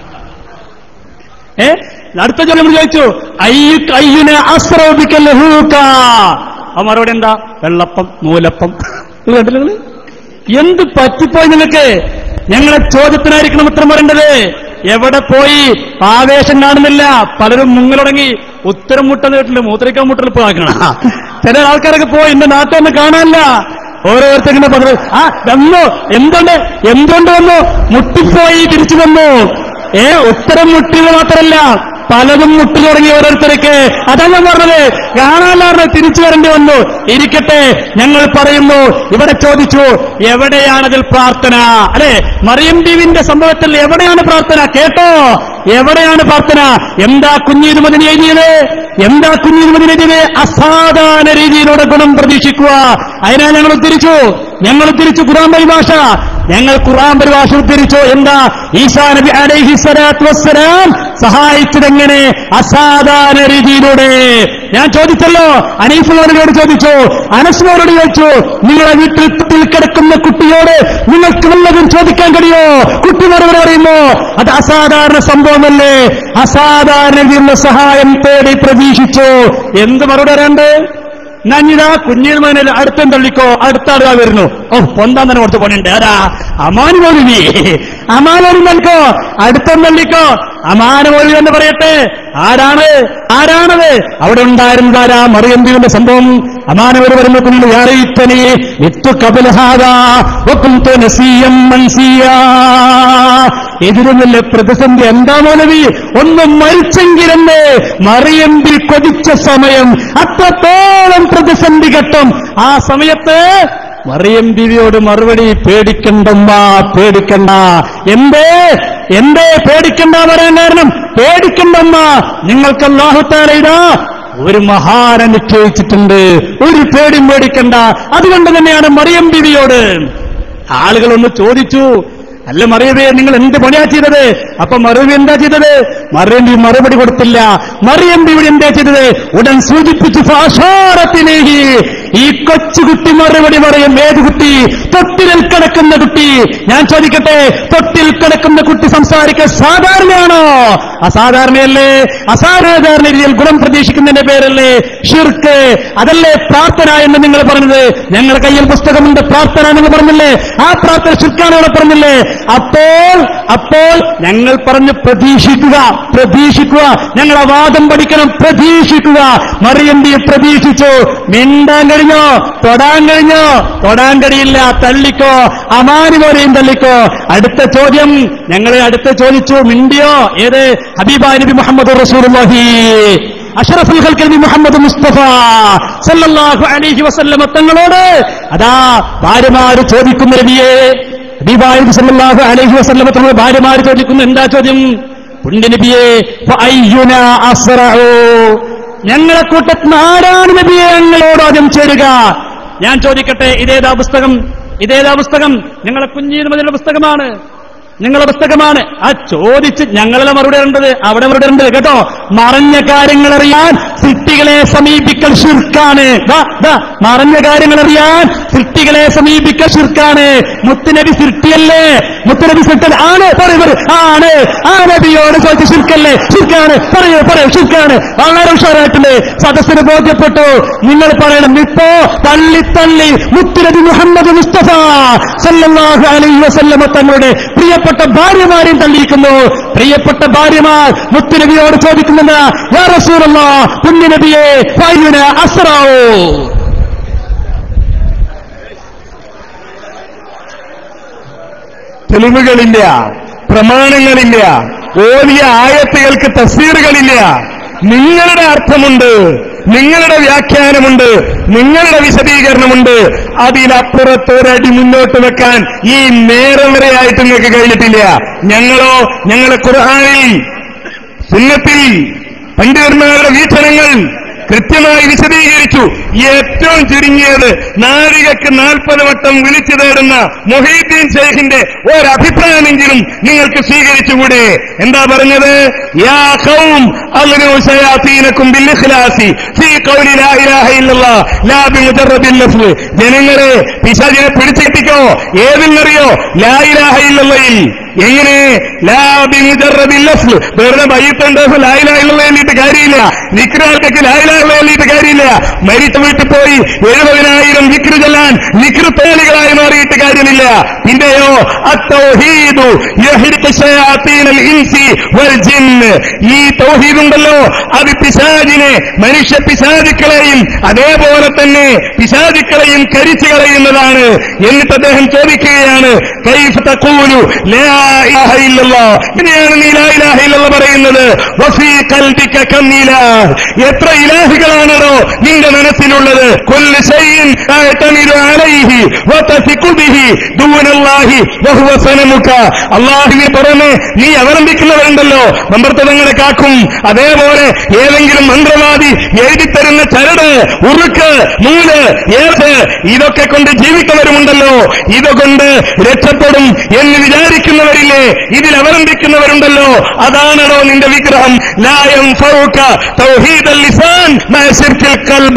ഏ അടുത്ത ചോദ്യം നമ്മൾ ചോദിച്ചു അയ്യു അയ്യുനെ അസ്രോപിക്കൽ ആ മറുപടി എന്താ വെള്ളപ്പം നൂലപ്പം നിങ്ങൾ കണ്ടില്ലേ നിങ്ങള്? എന്ത് പറ്റിപ്പോയി നിങ്ങൾക്ക് ഞങ്ങളെ ചോദ്യത്തിനായിരിക്കണം ഉത്തരം പറയേണ്ടത് എവിടെ പോയി ആവേശം കാണുന്നില്ല പലരും മുങ്ങലുടങ്ങി ഉത്തരം മുട്ടെന്ന് കേട്ടില്ല മൂത്രിക്കാൻ മുട്ടൽ ഇപ്പൊ ആക്കണം ചില ആൾക്കാരൊക്കെ പോയി എന്റെ നാട്ടൊന്ന് കാണാനില്ല ഓരോരുത്തരിങ്ങനെ പറഞ്ഞു ആ വന്നു എന്തുണ്ട് എന്തുകൊണ്ട് വന്നു മുട്ടിപ്പോയി തിരിച്ചു വന്നു ഏ ഉത്തരം മുട്ടിയത് മാത്രമല്ല പലതും മുട്ടി തുടങ്ങി ഓരോരുത്തർക്ക് അതാ ഞാൻ പറഞ്ഞത് കാണാനാണ് തിരിച്ചു വരേണ്ടി വന്നു ഇരിക്കട്ടെ ഞങ്ങൾ പറയുന്നു ഇവിടെ ചോദിച്ചു എവിടെയാണതിൽ പ്രാർത്ഥന അല്ലെ മറിയം ദേവിന്റെ സംഭവത്തിൽ എവിടെയാണ് പ്രാർത്ഥന കേട്ടോ എവിടെയാണ് പ്രാർത്ഥന എന്താ കുഞ്ഞീത് മതിന് എഴുതിയത് എന്താ കുഞ്ഞീത് മതിന് എഴുതിയത് അസാധാരണ രീതിയിലൂടെ ഗുണം പ്രതീക്ഷിക്കുക അതിനാ ഞങ്ങൾ ഉദ്ധരിച്ചു ഞങ്ങൾ ഉദ്ധരിച്ചു ഖുറാൻ പരിഭാഷ ഞങ്ങൾ ഖുറാൻ പരിഭാഷ ഉദ്ധരിച്ചു എന്താ ഈസാ നബി അലൈഹി സ്വലാത്തു വസ്സലാം സഹായിച്ചതെങ്ങനെ അസാധാരണ രീതിയിലൂടെ ഞാൻ ചോദിച്ചല്ലോ അനീഫുള്ളവരോട് ചോദിച്ചു അനസ്മോരോട് ചോദിച്ചു നിങ്ങളെ വീട്ടിൽ തൊട്ടിൽ കിടക്കുന്ന കുട്ടിയോട് നിങ്ങൾക്ക് വല്ലതും ചോദിക്കാൻ കഴിയോ കുട്ടി മറുപടി പറയുന്നു അത് അസാധാരണ സംഭവം സംഭവമല്ലേ അസാധാരണ രീതിയിലുള്ള സഹായം തേടി പ്രതീക്ഷിച്ചു എന്ത് മറുപടി വരാണ്ട് ഞാനിതാ കുഞ്ഞിൽമേനിൽ അടുത്തും തള്ളിക്കോ അടുത്ത ആളുക വരുന്നു ഓ പൊന്താൻ തന്നെ കുറച്ച് പണിയുണ്ട് ആരാ അമാൻ മൊഴി അമാനൊരു നൽകോ അടുത്തും തള്ളിക്കോ അമാന മൊഴി എന്ന് പറയട്ടെ ആരാണ് ആരാണത് അവിടെ ഉണ്ടായിരുന്നതാരാ മറിയന്തിയുടെ സംഭവം അമാനവർ വരുന്ന കുഞ്ഞു യാറിയിത്തനെ എത്തു കപിലഹാദ ഒക്കുംതു നസീയം മൻസിയാ എതിരുന്നില്ല പ്രതിസന്ധി എന്താ മൗലവി ഒന്ന് മരിച്ചെങ്കിലെന്ന് മറിയമ്പിൽ കൊതിച്ച സമയം അത്രത്തോളം പ്രതിസന്ധി ഘട്ടം ആ സമയത്ത് മറിയം ബിവിയോട് മറുപടി പേടിക്കണ്ടമ്മ പേടിക്കണ്ട എന്തേ എന്തേ പേടിക്കണ്ട പറയാൻ കാരണം പേടിക്കണ്ടമ്മ നിങ്ങൾക്ക് അല്ലാഹുത്താല ഇതാ ഒരു മഹാന നിശ്ചയിച്ചിട്ടുണ്ട് ഒരു പേടിയും പേടിക്കണ്ട അതുകൊണ്ട് തന്നെയാണ് മറിയം ബിവിയോട് ആളുകളൊന്ന് ചോദിച്ചു അല്ല മറിയവേ നിങ്ങൾ എന്ത് പണിയാ ചെയ്തത് അപ്പൊ മറിയബി എന്താ ചെയ്തത് മറിയമ്പി മറുപടി കൊടുത്തില്ല മറിയമ്പി ഇവിടെ എന്താ ചെയ്തത് ഉടൻ സൂചിപ്പിച്ചു ഫാഷാറത്തിനേഹി ഈ കൊച്ചുകുട്ടി മറുപടി പറയും ഏത് കുട്ടി തൊട്ടിലിൽ കിടക്കുന്ന കുട്ടി ഞാൻ ചോദിക്കട്ടെ തൊട്ടിൽ കിടക്കുന്ന കുട്ടി സംസാരിക്കാൻ സാധാരണയാണോ അസാധാരണയല്ലേ അസാധാരണ രീതിയിൽ ഗുണം പ്രതീക്ഷിക്കുന്നതിന്റെ പേരല്ലേ ഷിർക്ക് അതല്ലേ പ്രാർത്ഥന എന്ന് നിങ്ങൾ പറഞ്ഞത് ഞങ്ങളുടെ കയ്യിൽ പുസ്തകമുണ്ട് പ്രാർത്ഥന എന്ന് പറഞ്ഞില്ലേ ആ പ്രാർത്ഥന ഷിർക്കാണ് ഇവിടെ പറഞ്ഞില്ലേ അപ്പോൾ അപ്പോൾ ഞങ്ങൾ പറഞ്ഞു പ്രതീക്ഷിക്കുക പ്രതീക്ഷിക്കുക ഞങ്ങൾ ആ വാദം പഠിക്കണം പ്രതീക്ഷിക്കുക മറിയന്തിയെ പ്രതീക്ഷിച്ചു മിണ്ടാൻ കഴിഞ്ഞോ തൊടാൻ കഴിഞ്ഞോ തൊടാൻ കഴിയില്ല തള്ളിക്കോ അമാനി പോലെയും തള്ളിക്കോ അടുത്ത ചോദ്യം ഞങ്ങളെ അടുത്ത ചോദിച്ചു മിണ്ടിയോ ഏത് ഹബീബ നബി മുഹമ്മദ് റസൂലുള്ളാഹി അഷറഫുൽ ഖൽക്കൽ നബി മുഹമ്മദ് മുസ്തഫ സല്ലല്ലാഹു അലൈഹി വസല്ലമ തങ്ങളോട് അതാ ഭാര്യമാര് ചോദിക്കുന്ന നബിയെ ഹബീബായ നബി സല്ലല്ലാഹു അലൈഹി വസല്ലമ തങ്ങളോട് ഭാര്യമാര് ചോദിക്കുന്നു എന്താ ചോദ്യം പുണ്യ നബിയെ ഫഅയ്യുനാ അസ്റഉ ഞങ്ങളെ കൂട്ടത്തിൽ ആരാണ് നബിയെ ഞങ്ങളോട് ആദ്യം ചേരുക ഞാൻ ചോദിക്കട്ടെ ഇതേതാ പുസ്തകം ഇതേതാ പുസ്തകം ഞങ്ങളെ കുഞ്ഞീനുമതിയുടെ പുസ്തകമാണ് നിങ്ങളുടെ പുസ്തകമാണ് ആ ചോദിച്ച് ഞങ്ങളെ മറുപടി ഇടേണ്ടത് അവിടെ മറുപടി ഇടേണ്ടത് കേട്ടോ മറഞ്ഞ കാര്യങ്ങൾ അറിയാൻ സൃഷ്ടികളെ സമീപിക്കൽ ഷിർക്കാണ് ദാ, ദാ, മറഞ്ഞ കാര്യങ്ങൾ അറിയാൻ സൃഷ്ടികളെ സമീപിക്കൽ ഷിർക്കാണ് മുത്തുനബി സൃഷ്ടിയല്ലേ മുത്തുനബി സൃഷ്ടി ആണ് പറയൂ പറയൂ ആണ് ആ നബിയോട് ചോദിച്ച ഷിർക്കല്ലേ ഷിർക്കാണ് പറയൂ പറയൂ ഷിർക്കാണ് വളരെ ഉഷാറായിട്ടുണ്ട് സദസ്സിന് ബോധ്യപ്പെട്ടു നിങ്ങൾ പറയണം ഇപ്പോ തള്ളി തള്ളി മുത്തുനബി മുഹമ്മദ് മുസ്തഫ സല്ലല്ലാഹു അലൈഹി വസല്ലമ തങ്ങളുടെ പ്രിയപ്പെട്ട ഭാര്യമാരെയും തള്ളിയിരിക്കുന്നു പ്രിയപ്പെട്ട ഭാര്യമാർ മുത്തുനബിയോട് ചോദിക്കുന്നത് യാ റസൂലല്ലാഹ് പുണ്യനബിയെ ഫൈന അസ്റാവോ തെളിവുകളില്ല പ്രമാണങ്ങളില്ല ഓതിയ ആയത്തുകൾക്ക് തഫ്സീറുകളില്ല നിങ്ങളുടെ അർത്ഥമുണ്ട് നിങ്ങളുടെ വ്യാഖ്യാനമുണ്ട് നിങ്ങളുടെ വിശദീകരണമുണ്ട് അതിനപ്പുറത്തൊരടി മുന്നോട്ട് വെക്കാൻ ഈ നേരം വരെയായിട്ട് നിങ്ങൾക്ക് കഴിഞ്ഞിട്ടില്ല ഞങ്ങളോ ഞങ്ങളെ ഖുർആാനിൽ സുന്നത്തിൽ പണ്ഡിതന്മാരുടെ വീക്ഷണങ്ങൾ കൃത്യമായി വിശദീകരിച്ചു ഏറ്റവും ചുരുങ്ങിയത് നാഴികക്ക് നാൽപ്പത് വട്ടം വിളിച്ചു തേടുന്ന മൊഹീദ്ദീൻ ഷെയ്ഖിന്റെ ഒരഭിപ്രായമെങ്കിലും നിങ്ങൾക്ക് സ്വീകരിച്ചുകൂടെ എന്താ പറഞ്ഞത് യാ ഖൗം അഗ്നൂ ശയാത്തീനക്കും ബിൽഇഖ്ലാസി ഫീ ഖൗലി ലാ ഇലാഹ ഇല്ലല്ലാഹ് ലാ ബിമുജറദിൽ ലഫ്ള് ജനങ്ങളെ പിശാചിനെ പിടിച്ചെത്തിക്കോ ഏതിനറിയോ ലാ ഇലാഹ ഇല്ലല്ലയിൽ എങ്ങനെ ലാ ബിമുജറദിൽ ലഫ്ള് വെറുതെ ബയ്യത്തുണ്ട് ലാ ഇലാഹ ഇല്ലല്ലാഹ് എഴുതിയിട്ട് കാര്യമില്ല നിക്രാൾക്കൊക്കെ ലാ ഇലാഹ ഇല്ലല്ലാഹ് എഴുതിയിട്ട് കാര്യമില്ല മരിച്ച വീട്ടിൽ പോയി എഴുപതിനായിരം വിക്രു ചെല്ലാൻ വിക്രു തോലികളായി മാറിയിട്ട് കാര്യമില്ല പിന്നെയോ അത്തൗഹീദു യഹ്രിഖു ശയാത്തീനൽ ഇൻസി വൽ ജിന്ന് ഈ തൗഹീദുണ്ടല്ലോ അത് പിശാചിനെ മനുഷ്യ പിശാചുക്കളെയും അതേപോലെ തന്നെ പിശാചുക്കളെയും കരിച്ചു കളയുന്നതാണ് എന്നിട്ട് അദ്ദേഹം ചോദിക്കുകയാണ് കൈഫ് തഖൂലു ലാ ഇലാഹ ഇല്ലല്ലാഹ് ഇങ്ങനെയാണ് നീ ലാ ഇലാഹ ഇല്ലല്ലാഹ് പറയുന്നത് വഫീ ഖൽബിക കം ഇലാഹ് എത്ര ഇലാഹുകളാണോ നിന്റെ മനസ്സിലുള്ളത് കൊല്ലു ഷൈഇൻ തഅ്തമിദു അലൈഹി വതസിഖു ബിഹി ദൂനല്ലാഹി വഹുവ സനമുക അല്ലാഹുവിന് പുറമെ നീ അവലംബിക്കുന്നവരുണ്ടല്ലോ മമ്പർത്തതങ്ങളെ കാക്കും അതേപോലെ ഏതെങ്കിലും മന്ത്രവാദി എഴുതിത്തരുന്ന ചരട് ഉറുക്ക് നൂല് ഏത് ഇതൊക്കെ കൊണ്ട് ജീവിക്കുന്നവരുമുണ്ടല്ലോ ഇതുകൊണ്ട് രക്ഷപ്പെടും എന്ന് വിചാരിക്കുന്നവരില്ലേ ഇതിൽ അവലംബിക്കുന്നവരുണ്ടല്ലോ അതാണല്ലോ നിന്റെ വിഗ്രഹം ലായം ഫൗക തൗഹീദൽ ലിസാൻ മാ ശിർക്കിൽ ഖൽബ്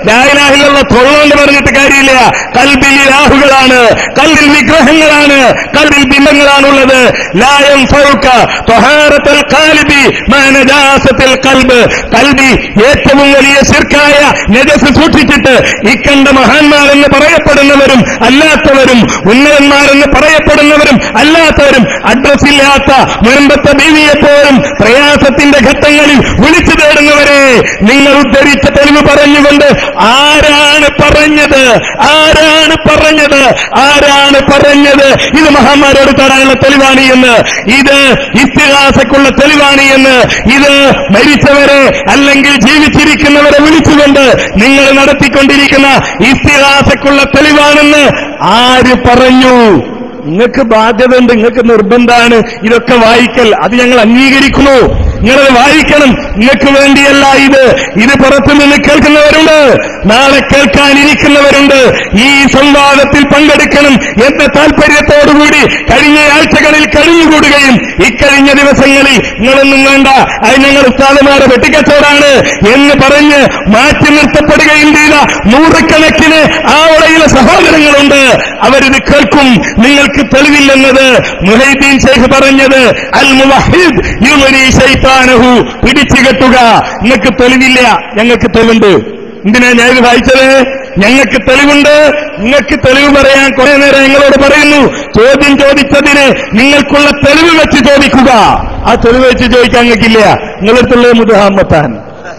ലായിലാഹിലുള്ള തൊള്ളോണ്ട് പറഞ്ഞിട്ട് കാര്യമില്ല കൽബിൽ ഇലാഹുകളാണ് കൽബിൽ വിഗ്രഹങ്ങളാണ് കൽബിൽ ബിംബങ്ങളാണുള്ളത് ലായം ഫൗക്ക തൊഹാറത്തൽ കാലിബി മാനജാസത്തിൽ കൽബ് കൽബി ഏറ്റവും വലിയ ശിർക്കായ നജസ് സൂക്ഷിച്ചിട്ട് ഇക്കണ്ട മഹാന്മാരെന്ന് പറയപ്പെടുന്നവരും അല്ലാത്തവരും ഉന്നതന്മാരെന്ന് പറയപ്പെടുന്നവരും അല്ലാത്തവരും അഡ്രസ് ഇല്ലാത്ത മുൻപത്തെ ബീവിയെപ്പോഴും പ്രയാസത്തിന്റെ ഘട്ടങ്ങളിൽ വിളിച്ചു തേടുന്നവരെ നിങ്ങൾ ഉദ്ധരിച്ച തെളിവ് പറഞ്ഞുകൊണ്ട് ആരാണ് പറഞ്ഞത് ആരാണ് പറഞ്ഞത് ആരാണ് പറഞ്ഞത് ഇത് മഹാന്മാരോട് തരാനുള്ള തെളിവാണ് എന്ന് ഇത് ഇത്തിഹാസക്കുള്ള തെളിവാണ് എന്ന് ഇത് മരിച്ചവരെ അല്ലെങ്കിൽ ജീവിച്ചിരിക്കുന്നവരെ വിളിച്ചുകൊണ്ട് നിങ്ങൾ നടത്തിക്കൊണ്ടിരിക്കുന്ന ഇത്തിഹാസക്കുള്ള തെളിവാണെന്ന് ആര് പറഞ്ഞു നിങ്ങൾക്ക് ബാധ്യതയുണ്ട് നിങ്ങൾക്ക് നിർബന്ധമാണ് ഇതൊക്കെ വായിക്കൽ അത് ഞങ്ങൾ അംഗീകരിക്കുന്നു നിങ്ങളത് വായിക്കണം നിങ്ങൾക്ക് വേണ്ടിയല്ല ഇത് ഇത് പുറത്തു നിന്ന് കേൾക്കുന്നവരുണ്ട് നാളെ കേൾക്കാനിരിക്കുന്നവരുണ്ട് ഈ സംവാദത്തിൽ പങ്കെടുക്കണം എന്ന താല്പര്യത്തോടുകൂടി കഴിഞ്ഞ ആഴ്ചകളിൽ കഴിഞ്ഞുകൂടുകയും ഇക്കഴിഞ്ഞ ദിവസങ്ങളിൽ നിങ്ങളൊന്നും വേണ്ട അത് ഞങ്ങൾ ഉസ്താദുമാരെ വെട്ടിക്കച്ചവടാണ് എന്ന് പറഞ്ഞ് മാറ്റി നിർത്തപ്പെടുകയും ചെയ്ത നൂറുകണക്കിന് ആവളയിലെ സഹോദരങ്ങളുണ്ട് അവരിത് കേൾക്കും നിങ്ങൾക്ക് തെളിവില്ലെന്നത് മുഹൈദ്ദീൻ ഷെയ്ഖ് പറഞ്ഞത് അൽ മുവഹിദ് യുമരി ശൈത്താനഹു പിടിച്ചു കെട്ടുക നിങ്ങൾക്ക് തെളിവില്ല ഞങ്ങൾക്ക് തെളിവുണ്ട് എന്തിനാ ഞാൻ ഇത് വായിച്ചത് ഞങ്ങൾക്ക് തെളിവുണ്ട് നിങ്ങൾക്ക് തെളിവ് പറയാൻ കുറെ നേരം ഞങ്ങളോട് പറയുന്നു ചോദ്യം ചോദിച്ചതിന് നിങ്ങൾക്കുള്ള തെളിവ് വെച്ച് ചോദിക്കുക ആ തെളിവ് വെച്ച് ചോദിക്കാൻ നിങ്ങൾക്കില്ല നിങ്ങളടുത്തുള്ള മുദ്ഹാമത്താൻ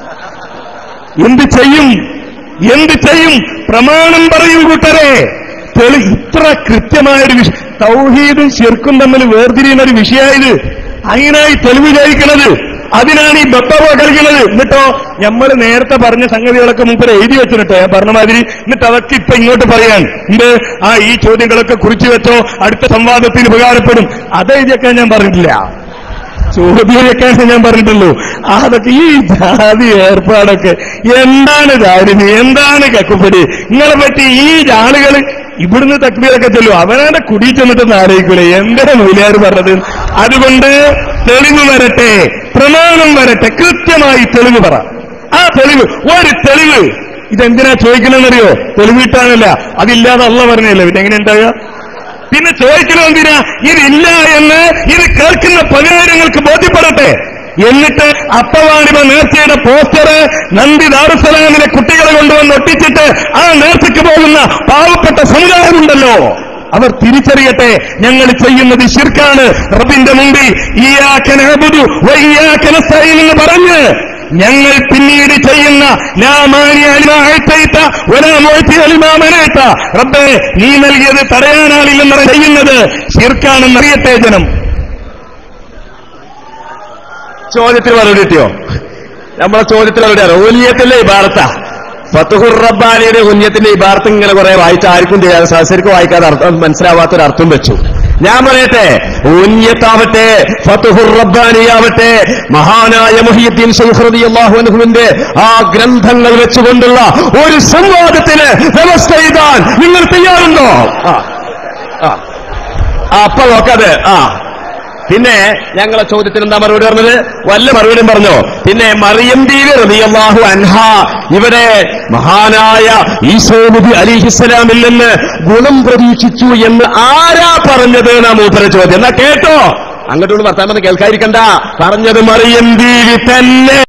എന്ത് ചെയ്യും എന്ത് ചെയ്യും പ്രമാണം പറയും കൂട്ടരെ തെളി ഇത്ര കൃത്യമായൊരു വിഷയം തൗഹീദും ശിർക്കും തമ്മിൽ വേർതിരിയുന്ന ഒരു വിഷയമായത് അതിനായി തെളിവ് ചോദിക്കുന്നത് അതിനാണ് ഈ ബപ്പവ കളിക്കുന്നത് എന്നിട്ടോ നമ്മൾ നേരത്തെ പറഞ്ഞ സംഗതികളൊക്കെ മുമ്പ് എഴുതി വെച്ചിട്ടോ ഞാൻ പറഞ്ഞ മാതിരി എന്നിട്ട് അതൊക്കെ ഇപ്പൊ ഇങ്ങോട്ട് പറയാൻ എന്ത് ആ ഈ ചോദ്യങ്ങളൊക്കെ കുറിച്ചു വെച്ചോ അടുത്ത സംവാദത്തിന് ഉപകാരപ്പെടും അതെഴുതിയൊക്കെ ഞാൻ പറഞ്ഞിട്ടില്ല ചോദ്യമൊക്കെയാണ് ഞാൻ പറഞ്ഞിട്ടുള്ളൂ അതൊക്കെ ഈ ജാതി ഏർപ്പാടൊക്കെ എന്താണ് കാര്യം എന്താണ് കക്കുപ്പടി നിങ്ങളെ പറ്റി ഈ ആളുകൾ ഇവിടുന്ന് തക്ബീറൊക്കെ ചെല്ലും അവനാന്റെ കുടി ചെന്നിട്ട് ആലോചിക്കൂലെ എന്താണ് മൊയിലാർ പറഞ്ഞത് അതുകൊണ്ട് തെളിവ് വരട്ടെ പ്രമാണം വരട്ടെ കൃത്യമായി തെളിവ് പറ ആ തെളിവ് ഒരു തെളിവ് ഇതെന്തിനാ ചോദിക്കണമെന്നറിയോ തെളിവിട്ടാനല്ല അതില്ലാതെ അള്ള പറഞ്ഞല്ലേ പിന്നെ എങ്ങനെ ഉണ്ടാകുക പിന്നെ ചോദിക്കണം എന്തിനാ ഇതില്ല എന്ന് ഇത് കേൾക്കുന്ന പതിനായിരങ്ങൾക്ക് ബോധ്യപ്പെടട്ടെ എന്നിട്ട് അപ്പവാണിമ നേർച്ചയുടെ പോസ്റ്റർ നന്ദി ദാറുസലാമിലെ കുട്ടികളെ കൊണ്ടുവന്ന് ഒട്ടിച്ചിട്ട് ആ നേർച്ചയ്ക്ക് പോകുന്ന പാവപ്പെട്ട സമുദായമുണ്ടല്ലോ അവർ തിരിച്ചറിയട്ടെ ഞങ്ങൾ ചെയ്യുന്നത് ശിർക്കാണ് റബിന്റെ മുമ്പിൽ ഈയാക്കനബുദു വയ്യാക്കനസ്തയിൽ എന്ന് പറഞ്ഞ് ഞങ്ങൾ പിന്നീട് ചെയ്യുന്ന റബ്ബേ നീ നൽകിയത് തടയാനാളില്ലെന്ന് ചെയ്യുന്നത് ശിർക്കാണെന്നറിയട്ടെ ജനം ചോദ്യത്തിന് മറുപടി കിട്ടിയോ നമ്മളെ ചോദ്യത്തിന് മറുപടി അറിയാം ഓലിയത്തിന്റെ ഇബാറത്ത ഫത്തുഹുർ റബ്ബാനിയുടെ ഉന്യത്തിന്റെ ഇബാർത്ത് ഇങ്ങനെ കുറെ വായിച്ച ആർക്കും ചെയ്യാതെ സദസ്സർക്ക് വായിക്കാതെ അർത്ഥം മനസ്സിലാവാത്തൊരു അർത്ഥം വെച്ചു ഞാൻ പറയട്ടെ ഉന്യത്താവട്ടെ ഫത്തുഹുർ റബ്ബാനിയാവട്ടെ മഹാനായ മുഹിയുദ്ദീൻ സൈഹ്റദി അള്ളാഹുവിന്റെ ആ ഗ്രന്ഥങ്ങൾ വെച്ചുകൊണ്ടുള്ള ഒരു സംവാദത്തിന് വ്യവസ്ഥ ചെയ്താൽ നിങ്ങൾ തയ്യാറുണ്ടോ ആ ആ ആ, അപ്പൊ നോക്കാതെ ആ പിന്നെ ഞങ്ങളെ ചോദ്യത്തിന് എന്താ മറുപടി പറഞ്ഞത് വല്ല മറുപടിയും പറഞ്ഞോ പിന്നെ മറിയം ബീവി റളിയല്ലാഹു അൻഹ ഇവിടെ മഹാനായ ഈസോ നബി അലിഹിസ്സലാമിൽ നിന്ന് ഗുണം പ്രതീക്ഷിച്ചു എന്ന് ആരാ പറഞ്ഞത് എന്നാ മൂപ്പര ചോദ്യം എന്നാ കേട്ടോ അങ്ങോട്ടുള്ള വർത്താനം കേൾക്കാതിരിക്കണ്ട പറഞ്ഞത് മറിയം ബീവി തന്നെ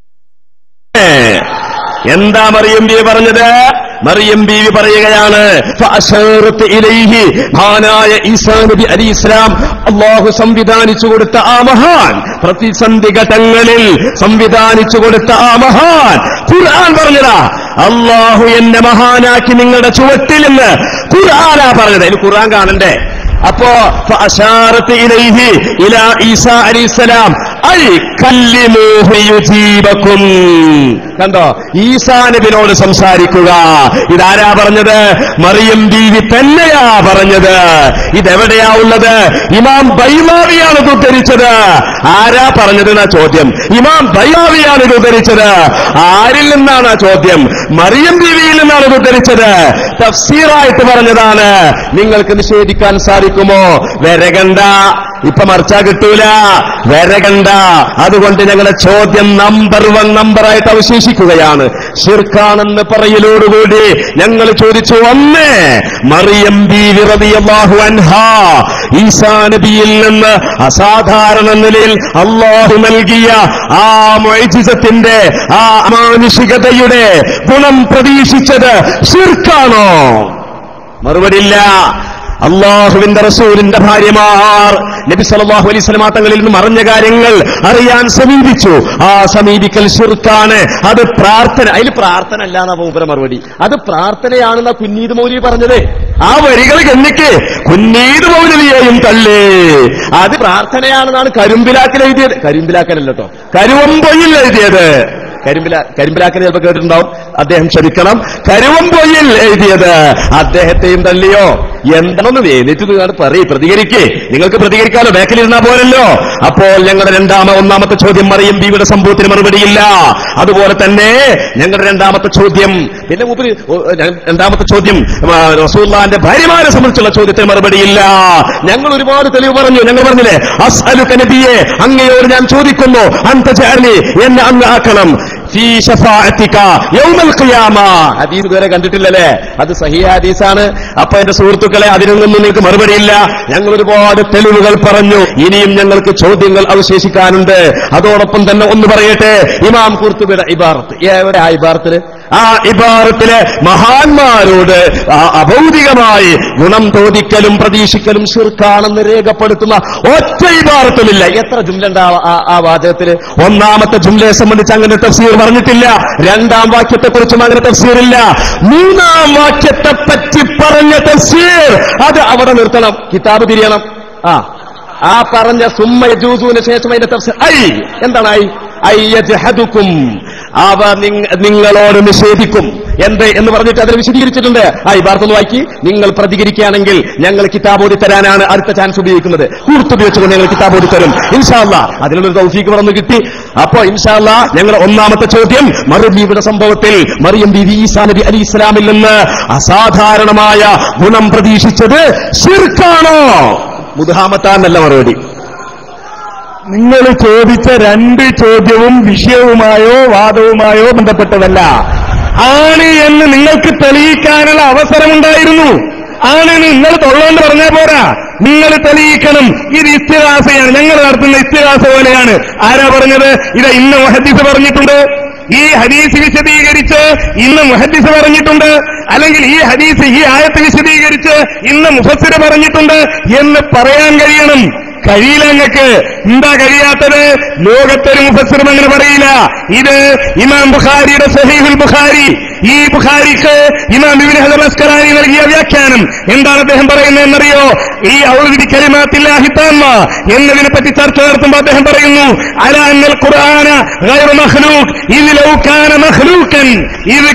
എന്താ മറിയം ബീവി പറഞ്ഞത് മറിയം ബീവി പറയുകയാണ് ഫഅശറത്ത് ഇലൈഹി മഹാനായ ഈസാ നബി അലി ഇസ്ലാം അള്ളാഹു സംവിധാനിച്ചു കൊടുത്ത ആ മഹാൻ പ്രതിസന്ധി ഘട്ടങ്ങളിൽ സംവിധാനിച്ചു കൊടുത്ത ആ മഹാൻ ഖുർആൻ പറഞ്ഞതാ അള്ളാഹു എന്നെ മഹാനാക്കി നിങ്ങളുടെ ചുവട്ടിൽ നിന്ന് ഖുർആനാ പറഞ്ഞത് അതിന് ഖുർആൻ കാണണ്ടേ അപ്പോ ഫഅശാറത്ത് ഇലൈഹി ഇലാ ഈസാ അലൈഹിസ്സലാം ഐ കല്ലിമൂഹു യുജീബക്കും കണ്ടോ ഈസാ നബിനോട് സംസാരിക്കുക ഇതാരാ പറഞ്ഞത് മറിയം ബീവി തന്നെയാ പറഞ്ഞത് ഇതെവിടെയാ ഉള്ളത് ഇമാം ബൈമാവിയാണ് ഇത് ഉദ്ധരിച്ചത് ആരാ പറഞ്ഞത് എന്നാ ചോദ്യം ഇമാം ബൈമാവിയാണ് ഇത് ഉദ്ധരിച്ചത് ആരിൽ നിന്നാണ് ആ ചോദ്യം മറിയം ബീവിയിൽ നിന്നാണ് ഇത് ഉദ്ധരിച്ചത് തഫ്സീറായിട്ട് പറഞ്ഞതാണ് നിങ്ങൾക്ക് നിഷേധിക്കാൻ സാധിക്കുമോ വരകണ്ട ഇപ്പൊ മറിച്ചാ കിട്ടൂല വരകണ്ട വേണ്ട അതുകൊണ്ട് ഞങ്ങളുടെ ചോദ്യം നമ്പർ വൺ നമ്പറായിട്ട് അവശേഷിക്കുകയാണ് ഷിർക്കാണെന്ന് പറയലോടുകൂടി ഞങ്ങൾ ചോദിച്ചു ഒന്ന് മറിയം ബീവി റളിയല്ലാഹു അൻഹാ ഈസാ നബിയിൽ നിന്ന് അസാധാരണ നിലയിൽ അള്ളാഹു നൽകിയ ആ മൊയ്ജിസത്തിന്റെ ആ മാനുഷികതയുടെ ഗുണം പ്രതീക്ഷിച്ചത് ഷിർക്കാണോ മറുപടിയില്ല അള്ളാഹുവിന്റെ റസൂലിന്റെ ഭാര്യമാർ നബി സല്ലല്ലാഹു അലൈഹി സ്വലമാ തങ്ങളിൽ നിന്ന് മറഞ്ഞ കാര്യങ്ങൾ അറിയാൻ സമീപിച്ചു ആ സമീപിക്കൽ ശുർക്കാണ് അത് പ്രാർത്ഥന അതിൽ പ്രാർത്ഥന അല്ല എന്നാ മൂപ്പര മറുപടി അത് പ്രാർത്ഥനയാണെന്ന കുന്നീത് മൗലവി പറഞ്ഞത് ആ വരികൾ ഗണ്ണിക്ക് കുന്നീത് മൗലവിയെയും തള്ളേ അത് പ്രാർത്ഥനയാണെന്നാണ് കരുമ്പിലാക്കൽ എഴുതിയത് കരുമ്പിലാക്കലല്ലോ കേട്ടോ കരുവമ്പൊയിൽ എഴുതിയത് കരിമ്പില കരിമ്പിലാക്കൽ ചിലപ്പോൾ കേട്ടിട്ടുണ്ടാവും അദ്ദേഹം ക്ഷമിക്കണം കരുവമ്പൊയിൽ എഴുതിയത് അദ്ദേഹത്തെയും തള്ളിയോ എന്താണെന്ന് വേദിച്ചു നിങ്ങൾ പറയും പ്രതികരിക്കേ നിങ്ങൾക്ക് പ്രതികരിക്കാലോ ബാക്കിലിരുന്നാ പോരല്ലോ അപ്പോൾ ഞങ്ങളുടെ രണ്ടാമ ഒന്നാമത്തെ ചോദ്യം മറിയും ബീവിയുടെ സംഭവത്തിന് മറുപടിയില്ല അതുപോലെ തന്നെ ഞങ്ങളുടെ രണ്ടാമത്തെ ചോദ്യം പിന്നെ മൂപ്പര് ഓ, ര- രണ്ടാമത്തെ ചോദ്യം ആ, റസൂല്ലാന്റെ ഭാര്യമാരെ സംബന്ധിച്ചുള്ള ചോദ്യത്തിന് മറുപടിയില്ല ഞങ്ങൾ ഒരുപാട് തെളിവ് പറഞ്ഞു ഞങ്ങൾ പറഞ്ഞില്ലേ അസ്അലു നബിയെ അങ്ങയോട് ഞാൻ ചോദിക്കുന്നു അന്ത ജഅലി എന്നെ അങ്ങ് ആക്കണം ഫീ ശഫാഅത്തിക യൗമൽ ഖിയാമ ഹദീസ് ഇതുവരെ കണ്ടിട്ടില്ലല്ലേ അത് സഹിയ ഹദീസാണ് അപ്പൊ എന്റെ സുഹൃത്തുക്കളെ അതിനൊന്നും നിങ്ങൾക്ക് മറുപടിയില്ല ഞങ്ങൾ ഒരുപാട് തെളിവുകൾ പറഞ്ഞു ഇനിയും ഞങ്ങൾക്ക് ചോദ്യങ്ങൾ അവശേഷിക്കാനുണ്ട് അതോടൊപ്പം തന്നെ ഒന്ന് പറയട്ടെ ഇമാം കുർത്തുബിയുടെ ഇബാറത്ത് എവിടെ ആ ഇബാറത്തിന് ആ ഇബാറത്തിലെ മഹാന്മാരോട് ആ അഭൗതികമായി ഗുണം തോതിക്കലും പ്രതീക്ഷിക്കലും ശിർക്കാണെന്ന് രേഖപ്പെടുത്തുന്ന ഒറ്റ ഇബാറത്തുമില്ല എത്ര ജുംല ഉണ്ടാവും ആ- ആ വാചകത്തിൽ ഒന്നാമത്തെ ജുംലയെ സംബന്ധിച്ച് അങ്ങനെ തഫ്സീർ പറഞ്ഞിട്ടില്ല രണ്ടാം വാക്യത്തെക്കുറിച്ചും അങ്ങനെ തഫ്സീറില്ല മൂന്നാം വാക്യത്തെ പറ്റി പറഞ്ഞ തഫ്സീർ അത് അവിടെ നിർത്തണം കിതാബ് തിരിയണം ആ ആ പറഞ്ഞ സുമ്മ ജൂസൂന് ശേഷം അതിന്റെ തഫ്സീർ ഐ എന്താണ് ഐ അയ്യജഹദുക്കും അവ നിങ്ങ- നിങ്ങളോട് നിഷേധിക്കും എന്ത് എന്ന് പറഞ്ഞിട്ട് അതിൽ വിശദീകരിച്ചിട്ടുണ്ട് ആ ഇബാർത്തൊന്ന് വായിക്കി നിങ്ങൾ പ്രതികരിക്കുകയാണെങ്കിൽ ഞങ്ങൾ കിതാബ് ഓടി തരാനാണ് അടുത്ത ചാൻസ് ഉപയോഗിക്കുന്നത് കൂർത്തുപയോഗിച്ചുകൊണ്ട് ഞങ്ങൾ കിതാബ് ഓടി തരും ഇൻഷാല്ല അതിനുള്ളൊരു തൗഫീക്ക് പറഞ്ഞു കിട്ടി അപ്പോ ഇൻഷാല്ല ഞങ്ങൾ ഒന്നാമത്തെ ചോദ്യം മറുബീവിയുടെ സംഭവത്തിൽ മറിയം ബീവി ഈസാ നബി അലി ഇസ്ലാമിൽ നിന്ന് അസാധാരണമായ ഗുണം പ്രതീക്ഷിച്ചത് ശിർക്കാണോ മുദ്ഹാമത്താന്നല്ല മറുപടി നിങ്ങൾ ചോദിച്ച രണ്ട് ചോദ്യവും വിഷയവുമായോ വാദവുമായോ ബന്ധപ്പെട്ടതല്ല ആണ് എന്ന് നിങ്ങൾക്ക് തെളിയിക്കാനുള്ള അവസരമുണ്ടായിരുന്നു ആണ് എന്ന് നിങ്ങൾ തൊള്ളോണ്ട് പറഞ്ഞാൽ പോരാ നിങ്ങൾ തെളിയിക്കണം ഇത് ഇസ്തിഹാസയാണ് ഞങ്ങൾ നടത്തുന്ന ഇസ്തിഹാസ പോലെയാണ് ആരാ പറഞ്ഞത് ഇത് ഇന്ന് മുഹദ്ദിസ് പറഞ്ഞിട്ടുണ്ട് ഈ ഹദീസ് വിശദീകരിച്ച് ഇന്ന് മുഹദ്ദിസ് പറഞ്ഞിട്ടുണ്ട് അല്ലെങ്കിൽ ഈ ഹദീസ് ഈ ആയത്ത് വിശദീകരിച്ച് ഇന്ന് മുഫസ്സിർ പറഞ്ഞിട്ടുണ്ട് എന്ന് പറയാൻ കഴിയണം കഴിയില്ല അങ്ങക്ക് എന്താ കഴിയാത്തത് ലോകത്തൊരു മുഫസ്സിറും അങ്ങനെ പറയില്ല ഇത് ഇമാം ബുഖാരിയുടെ സഹീഹുൽ ബുഖാരി ഈ ബുഖാരിക്ക് ഇമാം ഇബ്നു ഹജർ അസ്കലാനി നൽകിയ വ്യാഖ്യാനം എന്താണ് അദ്ദേഹം പറയുന്നത് എന്നറിയോ ഈ ഔദ്യോഗിക കലിമാത്തില്ലാഹി താമ്മ എന്നതിനെ പറ്റി ചർച്ച നടത്തുമ്പോൾ അദ്ദേഹം പറയുന്നു അല അന്നൽ ഖുർആന ഗൈറു മഖ്ലൂഖ് ഇത് ലൗ കാന മഖ്ലൂഖൻ ഇത്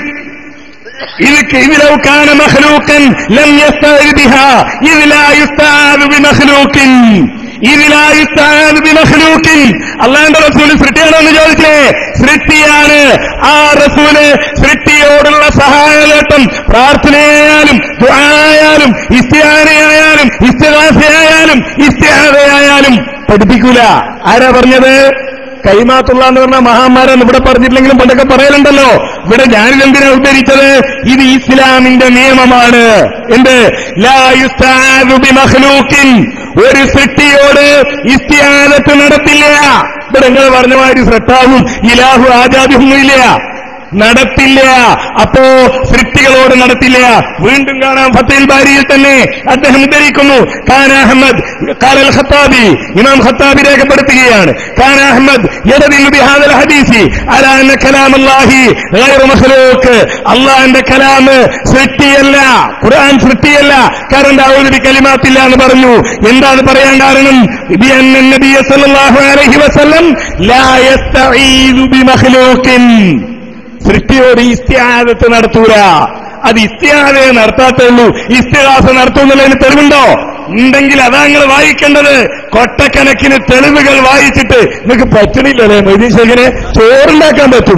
إذ إذ لو كان مخلوقا لم يستعذ بها إذ لا يستعاذ بمخلوق إذ لا يستعاذ بمخلوق അള്ളാന്റെ റസൂല് സൃഷ്ടിയാണോ എന്ന് ചോദിച്ചേ സൃഷ്ടിയാണ് ആ റസൂല് സൃഷ്ടിയോടുള്ള സഹായലേട്ടം പ്രാർത്ഥനയായാലും ദുആയാലും ഇസ്തിഹാനയായാലും ഇസ്തിഹാസയായാലും ഇസ്തിഹാദയായാലും പഠിപ്പിക്കൂല ആരാ പറഞ്ഞത് കൈമാത്തുള്ള എന്ന് പറഞ്ഞ മഹാന്മാരെന്ന് ഇവിടെ പറഞ്ഞിട്ടില്ലെങ്കിലും പണ്ടൊക്കെ പറയലുണ്ടല്ലോ ഇവിടെ ഞാനിതെന്തിനാ ഉദ്ധരിച്ചത് ഇത് ഇസ്ലാമിന്റെ നിയമമാണ് എന്ത് ലാ യുസ്താദു ബിമഖ്ലൂഖിൻ. ഒരു സൃഷ്ടിയോട് ഇസ്തിയാനത്ത് നടത്തില്ല ഇവിടെ നിങ്ങൾ പറഞ്ഞ മാതിരി ശ്രദ്ധാവും ഇലാഹു ആജാദിയൊന്നുമില്ല നടത്തില്ല അപ്പോ സൃഷ്ടികളോട് നടത്തില്ല വീണ്ടും കാണാം ഫത്തേൽ ബാരിയിൽ തന്നെ അദ്ദേഹം ഉദ്ധരിക്കുന്നു ഖാൻ അഹമ്മദ് കാലൽ ഖത്താബി ഇമാം ഖത്താബി രേഖപ്പെടുത്തുകയാണ് ഖാൻ അഹമ്മദ് യദദില്ലു ബിഹാദൽ ഹദീസി അലാ അന്ന കലാമല്ലാഹി ഗൈറു മഖ്ലൂഖ് അള്ളാഹിന്റെ കലാമ് സൃഷ്ടിയല്ല ഖുർആൻ സൃഷ്ടിയല്ല കാരണം ദാവൂദ് ബി കലിമാത്തില്ല എന്ന് പറഞ്ഞു എന്താണ് പറയാൻ കാരണം ബി അന്ന നബിയ സല്ലല്ലാഹു അലൈഹി വസല്ലം ലാ യസ്തഈദു ബിമഖ്ലൂഖിൻ സൃഷ്ടിയോട് ഇസ്തിഹാദത്ത് നടത്തൂല അത് ഇസ്തിഹാദയെ നടത്താത്തേ ഉള്ളൂ ഇസ്തിഹാസ നടത്തുന്നതിന് തെളിവുണ്ടോ ഉണ്ടെങ്കിൽ അതാ നിങ്ങൾ വായിക്കേണ്ടത് കൊട്ടക്കണക്കിന് തെളിവുകൾ വായിച്ചിട്ട് നിങ്ങൾക്ക് പറ്റണില്ലല്ലേ മൊയ്തീൻ ശേഖരെ ചോറുണ്ടാക്കാൻ പറ്റും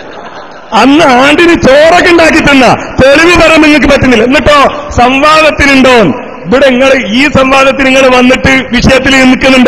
അന്ന് ആണ്ടിന് ചോറൊക്കെ ഉണ്ടാക്കി തന്ന തെളിവ് പറയാൻ നിങ്ങൾക്ക് പറ്റുന്നില്ല എന്നിട്ടോ സംവാദത്തിനുണ്ടോ ഇവിടെ നിങ്ങൾ ഈ സംവാദത്തിന് നിങ്ങൾ വന്നിട്ട് വിഷയത്തിൽ നിൽക്കുന്നുണ്ടോ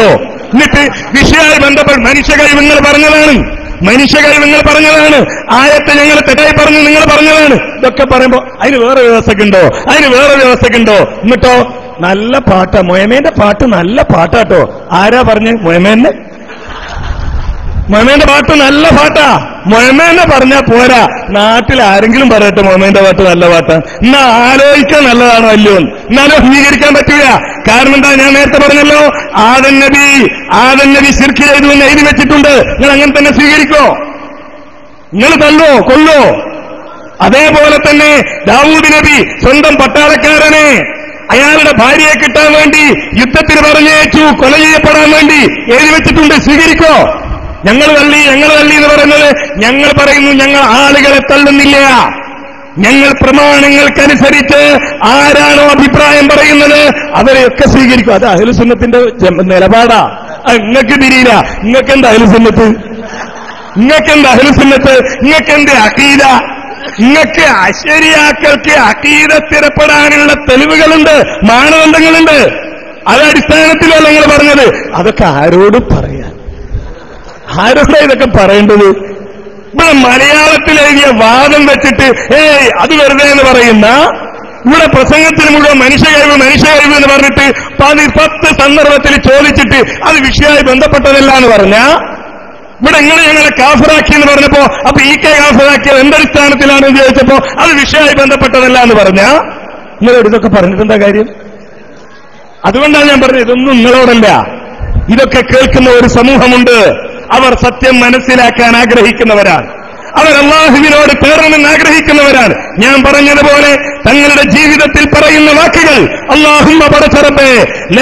എന്നിട്ട് വിഷയമായി ബന്ധപ്പെട്ട് മനുഷ്യ കഴിവുങ്ങൾ പറഞ്ഞതാണ് മനുഷ്യ കഴിവുങ്ങൾ പറഞ്ഞതാണ് ആയത്തെ ഞങ്ങൾ തെറ്റായി പറഞ്ഞു നിങ്ങൾ പറഞ്ഞതാണ് ഇതൊക്കെ പറയുമ്പോ അതിന് വേറെ വ്യവസ്ഥക്ക് ഉണ്ടോ അതിന് വേറെ വ്യവസ്ഥക്ക് ഉണ്ടോ എന്നിട്ടോ നല്ല പാട്ടാ മൊയമേന്റെ പാട്ട് നല്ല പാട്ടാട്ടോ ആരാ പറഞ്ഞ് മൊയമേന്റെ മൊയമേന്റെ പാട്ട് നല്ല പാട്ടാ മൊയമേനെ പറഞ്ഞാ പോരാ നാട്ടിൽ ആരെങ്കിലും പറയട്ടെ മൊയമേന്റെ പാട്ട് നല്ല പാട്ടാ എന്നാ ആലോചിക്കാൻ നല്ലതാണോ അല്ലയോ എന്ന്. എന്നാലും അംഗീകരിക്കാൻ പറ്റൂല കാരണം എന്താ ഞാൻ നേരത്തെ പറഞ്ഞല്ലോ ആദൻ നബി ആദൻ നബി ശിർക്ക് ചെയ്തു എന്ന് എഴുതി വെച്ചിട്ടുണ്ട് നിങ്ങൾ അങ്ങനെ തന്നെ സ്വീകരിക്കോ നിങ്ങൾ തല്ലോ കൊല്ലോ അതേപോലെ തന്നെ ദാവൂദ് നബി സ്വന്തം പട്ടാളക്കാരനെ അയാളുടെ ഭാര്യയെ കിട്ടാൻ വേണ്ടി യുദ്ധത്തിന് പറഞ്ഞയച്ചു കൊല ചെയ്യപ്പെടാൻ വേണ്ടി എഴുതി വെച്ചിട്ടുണ്ട് സ്വീകരിക്കോ ഞങ്ങൾ തള്ളി ഞങ്ങൾ തള്ളി എന്ന് പറയുന്നത് ഞങ്ങൾ പറയുന്നു ഞങ്ങൾ ആളുകളെ തള്ളുന്നില്ല ഞങ്ങൾ പ്രമാണങ്ങൾക്കനുസരിച്ച് ആരാണോ അഭിപ്രായം പറയുന്നത് അവരെയൊക്കെ സ്വീകരിക്കും അത് അഹലുസുന്നത്തിന്റെ ജം- നിലപാടാ അത് നിങ്ങൾക്ക് തിരിയില്ല നിങ്ങൾക്ക് എന്താ അഹലുസുന്നത്ത് നിങ്ങൾക്ക് എന്താ അഹലുസുന്നത്ത് നിങ്ങൾക്ക് എന്ത് അഖീദ നിങ്ങൾക്ക് അശരിയാക്കൾക്ക് അഖീദ സ്ഥിരപ്പെടാനുള്ള തെളിവുകളുണ്ട് മാനദണ്ഡങ്ങളുണ്ട് അത് അടിസ്ഥാനത്തിലല്ല നിങ്ങൾ പറഞ്ഞത് അതൊക്കെ ആരോട് പറയാൻ ആരോടാ ഇതൊക്കെ പറയേണ്ടത് ഇവിടെ മലയാളത്തിൽ എഴുതിയ വാദം വെച്ചിട്ട് ഏയ് അത് വെറുതെ എന്ന് പറയുന്ന ഇവിടെ പ്രസംഗത്തിന് മുഴുവൻ മനുഷ്യ കഴിവ് മനുഷ്യ കഴിവ് എന്ന് പറഞ്ഞിട്ട് പതി പത്ത് സന്ദർഭത്തിൽ ചോദിച്ചിട്ട് അത് വിഷയമായി ബന്ധപ്പെട്ടതല്ല എന്ന് പറഞ്ഞ ഇവിടെ ഇങ്ങനെ ഞങ്ങളെ കാഫറാക്കി എന്ന് പറഞ്ഞപ്പോ അപ്പൊ ഈ കെ കാഫറാക്കിയത് എന്തടിസ്ഥാനത്തിലാണ് എന്ന് ചോദിച്ചപ്പോ അത് വിഷയമായി ബന്ധപ്പെട്ടതല്ല എന്ന് പറഞ്ഞ നിങ്ങളോട് ഇതൊക്കെ പറഞ്ഞിട്ടെന്താ കാര്യം അതുകൊണ്ടാണ് ഞാൻ പറഞ്ഞത് ഇതൊന്നും നിങ്ങളോടല്ല ഇതൊക്കെ കേൾക്കുന്ന ഒരു സമൂഹമുണ്ട് അവർ സത്യം മനസ്സിലാക്കാൻ ആഗ്രഹിക്കുന്നവരാണ് അവർ അള്ളാഹുവിനോട് പേറണമെന്ന് ആഗ്രഹിക്കുന്നവരാണ് ഞാൻ പറഞ്ഞതുപോലെ തങ്ങളുടെ ജീവിതത്തിൽ പറയുന്ന വാക്കുകൾ അള്ളാഹുമ്മ പടച്ചറബേ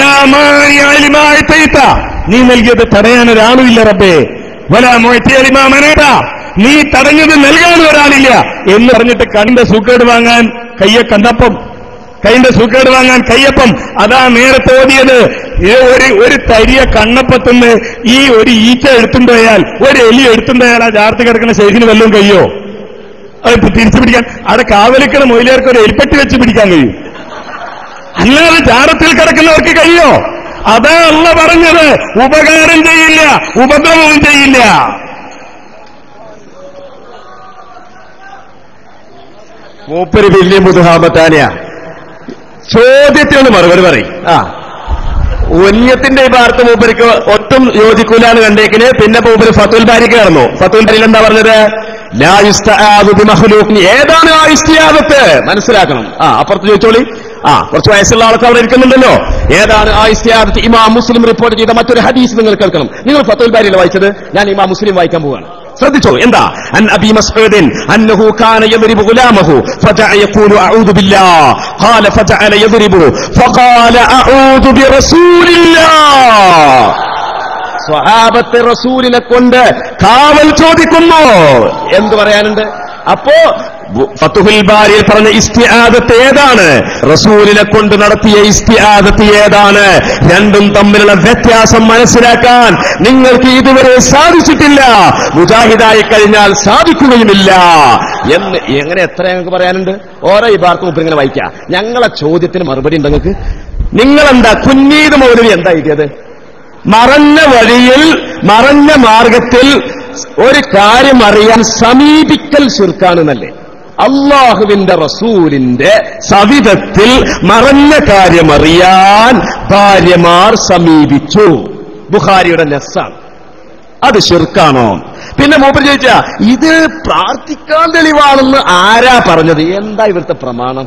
നീ നൽകിയത് തടയാൻ ഒരാളുമില്ല റബ്ബേ വലാ മൊയ്ത്തിയലിമാ മനേത നീ തടഞ്ഞത് നൽകാൻ ഒരാളില്ല എന്ന് പറഞ്ഞിട്ട് കണ്ണിന്റെ സൂക്കേട് വാങ്ങാൻ കയ്യെ കണ്ടപ്പം കൈന്റെ സൂക്കേട് വാങ്ങാൻ കയ്യപ്പം അതാ നേരത്തെ ഓടിയത് ഇത് ഒരു ഒരു തരിയ കണ്ണപ്പത്തുനിന്ന് ഈ ഒരു ഈച്ച എടുത്തുമ്പോയാൽ ഒരു എലി എടുത്തുമ്പോയാൽ ആ ജാർത്തി കിടക്കുന്ന ശേഖിന് വല്ലതും കഴിയോ അത് ഇപ്പൊ തിരിച്ചു പിടിക്കാൻ അവിടെ കാവലിക്കണ മൊയിലേർക്ക് ഒരു എലിപ്പെട്ടി വെച്ച് പിടിക്കാൻ കഴിയും അല്ലാതെ ജാറത്തിൽ കിടക്കുന്നവർക്ക് കഴിയോ അതാ അല്ല പറഞ്ഞത് ഉപകാരം ചെയ്യില്ല ഉപദ്രവവും ചെയ്യില്ല മൂപ്പര് വലിയ മുതുഹാമത്താനെയാ ചോദ്യത്തിനൊന്ന് മറുപടി പറയും ആ ഉന്യത്തിന്റെ ഈ വാർത്ത മൂപ്പർക്ക് ഒട്ടും യോജിക്കൂലാണ് കണ്ടേക്കിന് പിന്നെ മൂപ്പര് ഫത്തുൽ ബാരിക്ക് കടന്നു ഫത്തുൽ ബാരിയിൽ എന്താ പറഞ്ഞത് ലാ യുസ്തആദു ബിമഖ്ലൂഖിൻ. ഏതാണ് ആ ഇസ്തിയാദത്ത് മനസ്സിലാക്കണം ആ അപ്പുറത്ത് ചോദിച്ചോളി ആ കുറച്ച് വയസ്സുള്ള ആൾക്ക് അവിടെ ഇരിക്കുന്നുണ്ടല്ലോ ഏതാണ് ആ ഇസ്തിയാദത്ത് ഇമാം മുസ്ലിം റിപ്പോർട്ട് ചെയ്ത മറ്റൊരു ഹദീസ് നിങ്ങൾ കേൾക്കണം നിങ്ങൾ ഫത്തുൽ ബാരിയിൽ വായിച്ചത് ഞാൻ ഇമാം മുസ്ലിം വായിക്കാൻ പോവുകയാണ് ശ്രദ്ധിച്ചോ എന്താ അൻ അബി മസ്ഊദിൻ അന്നഹു കാന യദ്രിബു ഗുലാമഹു ഫജഅ യഖൂലു അഊദു ബില്ലാഹ് ഖാല ഫജഅല യദ്രിബു ഫഖാല അഊദു ബിറസൂലില്ലാഹ് സ്വഹാബത്തെ റസൂലിനെ കൊണ്ട് കാവൽ ചോദിക്കുന്നു എന്ത് പറയാനുണ്ട് അപ്പോ ബു- ഫത്തുഹുൽ ബാരിയിൽ പറഞ്ഞ ഇസ്തിആദത്ത് ഏതാണ് റസൂലിനെ കൊണ്ട് നടത്തിയ ഇസ്തിആദത്ത് ഏതാണ് രണ്ടും തമ്മിലുള്ള വ്യത്യാസം മനസ്സിലാക്കാൻ നിങ്ങൾക്ക് ഇതുവരെ സാധിച്ചിട്ടില്ല മുജാഹിദായി കഴിഞ്ഞാൽ സാധിക്കുകയുമില്ല എന്ന് എങ്ങനെ എത്ര ഞങ്ങൾക്ക് പറയാനുണ്ട് ഓരോ ഇബാർത്ത് മുമ്പ് ഇങ്ങനെ വായിക്കാം ഞങ്ങളെ ചോദ്യത്തിന് മറുപടി ഉണ്ട് നിങ്ങൾക്ക് നിങ്ങളെന്താ കുഞ്ഞീത് മൗലവി എന്താ എഴുതിയത് മറഞ്ഞ വഴിയിൽ മറഞ്ഞ മാർഗത്തിൽ ഒരു കാര്യം അറിയാൻ സമീപിക്കൽ ശിർക്കാണെന്നല്ലേ അള്ളാഹുവിന്റെ റസൂലിന്റെ സവിധത്തിൽ മറഞ്ഞ കാര്യം അറിയാൻ ഭാര്യമാർ സമീപിച്ചു ബുഖാരിയുടെ നെസ്സാണ് അത് ശിർക്കാണോ പിന്നെ മൂപ്പർ ചോദിച്ചാ ഇത് പ്രാർത്ഥിക്കാൻ തെളിവാണെന്ന് ആരാ പറഞ്ഞത് എന്താ ഇവിടുത്തെ പ്രമാണം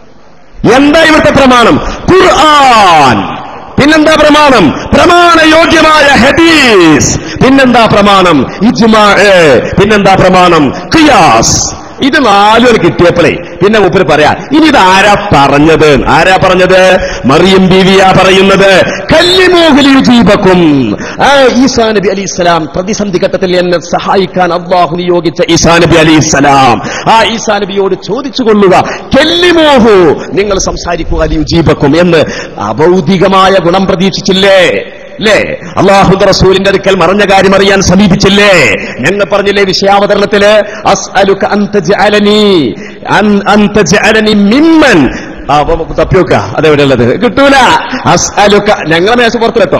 എന്താ ഇവിടുത്തെ പ്രമാണം ഖുർആൻ പിന്നെന്താ പ്രമാണം പ്രമാണയോഗ്യമായ ഹദീസ് പിന്നെന്താ പ്രമാണം ഇജ്മാ പിന്നെന്താ പ്രമാണം ഖിയാസ് ഇത് നാലും കിട്ടിയപ്പോഴേ പിന്നെ മൂപ്പര് പറയാ ഇനി ഇത് ആരാ പറഞ്ഞത് ആരാ പറഞ്ഞത് മറിയം ബീവിയാ പറയുന്നത് കല്ലിമോഹലി ജീവക്കും ആ ഈസാ നബി അലി ഇസ്ലാം പ്രതിസന്ധി ഘട്ടത്തിൽ എന്നെ സഹായിക്കാൻ അള്ളാഹു നിയോഗിച്ച ഈസാ നബി അലി ഇസ്ലാം ആ ഈസാ നബിയോട് ചോദിച്ചു കൊള്ളുക കെല്ലിമോഹു നിങ്ങൾ സംസാരിക്കുക അലി ജീവക്കും എന്ന് അഭൗതികമായ ഗുണം പ്രതീക്ഷിച്ചില്ലേ അല്ലേ അള്ളാഹുന്റെ റസൂലിന്റെ അടുക്കൽ മറഞ്ഞ കാര്യം അറിയാൻ സമീപിച്ചില്ലേ ഞങ്ങൾ പറഞ്ഞില്ലേ വിഷയാവതരണത്തില് അസ്അലുക അൻ തജ്അലനി അൻ- അൻ തജ്അലനി മിമ്മൻ ആ, അപ്പൊ തപ്പിയോക്ക അതെവിടെ ഉള്ളത് കിട്ടൂല അസ്അലുക ഞങ്ങളെ മേശപ്പുറത്ത് കേട്ടോ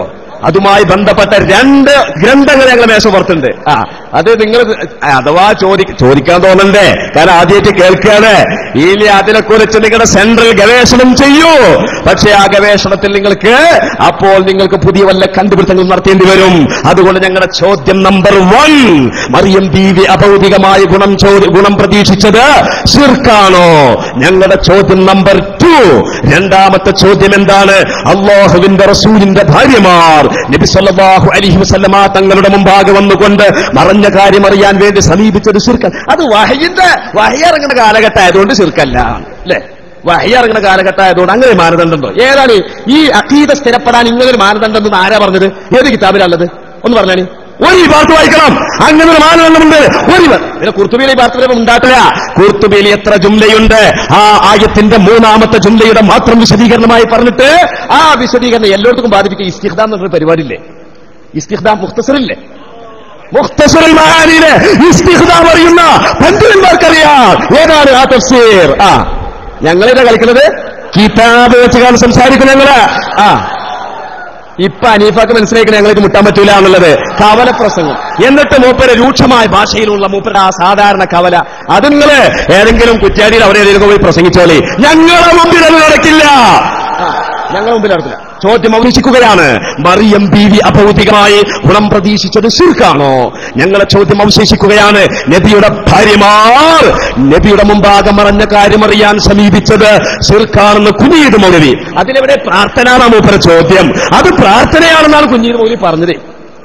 അതുമായി ബന്ധപ്പെട്ട രണ്ട് ഗ്രന്ഥങ്ങൾ ഞങ്ങൾ മേശപ്പുറത്തുണ്ട് ആ അത് നിങ്ങൾ അഥവാ ചോദി ചോദിക്കാൻ തോന്നണ്ടേ കാരണം ആദ്യമായിട്ട് കേൾക്കുകയാണ് ഇനി അതിനെക്കുറിച്ച് നിങ്ങളുടെ സെൻട്രൽ ഗവേഷണം ചെയ്യൂ പക്ഷേ ആ ഗവേഷണത്തിൽ നിങ്ങൾക്ക് അപ്പോൾ നിങ്ങൾക്ക് പുതിയ വല്ല കണ്ടുപിടുത്തങ്ങൾ നടത്തേണ്ടി വരും അതുകൊണ്ട് ഞങ്ങളുടെ ചോദ്യം നമ്പർ വൺ മറിയം ബീവി അഭൗതികമായ ഗുണം ചോദി ഗുണം പ്രതീക്ഷിച്ചത് ശിർക്കാണോ ഞങ്ങളുടെ ചോദ്യം നമ്പർ ടു രണ്ടാമത്തെ ചോദ്യം എന്താണ് അള്ളാഹുവിന്റെ റസൂലിന്റെ ഭാര്യമാർ നബി സല്ലല്ലാഹു അലൈഹി വസല്ലമ തങ്ങളുടെ മുമ്പാകെ വന്നുകൊണ്ട് മറഞ്ഞ കാര്യം അറിയാൻ വേണ്ടി സമീപിച്ചത് ശിർക്കൻ അത് വഹയിന്റെ വഹയിറങ്ങുന്ന കാലഘട്ടം ആയതുകൊണ്ട് ശിർക്കല്ല അല്ലേ വഹയിറങ്ങുന്ന കാലഘട്ടം ആയതുകൊണ്ട് അങ്ങനെ മാനദണ്ഡമുണ്ടോ ഏതാണ് ഈ അഖീദ സ്ഥിരപ്പെടാൻ ഇങ്ങനൊരു മാനദണ്ഡം എന്ന് ആരാ പറഞ്ഞത് ഏത് കിതാബിലുള്ളത് ഒന്ന് പറഞ്ഞാനി ഒരു വിഭാഗത്ത് വായിക്കണം അങ്ങനെ ഒരു മാനദണ്ഡമുണ്ട് ഒരു വിഭാ- പിന്നെ കുർത്തുബിയിലെ വിഭാഗത്തിൽ ഉണ്ടാട്ടില്ല കുർത്തുബിയിൽ എത്ര ജുംലയുണ്ട് ആ ആയത്തിന്റെ മൂന്നാമത്തെ ജുംലയുടെ മാത്രം വിശദീകരണമായി പറഞ്ഞിട്ട് ആ വിശദീകരണം എല്ലായിടത്തും ബാധിപ്പിക്കുക ഇസ്തിഖ്ദാം എന്ന് പറഞ്ഞ പരിപാടിയില്ലേ ഇസ്തിഖ്ദാം മുഖ്തസറില്ലേ മുഖ്തസറിൽ മഹാനിയിലെ ഇസ്തിഖ്ദാം അറിയുന്ന പണ്ഡിതന്മാർക്കറിയാം ഏതാണ് ആ തഫ്സീർ ആ ഞങ്ങളിതാ കളിക്കുന്നത് കിതാബ് വെച്ചുകാണ് സംസാരിക്കും ഞങ്ങള് ആ ഇപ്പൊ അനീഫാക്ക് മനസ്സിലാക്കി ഞങ്ങൾക്ക് മുട്ടാൻ പറ്റൂല എന്നുള്ളത് കവല പ്രസംഗം എന്നിട്ട് മൂപ്പര് രൂക്ഷമായ ഭാഷയിലുള്ള മൂപ്പരുടെ ആ സാധാരണ കവല അത് നിങ്ങള് ഏതെങ്കിലും കുറ്റാരിയിൽ അവിടെ ഏതെങ്കിലും പോയി പ്രസംഗിച്ചോളി ഞങ്ങളെ മുമ്പിൽ അത് നടക്കില്ല ആ, ഞങ്ങളെ മുമ്പിൽ നടക്കില്ല ചോദ്യം അവശേഷിക്കുകയാണ് മറിയം ബീവി അഭൗതികമായി ഗുണം പ്രതീക്ഷിച്ചത് ശിർക്കാണോ ഞങ്ങളെ ചോദ്യം അവശേഷിക്കുകയാണ് നബിയുടെ ഭാര്യമാർ നബിയുടെ മുമ്പാകെ മറഞ്ഞ കാര്യമറിയാൻ സമീപിച്ചത് ശിർക്കാണെന്ന് കുഞ്ഞീത് മൗലവി അതിലെവിടെ പ്രാർത്ഥന മൂപ്പര ചോദ്യം അത് പ്രാർത്ഥനയാണെന്നാണ് കുഞ്ഞീത് മൗലവി പറഞ്ഞത്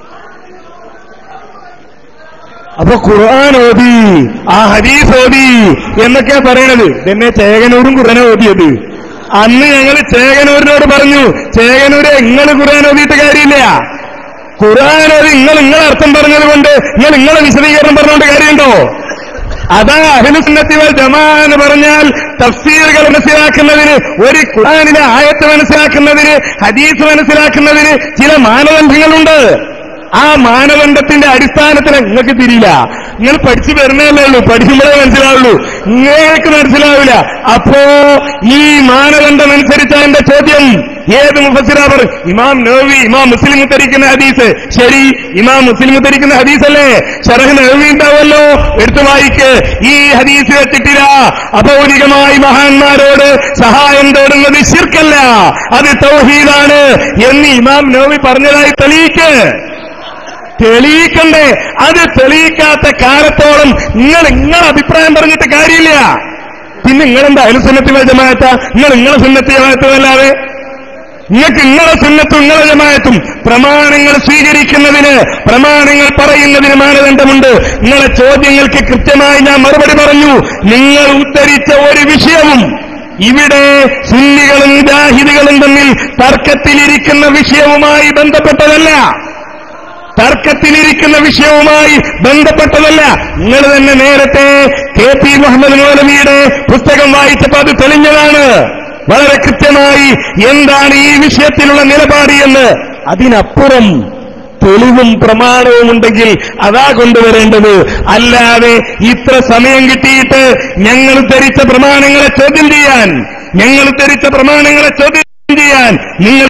അപ്പൊ ഖുർആൻ ഓതി ആ ഹദീസ് ഓതി എന്നൊക്കെയാ പറയണത് ഇതെന്നെ ചേകനൂരും ഖുർആൻ ഓതിയത് അന്ന് ഞങ്ങൾ ചേകനൂരിനോട് പറഞ്ഞു ചേകനൂര് നിങ്ങൾ ഖുർആൻ ഓതിയിട്ട് കാര്യമില്ല ഖുർആൻ ഓതി നിങ്ങൾ നിങ്ങളെ അർത്ഥം പറഞ്ഞത് കൊണ്ട് നിങ്ങൾ നിങ്ങളെ വിശദീകരണം പറഞ്ഞുകൊണ്ട് കാര്യമുണ്ടോ അതാ അഹ്ലുസുന്നത്തി വൽ ജമാ എന്ന് പറഞ്ഞാൽ തഫ്സീറുകൾ മനസ്സിലാക്കുന്നതിന് ഒരു ഖുർആനിലെ ആയത്ത് മനസ്സിലാക്കുന്നതിന് ഹദീസ് മനസ്സിലാക്കുന്നതിന് ചില മാനദണ്ഡങ്ങളുണ്ട് ആ മാനദണ്ഡത്തിന്റെ അടിസ്ഥാനത്തിൽ നിങ്ങൾക്ക് തിരിയില്ല നിങ്ങൾ പഠിച്ചു വരുന്നതല്ലേ ഉള്ളൂ പഠിക്കുമ്പോഴേ മനസ്സിലാവുള്ളൂ നിങ്ങൾക്ക് മനസ്സിലാവില്ല അപ്പോ ഈ മാനദണ്ഡം അനുസരിച്ച എന്റെ ചോദ്യം ഏത് മുഫസിറാബർ ഇമാം നോവി ഇമാം മുസ്ലിം ഉദ്ധരിക്കുന്ന ഹദീസ് ശരി ഇമാം മുസ്ലിം ഉദ്ധരിക്കുന്ന ഹദീസല്ലേ ഷറഹ് നോവി ഉണ്ടാവുമല്ലോ എടുത്തു വായിക്ക് ഈ ഹദീസ് വെച്ചിട്ടില്ല അഭൗതികമായി മഹാന്മാരോട് സഹായം തേടുന്നത് ശിർക്കല്ല അത് തൗഹീദാണ് എന്ന് ഇമാം നോവി പറഞ്ഞതായി തെളിയിക്ക് തെളിയിക്കണ്ടേ അത് തെളിയിക്കാത്ത കാലത്തോളം നിങ്ങൾ നിങ്ങളെ അഭിപ്രായം പറഞ്ഞിട്ട് കാര്യമില്ല പിന്നെ നിങ്ങളെന്താ അതിന് സുന്നത്തി ജമാഅത്ത നിങ്ങൾ നിങ്ങളെ സുന്നത്തി ജമാഅത്തല്ലാതെ നിങ്ങൾക്ക് നിങ്ങളെ സുന്നത്തും നിങ്ങളെ ജമാഅത്തും പ്രമാണങ്ങൾ സ്വീകരിക്കുന്നതിന് പ്രമാണങ്ങൾ പറയുന്നതിന് മാനദണ്ഡമുണ്ട് നിങ്ങളെ ചോദ്യങ്ങൾക്ക് കൃത്യമായി ഞാൻ മറുപടി പറഞ്ഞു നിങ്ങൾ ഉദ്ധരിച്ച ഒരു വിഷയവും ഇവിടെ സുന്നികളും ജാഹിദികളും തമ്മിൽ തർക്കത്തിലിരിക്കുന്ന വിഷയവുമായി ബന്ധപ്പെട്ടതല്ല തർക്കത്തിലിരിക്കുന്ന വിഷയവുമായി ബന്ധപ്പെട്ടതല്ല നിങ്ങൾ തന്നെ നേരത്തെ കെ പി മുഹമ്മദ് മൗലവിയുടെ പുസ്തകം വായിച്ചപ്പോൾ അത് തെളിഞ്ഞതാണ് വളരെ കൃത്യമായി എന്താണ് ഈ വിഷയത്തിലുള്ള നിലപാട് എന്ന് അതിനപ്പുറം തെളിവും പ്രമാണവും ഉണ്ടെങ്കിൽ അതാ കൊണ്ടുവരേണ്ടത് അല്ലാതെ ഇത്ര സമയം കിട്ടിയിട്ട് ഞങ്ങൾ ധരിച്ച പ്രമാണങ്ങളെ ചോദ്യം ചെയ്യാൻ ഞങ്ങൾ ധരിച്ച പ്രമാണങ്ങളെ ചോദ്യം ചെയ്യാൻ നിങ്ങൾ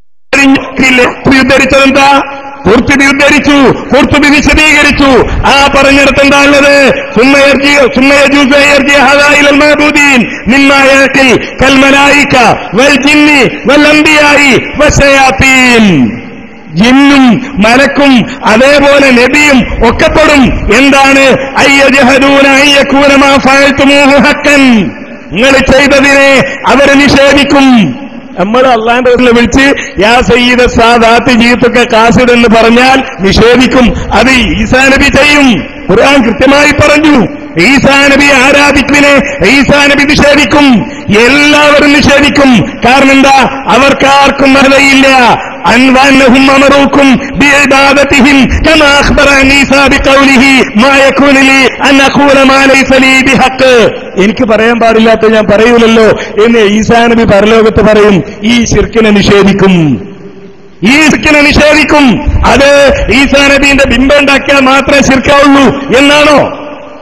ഉദ്ധരിച്ചതെന്താ കുർത്തുബി ഉദ്ധരിച്ചു കുർത്തുബി വിശദീകരിച്ചു ആ പറഞ്ഞിടത്ത് എന്താ ഉള്ളത് നിന്നായത്തിൽ കൽമലായിക്ക വൽ ജിന്നി വൽ അമ്പിയായി വശയാത്തീൻ ജിന്നും മലക്കും അതേപോലെ നബിയും ഒക്കെപ്പെടും എന്താണ് അയ്യജഹദൂന അയ്യക്കൂനമാ ഫഅൽതുമൂഹു ഹക്കൻ നിങ്ങൾ ചെയ്തതിനെ അവരെ നിഷേധിക്കും നമ്മൾ അള്ളാന്റെ പേരിൽ വിളിച്ച് യാ സയ്യിദ സാദാത്ത് ജീത്തൊക്കെ കാസിഡ് എന്ന് പറഞ്ഞാൽ നിഷേധിക്കും അത് ഈസാ നബി ചെയ്യും ഖുർആൻ കൃത്യമായി പറഞ്ഞു ഈസാ നബി ആരാധിക്കുവിനെ ഈസാ നബി നിഷേധിക്കും എല്ലാവരും നിഷേധിക്കും കാരണം എന്താ അവർക്കാർക്കും അറിയില്ല أنهم أمروكم بعبادتهم كما أخبر عن عيسى بقوله ما يكون لي أن أقول ما ليس لي بحق എനിക്ക് പറയാൻ പാടില്ലാത്ത ഞാൻ പറയൂലല്ലോ എന്ന് ഈസാ നബി പരലോകത്ത് പറയും ഈ ശിർക്കിനെ നിഷേധിക്കും ഈ ശിർക്കിനെ നിഷേധിക്കും അത് ഈസാ നബീന്റെ ബിംബം ഉണ്ടാക്കിയാൽ മാത്രമേ ശിർക്കാവുള്ളൂ എന്നാണോ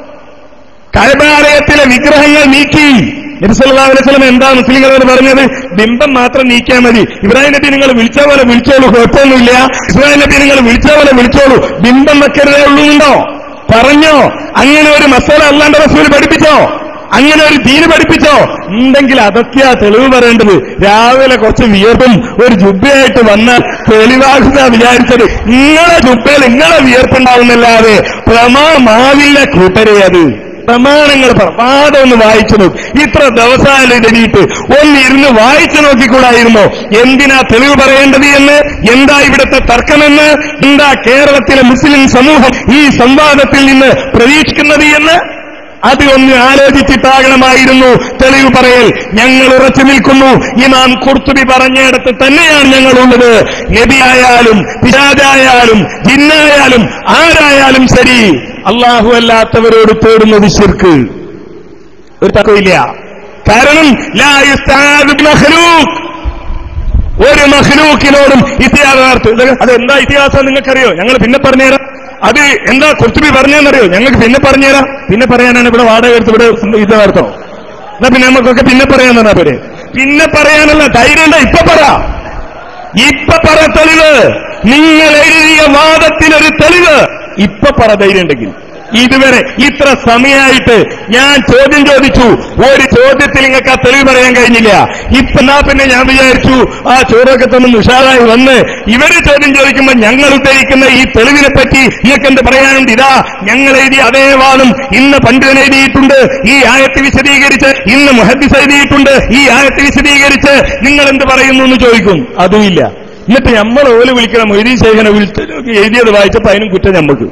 കൈബാലയത്തിലെ വിഗ്രഹങ്ങൾ നീക്കി നബിസല്ലാ അലൈഹി സ്വലം എന്താ മുസ്ലിങ്ങളോട് പറഞ്ഞത് ബിംബം മാത്രം നീക്കിയാൽ മതി ഇബ്രാഹിം നബി നിങ്ങൾ വിളിച്ച പോലെ വിളിച്ചോളൂ കുഴപ്പമൊന്നുമില്ല ഇസ്രായേൽ നബി നിങ്ങൾ വിളിച്ച പോലെ വിളിച്ചോളൂ ബിംബം വെക്കരുതേ ഉള്ളുണ്ടോ പറഞ്ഞോ അങ്ങനെ ഒരു മസാല അള്ളാന്റെ റസൂൽ പഠിപ്പിച്ചോ അങ്ങനെ ഒരു ദീന് പഠിപ്പിച്ചോ ഉണ്ടെങ്കിൽ അതൊക്കെയാ തെളിവ് പറയേണ്ടത് രാവിലെ കുറച്ച് വിയർപ്പും ഒരു ജുബയായിട്ട് വന്ന തെളിവാകുന്ന വിചാരിച്ചത് നിങ്ങളെ ജുബയിൽ നിങ്ങളെ വിയർപ്പുണ്ടാവുന്നല്ലാതെ പ്രമാമാവില്ല കൂട്ടരെ അത് പ്രമാണങ്ങൾ പ്രമാദം ഒന്ന് വായിച്ചു നോക്ക് ഇത്ര ദിവസമായാലും ഇതെണീട്ട് ഒന്നിരുന്ന് വായിച്ചു നോക്കിക്കൂടായിരുന്നോ എന്തിനാ തെളിവ് പറയേണ്ടത് എന്ന് എന്താ ഇവിടുത്തെ തർക്കമെന്ന് എന്താ കേരളത്തിലെ മുസ്ലിം സമൂഹം ഈ സംവാദത്തിൽ നിന്ന് പ്രതീക്ഷിക്കുന്നത് എന്ന് അത് ഒന്ന് ആലോചിച്ചിട്ടാകണമായിരുന്നു തെളിവ് പറയൽ ഞങ്ങൾ ഉറച്ചു നിൽക്കുന്നു ഇമാം കുർത്തുബി പറഞ്ഞിടത്ത് തന്നെയാണ് ഞങ്ങളുള്ളത് നബിയായാലും പിശാചായാലും ജിന്നായാലും ആരായാലും ശരി അള്ളാഹു അല്ലാത്തവരോട് തേടുന്നത് ശിർക്ക് ഒരു തക്കമില്ല കാരണം ലാ യുസ്താദു ബിമഖ്ലൂഖ്. ഒരു മഹ്ലൂക്കിനോടും ഇതിഹാസം അതെന്താ ഇതിഹാസം നിങ്ങൾക്കറിയോ ഞങ്ങൾ പിന്നെ പറഞ്ഞുതരാം അത് എന്താ കുർത്തുബി പറഞ്ഞെന്നറിയോ ഞങ്ങൾക്ക് പിന്നെ പറഞ്ഞുതരാം പിന്നെ പറയാനാണ് ഇവിടെ വാടക എടുത്ത് ഇവിടെ ഇത് നടത്തോ എന്നാ പിന്നെ നമുക്കൊക്കെ പിന്നെ പറയാൻ തന്നാ പോരെ പിന്നെ പറയാനല്ല ധൈര്യം ഉണ്ടോ ഇപ്പൊ പറ ഇപ്പൊ പറ തെളിവ് നിങ്ങൾ എഴുതിയ വാദത്തിനൊരു തെളിവ് ഇപ്പൊ പറ ധൈര്യം ഉണ്ടെങ്കിൽ ഇതുവരെ ഇത്ര സമയമായിട്ട് ഞാൻ ചോദ്യം ചോദിച്ചു ഒരു ചോദ്യത്തിൽ നിങ്ങൾക്ക് ആ തെളിവ് പറയാൻ കഴിഞ്ഞില്ല ഇപ്പൊ എന്നാ പിന്നെ ഞാൻ വിചാരിച്ചു ആ ചോറൊക്കെ തന്നെ ഉഷാറായി വന്ന് ഇവര് ചോദ്യം ചോദിക്കുമ്പോൾ ഞങ്ങൾ ഉദ്ദേശിക്കുന്ന ഈ തെളിവിനെ പറ്റി നിങ്ങൾക്ക് എന്ത് പറയാനുണ്ട് ഇതാ ഞങ്ങൾ എഴുതിയ അതേ വാദം ഇന്ന് പണ്ഡിതൻ എഴുതിയിട്ടുണ്ട് ഈ ആയത്ത് വിശദീകരിച്ച് ഇന്ന് മുഹദ്ദിസ് എഴുതിയിട്ടുണ്ട് ഈ ആയത്ത് വിശദീകരിച്ച് നിങ്ങൾ എന്ത് പറയുന്നു എന്ന് ചോദിക്കും അതുമില്ല എന്നിട്ട് നമ്മൾ ഓല് വിളിക്കണം മൊയ്തീൻ ശേഖനെ വിളിച്ച് എഴുതിയത് വായിച്ചപ്പോ അതിനും കുറ്റം നമുക്ക്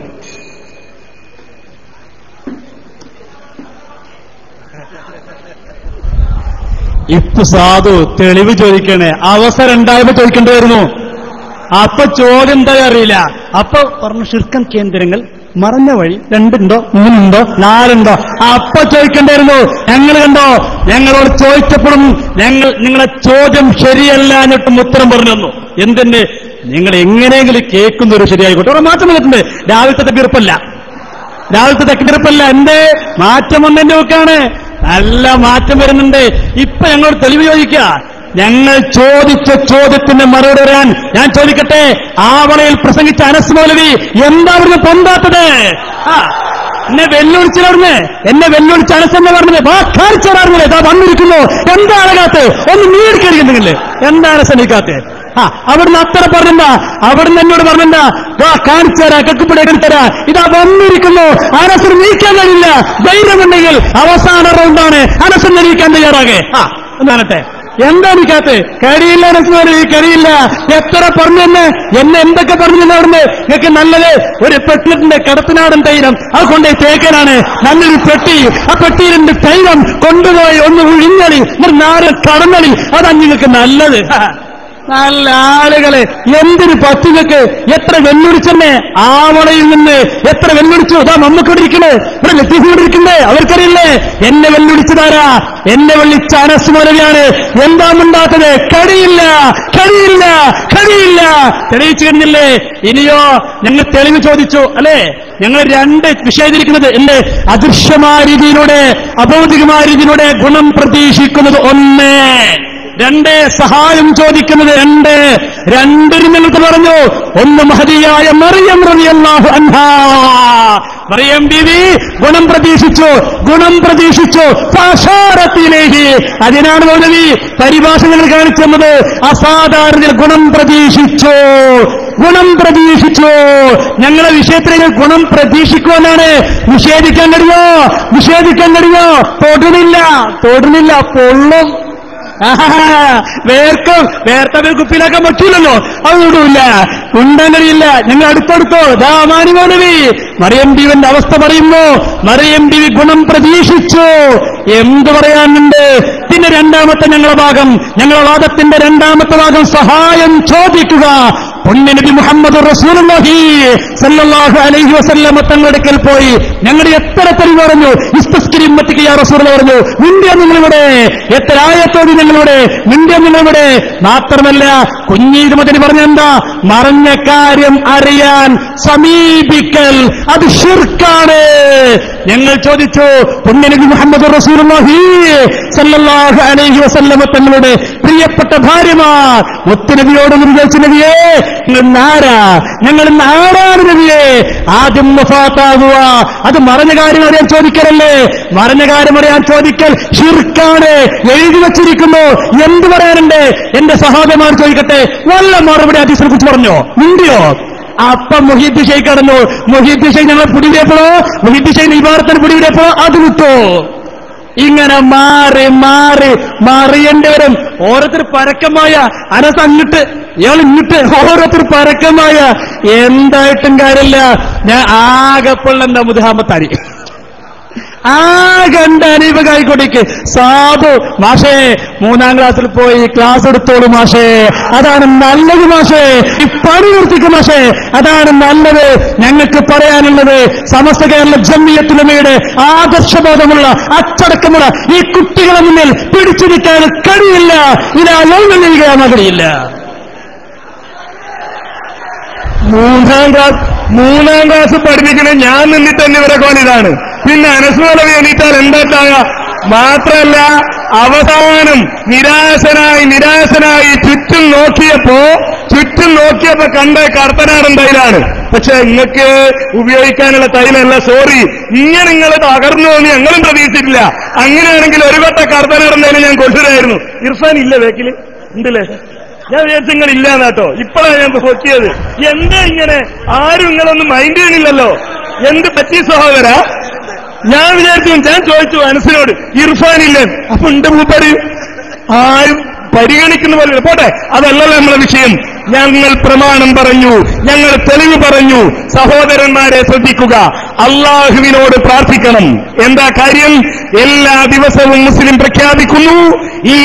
ഇപ്പൊ സാധു തെളിവ് ചോദിക്കണേ അവസരം ഉണ്ടായപ്പോ ചോദിക്കേണ്ടിവരുന്നു അപ്പൊ ചോദ്യം എന്താ അറിയില്ല അപ്പൊ പറഞ്ഞു ഷിർക്കൻ കേന്ദ്രങ്ങൾ മറഞ്ഞ വഴി രണ്ടുണ്ടോ മൂന്നുണ്ടോ നാലുണ്ടോ അപ്പൊ ചോദിക്കേണ്ടായിരുന്നു ഞങ്ങൾ കണ്ടോ ഞങ്ങളോട് ചോദിച്ചപ്പോഴും ഞങ്ങൾ നിങ്ങളെ ചോദ്യം ശരിയല്ല എന്നിട്ടും ഉത്തരം പറഞ്ഞു തന്നു എന്തിന് നിങ്ങൾ എങ്ങനെയെങ്കിലും കേൾക്കുന്ന ഒരു ശരിയായിക്കോട്ടെ അവിടെ മാറ്റം വന്നിട്ടുണ്ട് രാവിലത്തെ തെക്കിറുപ്പല്ല രാവിലത്തെ തെക്കിറുപ്പല്ല എന്റെ മാറ്റം വന്നതിന്റെ ഒക്കെയാണ് നല്ല മാറ്റം വരുന്നുണ്ട് ഇപ്പൊ ഞങ്ങളോട് തെളിവ് ചോദിക്കുക ഞങ്ങൾ ചോദിച്ച ചോദ്യത്തിന് മറുപടി വരാൻ ഞാൻ ചോദിക്കട്ടെ ആവളയിൽ പ്രസംഗിച്ച അനസ് മൗലവി എന്താ അവിടുന്ന് പൊന്താത്തത് ആ എന്നെ വെല്ലുവിളിച്ചിലവിടുന്ന് എന്നെ വെല്ലുവിളിച്ച അനസ് എന്ന് പറഞ്ഞത് വാ കാണിച്ചറിഞ്ഞില്ലേ ഇതാ വന്നിരിക്കുന്നു എന്താ അഴകാത്ത് ഒന്ന് നീ എടുക്കരുതെങ്കില് എന്താ അനസ് എനിക്കാത്ത് ആ അവിടുന്ന് അത്ര പറഞ്ഞ അവിടുന്ന് എന്നോട് പറഞ്ഞ വാ കാണിച്ചുതരാ കക്കുപ്പിടി എടുത്തരാ ഇതാ വന്നിരിക്കുന്നു അനസിന് നീക്കാൻ കഴിയില്ല ധൈര്യമുണ്ടെങ്കിൽ അവസാന റൗണ്ടാണ് അനസിന് നീക്കാൻ തയ്യാറാകെ ആ എന്നാണട്ടെ എന്താ എനിക്കകത്ത് കഴിയില്ല നസുമാരി കഴിയില്ല എത്ര പറഞ്ഞു എന്നെ എന്നെ എന്തൊക്കെ പറഞ്ഞു തന്നെ അവിടുന്ന് നിങ്ങൾക്ക് നല്ലത് ഒരു പെട്ടിന്റെ കടത്തനാടൻ തൈലം അത് കൊണ്ടേ തേക്കലാണ് നല്ലൊരു പെട്ടി ആ പെട്ടിയിൽ രണ്ട് തൈലം കൊണ്ടുപോയി ഒന്ന് ഉഴിഞ്ഞളി ഒരു നാല് കടന്നളി അതാണ് നിങ്ങൾക്ക് നല്ലത് നല്ല ആളുകളെ എന്തിനു പറ്റുകൾക്ക് എത്ര വെല്ലുവിളിച്ചെന്നെ ആവണയിൽ നിന്ന് എത്ര വെല്ലുവിളിച്ചു അതാ നമുക്കിവിടെ ഇരിക്കണേ ഇവിടെ ലത്തീഫിവിടെ ഇരിക്കണ്ടേ അവർക്കറിയില്ലേ എന്നെ വെല്ലുവിളിച്ചതാരാ എന്നെ വെള്ളിച്ച അനസ് മൗലവിയാണ് എന്താ ഉണ്ടാത്തത് കഴിയില്ല കഴിയില്ല കഴിയില്ല തെളിയിച്ചു കഴിഞ്ഞില്ലേ ഇനിയോ ഞങ്ങൾ തെളിവ് ചോദിച്ചു അല്ലേ ഞങ്ങൾ രണ്ട് വിഷയത്തിരിക്കുന്നത് എന്റെ അദൃശ്യമായ രീതിയിലൂടെ അബൗദ്ധികമായ രീതിയിലൂടെ ഗുണം പ്രതീക്ഷിക്കുന്നത് ഒന്ന് രണ്ട് സഹായം ചോദിക്കുന്നത് രണ്ട് രണ്ടിനും നിങ്ങൾക്ക് പറഞ്ഞു ഒന്ന് മഹതിയായ മറിയം റളിയല്ലാഹു അൻഹാ മറിയം ബീവി ഗുണം പ്രതീക്ഷിച്ചു ഗുണം പ്രതീക്ഷിച്ചു ഫാഷാറത്തിലേക്ക് അതിനാണ് മൗലവി പരിഭാഷ നിങ്ങൾ കാണിച്ചു തന്നത് അസാധാരണ ഗുണം പ്രതീക്ഷിച്ചു ഗുണം പ്രതീക്ഷിച്ചു ഞങ്ങളെ വിഷയത്തിലേക്ക് ഗുണം പ്രതീക്ഷിക്കുമെന്നാണ് നിഷേധിക്കാൻ കഴിയോ നിഷേധിക്കാൻ കഴിയോ തൊടുന്നില്ല തൊടുന്നില്ല പൊള്ളും ആഹാ, വേർക്കും വേർത്തവർ കുപ്പിയിലാക്കാൻ പറ്റൂലല്ലോ അതൊന്നുമില്ല ഉണ്ടാൻ കഴിയില്ല ഞങ്ങൾ അടുത്തടുത്തോ ദാമാനി മൗലവി മറിയം ബീവിന്റെ അവസ്ഥ പറയുമ്പോ മറിയം ബീവി ഗുണം പ്രതീക്ഷിച്ചു എന്ത് പറയാനുണ്ട് പിന്നെ രണ്ടാമത്തെ ഞങ്ങളുടെ ഭാഗം ഞങ്ങളുടെ വാദത്തിന്റെ രണ്ടാമത്തെ ഭാഗം സഹായം ചോദിക്കുക പുണ്യനബി മുഹമ്മദ് റസൂലുള്ളാഹി സല്ലല്ലാഹു അലൈഹി വസല്ലമ തങ്ങളുടെ അടുക്കൽ പോയി ഞങ്ങളുടെ എത്ര തെളിവ് പറഞ്ഞു ഇസ്തസ്കിരി ഉമ്മത്തിക്ക് യാ റസൂൽ പറഞ്ഞു മിണ്ടിയ നിങ്ങളിവിടെ എത്ര ആയത്തോടി നിങ്ങളിവിടെ മിണ്ടിയ നിങ്ങളിവിടെ മാത്രമല്ല കുഞ്ഞീത് മതിന് പറഞ്ഞ എന്താ മറഞ്ഞ കാര്യം അറിയാൻ സമീപിക്കൽ അത് ഷിർക്കാണ് ഞങ്ങൾ ചോദിച്ചു പുണ്യനബി മുഹമ്മദ് റസൂലുള്ളാഹി സല്ലല്ലാഹു അലൈഹി വസല്ലമ തങ്ങളുടെ പ്രിയപ്പെട്ട ഭാര്യമാർ മുത്തുനബിയോട് ചോദിച്ചു നബിയേ നിങ്ങൾ ആരാ ഞങ്ങൾ ഇന്ന് ആരാണ് നബിയേ ആദ്യം വഫാത്താകുക അത് മറഞ്ഞ കാര്യം അറിയാൻ ചോദിക്കലല്ലേ മറഞ്ഞ കാര്യം അറിയാൻ ചോദിക്കൽ ഷിർക്കാണ് എഴുതി വച്ചിരിക്കുന്നു എന്ത് പറയാനുണ്ട് എന്റെ സഹോദരന്മാർ ചോദിക്കട്ടെ വല്ല മറുപടി ഹദീസിനെ കുറിച്ച് പറഞ്ഞോ മിണ്ടിയോ അപ്പം മൊഹീദ് ഷെയ്ഖ് കടന്നു മൊഹീദ് ഷെയ്ഖ് ഞങ്ങൾ പിടിവിടയപ്പോഴോ മൊഹീദ് ഷെയ്ഖ് ഇബാറത്തിന് പിടിവിടയപ്പോഴോ അത് വിട്ടു ഇങ്ങനെ മാറി മാറി മാറിയേണ്ടി വരും ഓരോരുത്തർ പരക്കമായ അനസ് അങ്ങട്ട് ഇയാൾ ഇങ്ങോട്ട് ഓരോരുത്തർ പരക്കമായ എന്തായിട്ടും കാര്യമില്ല ഞാൻ ആകെപ്പുള്ള എന്താ മുദ്ഹാമത്താരി ആകെ എന്റെ അനീപകായിക്കൊണ്ടിക്ക് സാധു മാഷേ മൂന്നാം ക്ലാസ്സിൽ പോയി ക്ലാസ് എടുത്തോളൂ മാഷേ അതാണ് നല്ലത് മാഷേ ഈ പണി നിർത്തിക്കും മാഷേ അതാണ് നല്ലത് ഞങ്ങൾക്ക് പറയാനുള്ളത് സമസ്ത കേരള ജമ്മിയത്തുലമയുടെ ആദർശബോധമുള്ള അച്ചടക്കമുള്ള ഈ കുട്ടികളെ മുന്നിൽ പിടിച്ചു നിൽക്കാൻ കഴിയില്ല ഇതാ ലോകം കഴിയില്ല മൂന്നാം ക്ലാസ് മൂന്നാം ക്ലാസ് പഠിപ്പിക്കണ ഞാൻ നിന്നിട്ട് തന്നെ ഇവരെ കോലിതാണ് പിന്നെ അനസ്മലവി എണീറ്റാൽ എന്താണ്ടാക മാത്രല്ല അവസാനം നിരാശനായി നിരാശനായി ചുറ്റും നോക്കിയപ്പോ ചുറ്റും നോക്കിയപ്പോ കണ്ട കർത്തനാടൻ തൈലാണ് പക്ഷെ നിങ്ങൾക്ക് ഉപയോഗിക്കാനുള്ള തൈലല്ല സോറി ഇങ്ങനെ നിങ്ങൾ തകർന്നു എന്ന് ഞങ്ങളും പ്രതീക്ഷിച്ചിട്ടില്ല അങ്ങനെയാണെങ്കിൽ ഒരു വട്ട കർത്തനാടൻ തൈല് ഞാൻ കൊണ്ടുവരായിരുന്നു ഇർഫാൻ ഇല്ല വേക്കില് ഉണ്ടല്ലേ ഞാൻ വിചാരിച്ചു നിങ്ങൾ ഇല്ലാന്നാട്ടോ ഇപ്പോഴാണ് ഞാൻ നോക്കിയത് എന്താ ഇങ്ങനെ ആരും നിങ്ങളൊന്നും മൈൻഡ് ചെയ്യണില്ലല്ലോ എന്ത് പറ്റി സഹോദര ഞാൻ വിചാരിച്ചു ഞാൻ ചോദിച്ചു അനസിനോട് ഇർഫാൻ ഇല്ല അപ്പൊ ഉണ്ട് മൂപ്പര് ആരും പരിഗണിക്കുന്ന പോലെ പോട്ടെ അതല്ലല്ലോ നമ്മളെ വിഷയം ഞങ്ങൾ പ്രമാണം പറഞ്ഞു ഞങ്ങൾ തെളിവ് പറഞ്ഞു സഹോദരന്മാരെ ശ്രദ്ധിക്കുക അള്ളാഹുവിനോട് പ്രാർത്ഥിക്കണം എന്താ കാര്യം എല്ലാ ദിവസവും മുസ്ലിം പ്രഖ്യാപിക്കുന്നു ഈ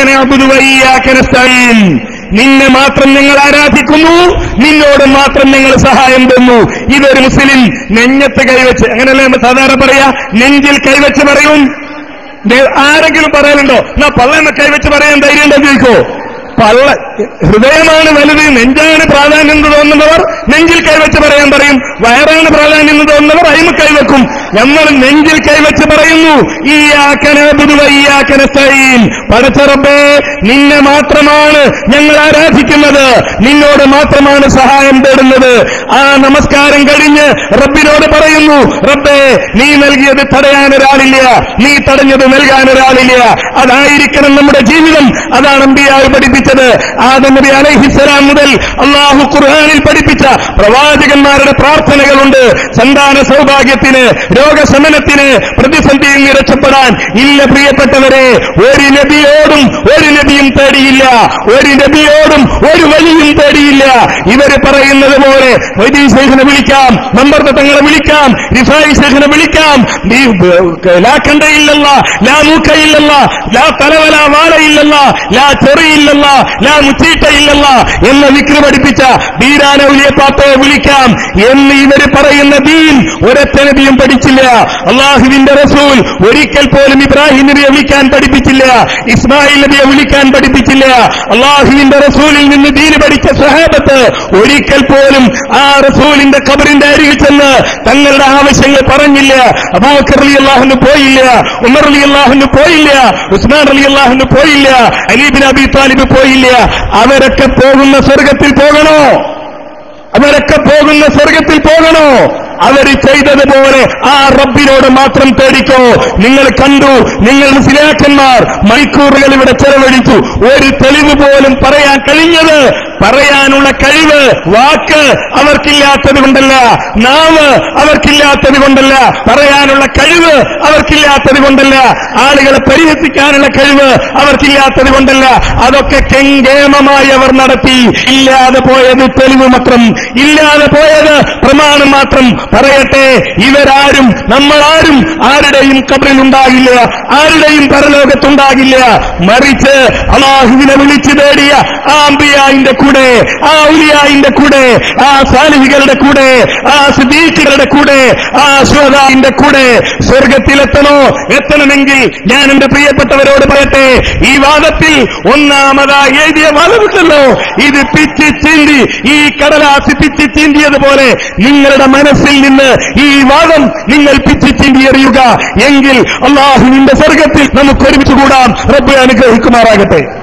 ആഖനബുദുവൈയാഖനസ്ഥാൻ നിന്നെ മാത്രം ഞങ്ങൾ ആരാധിക്കുന്നു നിന്നോട് മാത്രം ഞങ്ങൾ സഹായം തന്നു ഇതൊരു മുസ്ലിം നെഞ്ഞത്ത് കൈവച്ച് അങ്ങനെയല്ലേ നമ്മൾ സാധാരണ പറയാ നെഞ്ചിൽ കൈവച്ച് പറയും ദേ- ആരെങ്കിലും പറയാനുണ്ടോ എന്നാ പള്ളമ കൈവച്ച് പറയാൻ ധൈര്യം ഉണ്ടോ ചോദിക്കോ പള്ള ഹൃദയമാണ് വലുത് നെഞ്ചാണ് പ്രാധാന്യം എന്ന് തോന്നുന്നവർ നെഞ്ചിൽ കൈവച്ച് പറയാൻ പറയും വയറാണ് പ്രാധാന്യം എന്ന് തോന്നുന്നവർ അയിമ കൈവെക്കും നമ്മൾ നെഞ്ചിൽ കൈവച്ച് പറയുന്നു ഈ ആക്കനബുദുവയ്യാക്കനസ്ഥയിൽ പടച്ചറബേ നിന്നെ മാത്രമാണ് ഞങ്ങൾ ആരാധിക്കുന്നത് നിന്നോട് മാത്രമാണ് സഹായം തേടുന്നത് ആ നമസ്കാരം കഴിഞ്ഞ് റബ്ബിനോട് പറയുന്നു റബ്ബേ നീ നൽകിയത് തടയാൻ ഒരാളില്ല നീ തടഞ്ഞത് നൽകാൻ ഒരാളില്ല അതായിരിക്കണം നമ്മുടെ ജീവിതം അതാണ് അമ്പിയാവ് പഠിപ്പിച്ചത് ആദം നബി അലൈഹിസ്സലാം മുതൽ അള്ളാഹു ഖുർആനിൽ പഠിപ്പിച്ച പ്രവാചകന്മാരുടെ പ്രാർത്ഥനകളുണ്ട് സന്താന സൗഭാഗ്യത്തിന് രോഗശമനത്തിന് പ്രതിസന്ധിയിൽ നിന്ന് രക്ഷപ്പെടാൻ ഇല്ല പ്രിയപ്പെട്ടവരെ ഒരു നബിയോടും ഒരു നബിയും തേടിയില്ല ഒരു നബിയോടും ഒരു വഴിയും തേടിയില്ല ഇവര് പറയുന്നത് പോലെ വൈദ്യ ശേഖനെ വിളിക്കാം നമ്പർ തങ്ങളെ വിളിക്കാം റിഫായി ശേഖനെ വിളിക്കാം നീ ബ- ലാ കണ്ടയില്ലല്ല ലാ മൂക്കയില്ലല്ല ലാ തലവല വാളയില്ലല്ല ലാ ചെറിയില്ലല്ല ലാ മുച്ചീട്ടയില്ലല്ല എന്ന വിക്രി പഠിപ്പിച്ച ബീരാനൗലിയെ പാപ്പയെ വിളിക്കാം എന്ന് ഇവര് പറയുന്ന ദീൻ ഒരൊറ്റ നബിയും പഠിച്ചില്ല അള്ളാഹുവിന്റെ റസൂൽ ഒരിക്കൽ പോലും ഇബ്രാഹിം നബിയെ വിളിക്കാൻ പഠിപ്പിച്ചില്ല ഇസ്മായിൽ നബിയെ വിളിക്കാൻ പഠിപ്പിച്ചില്ല അള്ളാഹുവിന്റെ റസൂലിൽ നിന്ന് ദീന് പഠിച്ച സഹാബത്ത് ഒരിക്കൽ പോലും ആ റസൂലിന്റെ ഖബറിന്റെ അരികിൽ ചെന്ന് തങ്ങളുടെ ആവശ്യങ്ങൾ പറഞ്ഞില്ല അബൂബക്കർ അലി അള്ളാഹുന് പോയില്ല ഉമർ അലി അള്ളാഹുന് പോയില്ല ഉസ്മാൻ അലി അള്ളാഹുന് പോയില്ല അലീബിൻ അബി താലിബ് പോയില്ല അവരൊക്കെ പോകുന്ന സ്വർഗത്തിൽ പോകണോ അവരൊക്കെ പോകുന്ന സ്വർഗത്തിൽ പോകണോ അവർ ചെയ്തതുപോലെ ആ റബ്ബിനോട് മാത്രം തേടിക്കോ നിങ്ങൾ കണ്ടു നിങ്ങൾ മുസ്ലിയാക്കന്മാർ മണിക്കൂറുകൾ ഇവിടെ ചെലവഴിച്ചു ഒരു തെളിവ് പോലും പറയാൻ കഴിഞ്ഞത് പറയാനുള്ള കഴിവ് വാക്ക് അവർക്കില്ലാത്തത് കൊണ്ടല്ല നാവ് അവർക്കില്ലാത്തത് കൊണ്ടല്ല പറയാനുള്ള കഴിവ് അവർക്കില്ലാത്തത് കൊണ്ടല്ല ആളുകളെ പരിഹസിക്കാനുള്ള കഴിവ് അവർക്കില്ലാത്തത് കൊണ്ടല്ല അതൊക്കെ കെങ്കേമമായി അവർ നടത്തി ഇല്ലാതെ പോയത് തെളിവ് മാത്രം ഇല്ലാതെ പോയത് പ്രമാണം മാത്രം പറയട്ടെ ഇവരാരും നമ്മളാരും ആരുടെയും കബറിൽ ഉണ്ടാകില്ല ആരുടെയും പരലോകത്തുണ്ടാകില്ല മറിച്ച് അള്ളാഹുവിനെ വിളിച്ചു തേടിയ ആ അമ്പിയായിന്റെ കൂടെ കൂടെ ആ ഔലിയായിന്റെ കൂടെ ആ സാലിഹികളുടെ കൂടെ ആ സിദ്ദീഖുകളുടെ കൂടെ ആ ശ്രോതാവിന്റെ കൂടെ സ്വർഗത്തിലെത്തണോ എത്തണമെങ്കിൽ ഞാൻ എന്റെ പ്രിയപ്പെട്ടവരോട് പറയട്ടെ ഈ വാദത്തിൽ ഒന്നാമതായി എഴുതിയ വാദമുണ്ടല്ലോ ഇത് പിച്ചി ചീന്തി ഈ കടലാസ് പിച്ചി ചീന്തിയതുപോലെ നിങ്ങളുടെ മനസ്സിൽ നിന്ന് ഈ വാദം നിങ്ങൾ പിച്ചി ചീന്തി എറിയുക എങ്കിൽ അള്ളാഹുവിന്റെ സ്വർഗത്തിൽ നമുക്ക് ഒരുമിച്ച് കൂടാം റബ്ബ് അനുഗ്രഹിക്കുമാറാകട്ടെ